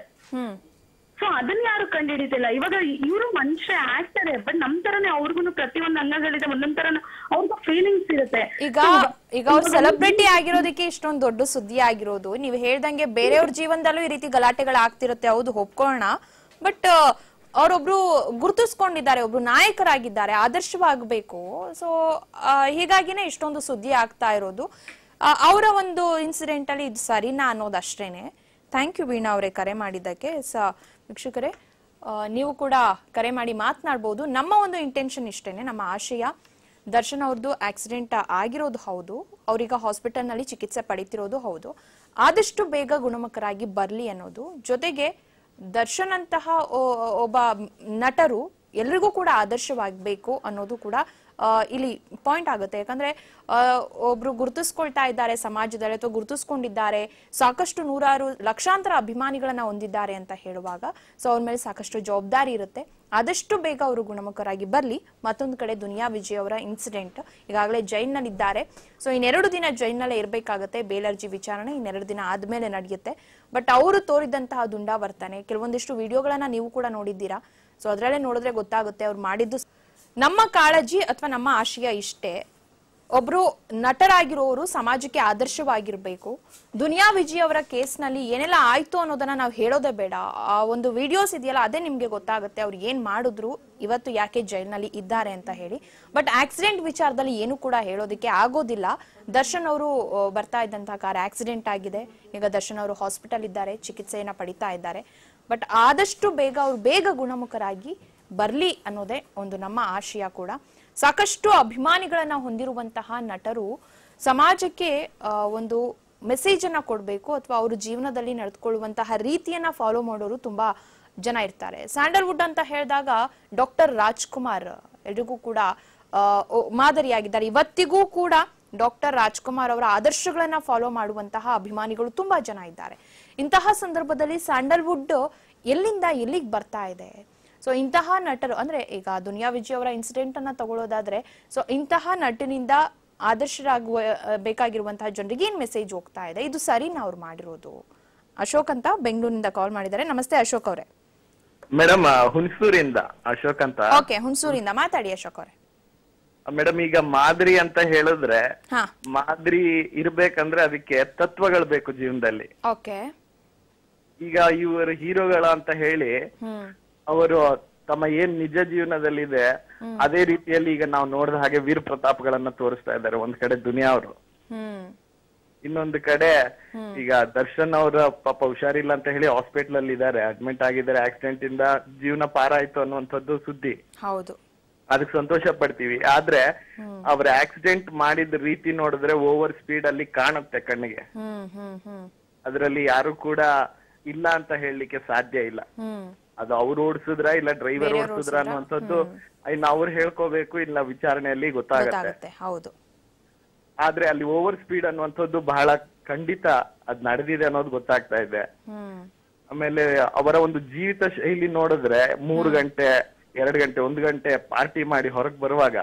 ಸೊ ಅದನ್ನ ಯಾರು ಕಂಡುಹಿಡಿತಿಲ್ಲ ಇವಾಗ ಇವರು ಮನುಷ್ಯ ಆಗ್ತಾರೆ ಬಟ್ ನಮ್ ತರನೇ ಅವ್ರಿಗೂ ಪ್ರತಿಯೊಂದು ಅಂಗಗಳಿದೆ ಒಂದೊಂದ್ ತರ ಅವ್ರಿಗೂ ಫೀಲಿಂಗ್ಸ್ ಇರುತ್ತೆ ಈಗ ಈಗ ಅವ್ರು ಸೆಲೆಬ್ರಿಟಿ ಆಗಿರೋದಕ್ಕೆ ಇಷ್ಟೊಂದು ದೊಡ್ಡ ಸುದ್ದಿ ಆಗಿರೋದು ನೀವು ಹೇಳ್ದಂಗೆ ಬೇರೆಯವ್ರ ಜೀವನದಲ್ಲೂ ಈ ರೀತಿ ಗಲಾಟೆಗಳು ಆಗ್ತಿರುತ್ತೆ ಹೌದು ಒಪ್ಕೊಳ್ಳೋಣ ಬಟ್ ಅವರೊಬ್ರು ಗುರುತಿಸ್ಕೊಂಡಿದ್ದಾರೆ ಒಬ್ರು ನಾಯಕರಾಗಿದ್ದಾರೆ ಆದರ್ಶವಾಗಬೇಕು ಸೊ ಹೀಗಾಗಿನೇ ಇಷ್ಟೊಂದು ಸುದ್ದಿ ಆಗ್ತಾ ಇರೋದು ಅವರ ಒಂದು ಇನ್ಸಿಡೆಂಟ್ ಅಲ್ಲಿ ಇದು ಸರಿನಾ ಅನ್ನೋದು ಅಷ್ಟೇನೆ ಥ್ಯಾಂಕ್ ಯು ವೀಣಾ ಅವರೇ ಕರೆ ಮಾಡಿದ್ದಕ್ಕೆ ಸ ವೀಕ್ಷಕರೇ ಆ, ನೀವು ಕೂಡ ಕರೆ ಮಾಡಿ ಮಾತನಾಡ್ಬೋದು ನಮ್ಮ ಒಂದು ಇಂಟೆನ್ಷನ್ ಇಷ್ಟೇನೆ ನಮ್ಮ ಆಶಯ ದರ್ಶನ್ ಅವ್ರದ್ದು ಆಕ್ಸಿಡೆಂಟ್ ಆಗಿರೋದು ಹೌದು ಅವ್ರೀಗ ಹಾಸ್ಪಿಟಲ್ನಲ್ಲಿ ಚಿಕಿತ್ಸೆ ಪಡಿತಿರೋದು ಹೌದು ಆದಷ್ಟು ಬೇಗ ಗುಣಮುಖರಾಗಿ ಬರಲಿ ಅನ್ನೋದು ಜೊತೆಗೆ ದರ್ಶನ್ ಅಂತಹ ಒ- ಒಬ್ಬ ನಟರು ಎಲ್ರಿಗೂ ಕೂಡ ಆದರ್ಶವಾಗಬೇಕು ಅನ್ನೋದು ಕೂಡ ಆ, ಇಲ್ಲಿ ಪಾಯಿಂಟ್ ಆಗುತ್ತೆ ಯಾಕಂದ್ರೆ ಆ, ಒಬ್ರು ಗುರುತಿಸ್ಕೊಳ್ತಾ ಇದ್ದಾರೆ ಸಮಾಜದಲ್ಲಿ ಅಥವಾ ಗುರುತಿಸ್ಕೊಂಡಿದ್ದಾರೆ ಸಾಕಷ್ಟು ನೂರಾರು ಲಕ್ಷಾಂತರ ಅಭಿಮಾನಿಗಳನ್ನ ಹೊಂದಿದ್ದಾರೆ ಅಂತ ಹೇಳುವಾಗ ಸೊ ಅವ್ರ ಮೇಲೆ ಸಾಕಷ್ಟು ಜವಾಬ್ದಾರಿ ಇರುತ್ತೆ ಆದಷ್ಟು ಬೇಗ ಅವರು ಗುಣಮುಖರಾಗಿ ಬರಲಿ ಮತ್ತೊಂದು ಕಡೆ ದುನಿಯಾ ವಿಜಯ್ ಅವರ ಇನ್ಸಿಡೆಂಟ್ ಈಗಾಗಲೇ ಜೈಲ್ನಲ್ಲಿದ್ದಾರೆ ಸೊ ಇನ್ನೆರಡು ದಿನ ಜೈಲ್ನಲ್ಲೇ ಇರಬೇಕಾಗತ್ತೆ ಬೇಲರ್ಜಿ ವಿಚಾರಣೆ ಇನ್ನೆರಡು ದಿನ ಆದ್ಮೇಲೆ ನಡೆಯುತ್ತೆ ಬಟ್ ಅವರು ತೋರಿದಂತಹ ದುಂಡಾವರ್ತನೆ ಕೆಲವೊಂದಿಷ್ಟು ವಿಡಿಯೋಗಳನ್ನ ನೀವು ಕೂಡ ನೋಡಿದ್ದೀರಾ ಸೊ ಅದರಲ್ಲೇ ನೋಡಿದ್ರೆ ಗೊತ್ತಾಗುತ್ತೆ ಅವ್ರು ಮಾಡಿದ್ದು ನಮ್ಮ ಕಾಳಜಿ ಅಥವಾ ನಮ್ಮ ಆಶಯ ಇಷ್ಟೇ ಒಬ್ರು ನಟರಾಗಿರೋರು ಸಮಾಜಕ್ಕೆ ಆದರ್ಶವಾಗಿರ್ಬೇಕು ದುನಿಯಾ ವಿಜಯ್ ಅವರ ಕೇಸ್ನಲ್ಲಿ ಏನೆಲ್ಲ ಆಯ್ತು ಅನ್ನೋದನ್ನ ನಾವು ಹೇಳೋದೇ ಬೇಡ ಆ ಒಂದು ವಿಡಿಯೋಸ್ ಇದೆಯಲ್ಲ ಅದೇ ನಿಮ್ಗೆ ಗೊತ್ತಾಗುತ್ತೆ ಅವ್ರು ಏನ್ ಮಾಡಿದ್ರು ಇವತ್ತು ಯಾಕೆ ಜೈಲ್ನಲ್ಲಿ ಇದ್ದಾರೆ ಅಂತ ಹೇಳಿ ಬಟ್ ಆಕ್ಸಿಡೆಂಟ್ ವಿಚಾರದಲ್ಲಿ ಏನು ಕೂಡ ಹೇಳೋದಕ್ಕೆ ಆಗೋದಿಲ್ಲ ದರ್ಶನ್ ಅವರು ಆ, ಬರ್ತಾ ಇದ್ದಂತಹ ಕಾರ್ ಆಕ್ಸಿಡೆಂಟ್ ಆಗಿದೆ ಈಗ ದರ್ಶನ್ ಅವರು ಹಾಸ್ಪಿಟಲ್ ಇದ್ದಾರೆ ಚಿಕಿತ್ಸೆಯನ್ನ ಪಡಿತಾ ಇದ್ದಾರೆ ಬಟ್ ಆದಷ್ಟು ಬೇಗ ಅವ್ರು ಬೇಗ ಗುಣಮುಖರಾಗಿ ಬರ್ಲಿ ಅನ್ನೋದೇ ಒಂದು ನಮ್ಮ ಆಶಯ ಕೂಡ ಸಾಕಷ್ಟು ಅಭಿಮಾನಿಗಳನ್ನ ಹೊಂದಿರುವಂತಹ ನಟರು ಸಮಾಜಕ್ಕೆ ಆ, ಒಂದು ಮೆಸೇಜ್ ಅನ್ನ ಕೊಡಬೇಕು ಅಥವಾ ಅವ್ರ ಜೀವನದಲ್ಲಿ ನಡೆದುಕೊಳ್ಳುವಂತಹ ರೀತಿಯನ್ನ ಫಾಲೋ ಮಾಡೋರು ತುಂಬಾ ಜನ ಇರ್ತಾರೆ ಸ್ಯಾಂಡಲ್ವುಡ್ ಅಂತ ಹೇಳಿದಾಗ ಡಾಕ್ಟರ್ ರಾಜ್ಕುಮಾರ್ ಎಲ್ರಿಗೂ ಕೂಡ ಆ, ಓ- ಮಾದರಿಯಾಗಿದ್ದಾರೆ ಇವತ್ತಿಗೂ ಕೂಡ ಡಾಕ್ಟರ್ ರಾಜ್ಕುಮಾರ್ ಅವರ ಆದರ್ಶಗಳನ್ನ ಫಾಲೋ ಮಾಡುವಂತಹ ಅಭಿಮಾನಿಗಳು ತುಂಬಾ ಜನ ಇದ್ದಾರೆ ಇಂತಹ ಸಂದರ್ಭದಲ್ಲಿ ಸ್ಯಾಂಡಲ್ವುಡ್ ಎಲ್ಲಿಂದ ಎಲ್ಲಿಗೆ ಬರ್ತಾ ಇದೆ ಸೊ ಇಂತಹ ನಟರು ಅಂದ್ರೆ ಈಗ ದುನಿಯಾ ವಿಜಯ್ ಅವರ ಇನ್ಸಿಡೆಂಟ್ ಅನ್ನ ತಗೊಳ್ಳೋದಾದ್ರೆ ಸೊ ಇಂತಹ ನಟನಿಂದ ಆದರ್ಶರಾಗುವ ಆ, ಬೇಕಾಗಿರುವಂತಹ ಜನರಿಗೆ ಏನ್ ಮೆಸೇಜ್ ಹೋಗ್ತಾ ಇದೆ ಇದು ಸರಿನಾ ಅವ್ರು ಮಾಡಿರೋದು ಅಶೋಕ್ ಅಂತ ಬೆಂಗಳೂರಿನಿಂದ ಕಾಲ್ ಮಾಡಿದ್ದಾರೆ ನಮಸ್ತೆ ಅಶೋಕ್ ಅವರೇ ಮೇಡಮ್ ಹುಣಸೂರಿಂದ ಅಶೋಕ್ ಅಂತ ಓಕೆ ಹುಣಸೂರಿಂದ ಮಾತಾಡಿ ಅಶೋಕ್ ಅವರೇ ಮೇಡಮ್ ಈಗ ಮಾದರಿ ಅಂತ ಹೇಳಿದ್ರೆ ಹಾ ಮಾದರಿ ಇರ್ಬೇಕಂದ್ರೆ ಅದಕ್ಕೆ ತತ್ವಗಳು ಬೇಕು ಜೀವನದಲ್ಲಿ ಓಕೆ ಈಗ ಇವರು ಹೀರೋಗಳ ಅಂತ ಹೇಳಿ ಹ್ಮ್ ಅವರು ತಮ್ಮ ಏನ್ ನಿಜ ಜೀವನದಲ್ಲಿದೆ ಅದೇ ರೀತಿಯಲ್ಲಿ ಈಗ ನಾವು ನೋಡಿದ ಹಾಗೆ ವೀರ್ ಪ್ರತಾಪ್ಗಳನ್ನ ತೋರಿಸ್ತಾ ಇದ್ದಾರೆ ಒಂದ್ ಕಡೆ ದುನಿಯಾ ಅವರು ಹ್ಮ್ ಇನ್ನೊಂದು ಕಡೆ ಈಗ ದರ್ಶನ್ ಅವರ ಪಾಪ ಹುಷಾರಿಲ್ಲ ಅಂತ ಹೇಳಿ ಹಾಸ್ಪಿಟಲ್ ಅಲ್ಲಿ ಇದ್ದಾರೆ ಅಡ್ಮಿಟ್ ಆಗಿದ್ದಾರೆ ಆಕ್ಸಿಡೆಂಟ್ ಇಂದ ಜೀವನ ಪಾರಾಯ್ತು ಅನ್ನುವಂಥದ್ದು ಸುದ್ದಿ ಹೌದು ಅದಕ್ಕೆ ಸಂತೋಷ ಪಡ್ತೀವಿ ಆದ್ರೆ ಅವ್ರ ಆಕ್ಸಿಡೆಂಟ್ ಮಾಡಿದ ರೀತಿ ನೋಡಿದ್ರೆ ಓವರ್ ಸ್ಪೀಡ್ ಅಲ್ಲಿ ಕಾಣುತ್ತೆ ಕಣ್ಣಿಗೆ ಹ್ಮ್ ಹ್ಮ್ ಹ್ಮ್ ಅದ್ರಲ್ಲಿ ಯಾರು ಕೂಡ ಇಲ್ಲ ಅಂತ ಹೇಳಲಿಕ್ಕೆ ಸಾಧ್ಯ ಇಲ್ಲ ಹ್ಮ್ ಅದು ಅವ್ರು ಓಡಿಸಿದ್ರ ಇಲ್ಲ ಡ್ರೈವರ್ ಬೇರೆಯವ್ರು ಓಡಿಸಿದ್ರ ಓಡ್ಸಿದ್ರಾ? ಅನ್ನುವಂಥದ್ದು ಇನ್ನು ಅವ್ರು ಹೇಳ್ಕೋಬೇಕು ಇಲ್ಲ ವಿಚಾರಣೆಯಲ್ಲಿ ಗೊತ್ತಾಗತ್ತೆ ಗೊತ್ತಾಗುತ್ತೆ ಹೌದು ಆದ್ರೆ ಅಲ್ಲಿ ಓವರ್ ಸ್ಪೀಡ್ ಅನ್ನುವಂಥದ್ದು ಬಹಳ ಖಂಡಿತ ಅದ್ ನಡೆದಿದೆ ಅನ್ನೋದು ಗೊತ್ತಾಗ್ತಾ ಇದೆ ಹ್ಮ್ ಆಮೇಲೆ ಅವರ ಒಂದು ಜೀವಿತ ಶೈಲಿ ನೋಡಿದ್ರೆ ಮೂರು ಗಂಟೆ ಎರಡು ಗಂಟೆ ಒಂದು ಗಂಟೆ ಪಾರ್ಟಿ ಮಾಡಿ ಹೊರಗ್ ಬರುವಾಗ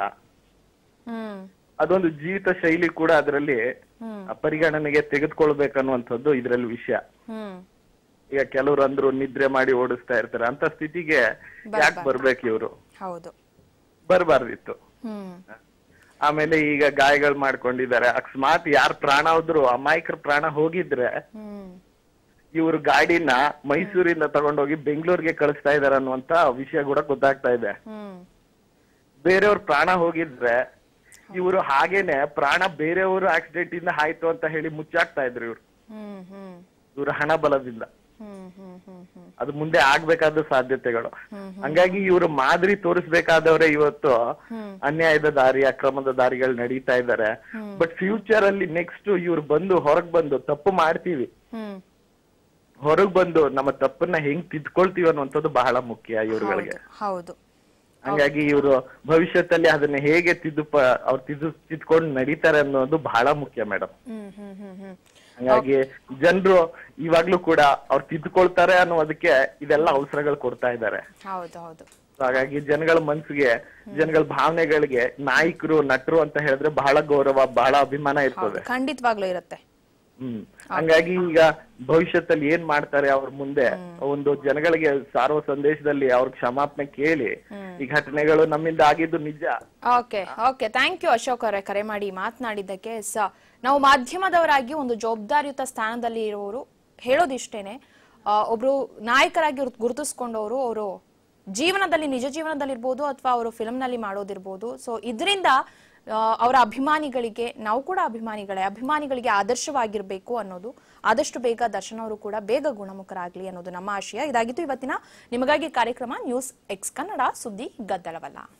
ಹ್ಮ್ ಅದೊಂದು ಜೀವಿತ ಶೈಲಿ ಕೂಡ ಅದರಲ್ಲಿ ಹ್ಮ್ ಪರಿಗಣನೆಗೆ ತೆಗೆದುಕೊಳ್ಬೇಕನ್ನುವಂಥದ್ದು ಇದ್ರಲ್ಲಿ ವಿಷಯ ಹ್ಮ್ ಈಗ ಕೆಲವರು ಅಂದ್ರು ನಿದ್ರೆ ಮಾಡಿ ಓಡಿಸ್ತಾ ಇರ್ತಾರೆ ಅಂತ ಸ್ಥಿತಿಗೆ ಯಾಕೆ ಬರ್ಬೇಕು ಇವ್ರು ಹೌದು ಬರಬಾರ್ದಿತ್ತು ಹ್ಮ್ ಆಮೇಲೆ ಈಗ ಗಾಯಗಳು ಮಾಡ್ಕೊಂಡಿದ್ದಾರೆ ಅಕಸ್ಮಾತ್ ಯಾರ್ ಪ್ರಾಣ ಹೋದ್ರು ಅಮಾಯಕರ ಪ್ರಾಣ ಹೋಗಿದ್ರೆ ಹ್ಮ್ ಇವ್ರು ಗಾಡಿನ ಮೈಸೂರಿಂದ ತಗೊಂಡೋಗಿ ಬೆಂಗಳೂರಿಗೆ ಕಳಿಸ್ತಾ ಇದಾರೆ ಅನ್ನುವಂತ ವಿಷಯ ಕೂಡ ಗೊತ್ತಾಗ್ತಾ ಇದೆ ಹ್ಮ್ ಬೇರೆಯವ್ರ ಪ್ರಾಣ ಹೋಗಿದ್ರೆ ಇವರು ಹಾಗೇನೆ ಪ್ರಾಣ ಬೇರೆಯವರು ಆಕ್ಸಿಡೆಂಟ್ ಇಂದ ಆಯ್ತು ಅಂತ ಹೇಳಿ ಮುಚ್ಚಾಕ್ತಾ ಇದ್ರು ಇವ್ರು ಹ್ಮ್ ಹ್ಮ್ ಇವ್ರ ಹಣ ಬಲದಿಂದ ಹ್ಮ್ ಹ್ಮ್ ಹ್ಮ್ ಹ್ಮ್ ಅದು ಮುಂದೆ ಆಗ್ಬೇಕಾದ ಸಾಧ್ಯತೆಗಳು ಹಂಗಾಗಿ ಇವರು ಮಾದರಿ ತೋರಿಸ್ಬೇಕಾದವ್ರೆ ಇವತ್ತು ಅನ್ಯಾಯದ ದಾರಿ ಅಕ್ರಮದ ದಾರಿಗಳು ನಡೀತಾ ಇದ್ದಾರೆ ಬಟ್ ಫ್ಯೂಚರ್ ಅಲ್ಲಿ ನೆಕ್ಸ್ಟ್ ಇವ್ರು ಬಂದು ಹೊರಗ್ ಬಂದು ತಪ್ಪು ಮಾಡ್ತೀವಿ ಹ್ಮ್ ಹೊರಗ್ ಬಂದು ನಮ್ಮ ತಪ್ಪನ್ನ ಹೆಂಗ್ ತಿದ್ಕೊಳ್ತೀವಿ ಅನ್ನುವಂಥದ್ದು ಬಹಳ ಮುಖ್ಯ ಇವ್ರುಗಳಿಗೆ ಹೌದು ಹಂಗಾಗಿ ಇವರು ಭವಿಷ್ಯದಲ್ಲಿ ಅದನ್ನ ಹೇಗೆ ತಿದ್ದು ಅವ್ರು ತಿದ್ದು ತಿದ್ಕೊಂಡು ನಡೀತಾರೆ ಅನ್ನೋದು ಬಹಳ ಮುಖ್ಯ ಮೇಡಮ್ ಹ್ಮ್ ಹ್ಮ್ ಹ್ಮ್ ಹ್ಮ್ ಹಂಗಾಗಿ ಜನರು ಇವಾಗ್ಲೂ ಕೂಡ ಅವ್ರು ತಿದ್ಕೊಳ್ತಾರೆ ಅನ್ನೋದಕ್ಕೆ ಇದೆಲ್ಲ ಅವಸರಗಳು ಕೊಡ್ತಾ ಇದ್ದಾರೆ ಹೌದು ಹೌದು ಹಾಗಾಗಿ ಜನಗಳ ಮನ್ಸಿಗೆ ಜನಗಳ ಭಾವನೆಗಳಿಗೆ ನಾಯಕರು ನಟರು ಅಂತ ಹೇಳಿದ್ರೆ ಬಹಳ ಗೌರವ ಬಹಳ ಅಭಿಮಾನ ಇರ್ತದೆ ಖಂಡಿತವಾಗ್ಲೂ ಇರುತ್ತೆ ಹ್ಮ್ ಹಂಗಾಗಿ ಈಗ ಭವಿಷ್ಯದಲ್ಲಿ ಏನ್ ಮಾಡ್ತಾರೆ ಅವ್ರ ಮುಂದೆ ಒಂದು ಜನಗಳಿಗೆ ಸಾರುವ ಸಂದೇಶದಲ್ಲಿ ಅವ್ರ ಕ್ಷಮಾಪಣೆ ಕೇಳಿ ಈ ಘಟನೆಗಳು ನಮ್ಮಿಂದ ಆಗಿದ್ದು ನಿಜ okay okay thank you Ashok ಅವರೇ ಕರೆ ಮಾಡಿ ಮಾತನಾಡಿದ್ದಕ್ಕೆ ಸ ನಾವು ಮಾಧ್ಯಮದವರಾಗಿ ಒಂದು ಜವಾಬ್ದಾರಿಯುತ ಸ್ಥಾನದಲ್ಲಿ ಇರುವವರು ಹೇಳೋದಿಷ್ಟೇನೆ ಆ, ಒಬ್ರು ನಾಯಕರಾಗಿ ಗುರ್ತ್- ಗುರುತಿಸ್ಕೊಂಡವರು ಅವರು ಜೀವನದಲ್ಲಿ ನಿಜ ಜೀವನದಲ್ಲಿರ್ಬೋದು ಅಥವಾ ಅವರು ಫಿಲ್ಮ್ನಲ್ಲಿ ಮಾಡೋದಿರ್ಬೋದು ಸೊ ಇದರಿಂದ ಅವರ ಅಭಿಮಾನಿಗಳಿಗೆ ನಾವು ಕೂಡ ಅಭಿಮಾನಿಗಳೇ ಅಭಿಮಾನಿಗಳಿಗೆ ಆದರ್ಶವಾಗಿರ್ಬೇಕು ಅನ್ನೋದು ಆದಷ್ಟು ಬೇಗ ದರ್ಶನ್ ಅವರು ಕೂಡ ಬೇಗ ಗುಣಮುಖರಾಗ್ಲಿ ಅನ್ನೋದು ನಮ್ಮ ಆಶಯ ಇದಾಗಿತ್ತು ಇವತ್ತಿನ ನಿಮಗಾಗಿ ಕಾರ್ಯಕ್ರಮ ನ್ಯೂಸ್ ಎಕ್ಸ್ ಕನ್ನಡ ಸುದ್ದಿ ಗದ್ದಲವಲ್ಲ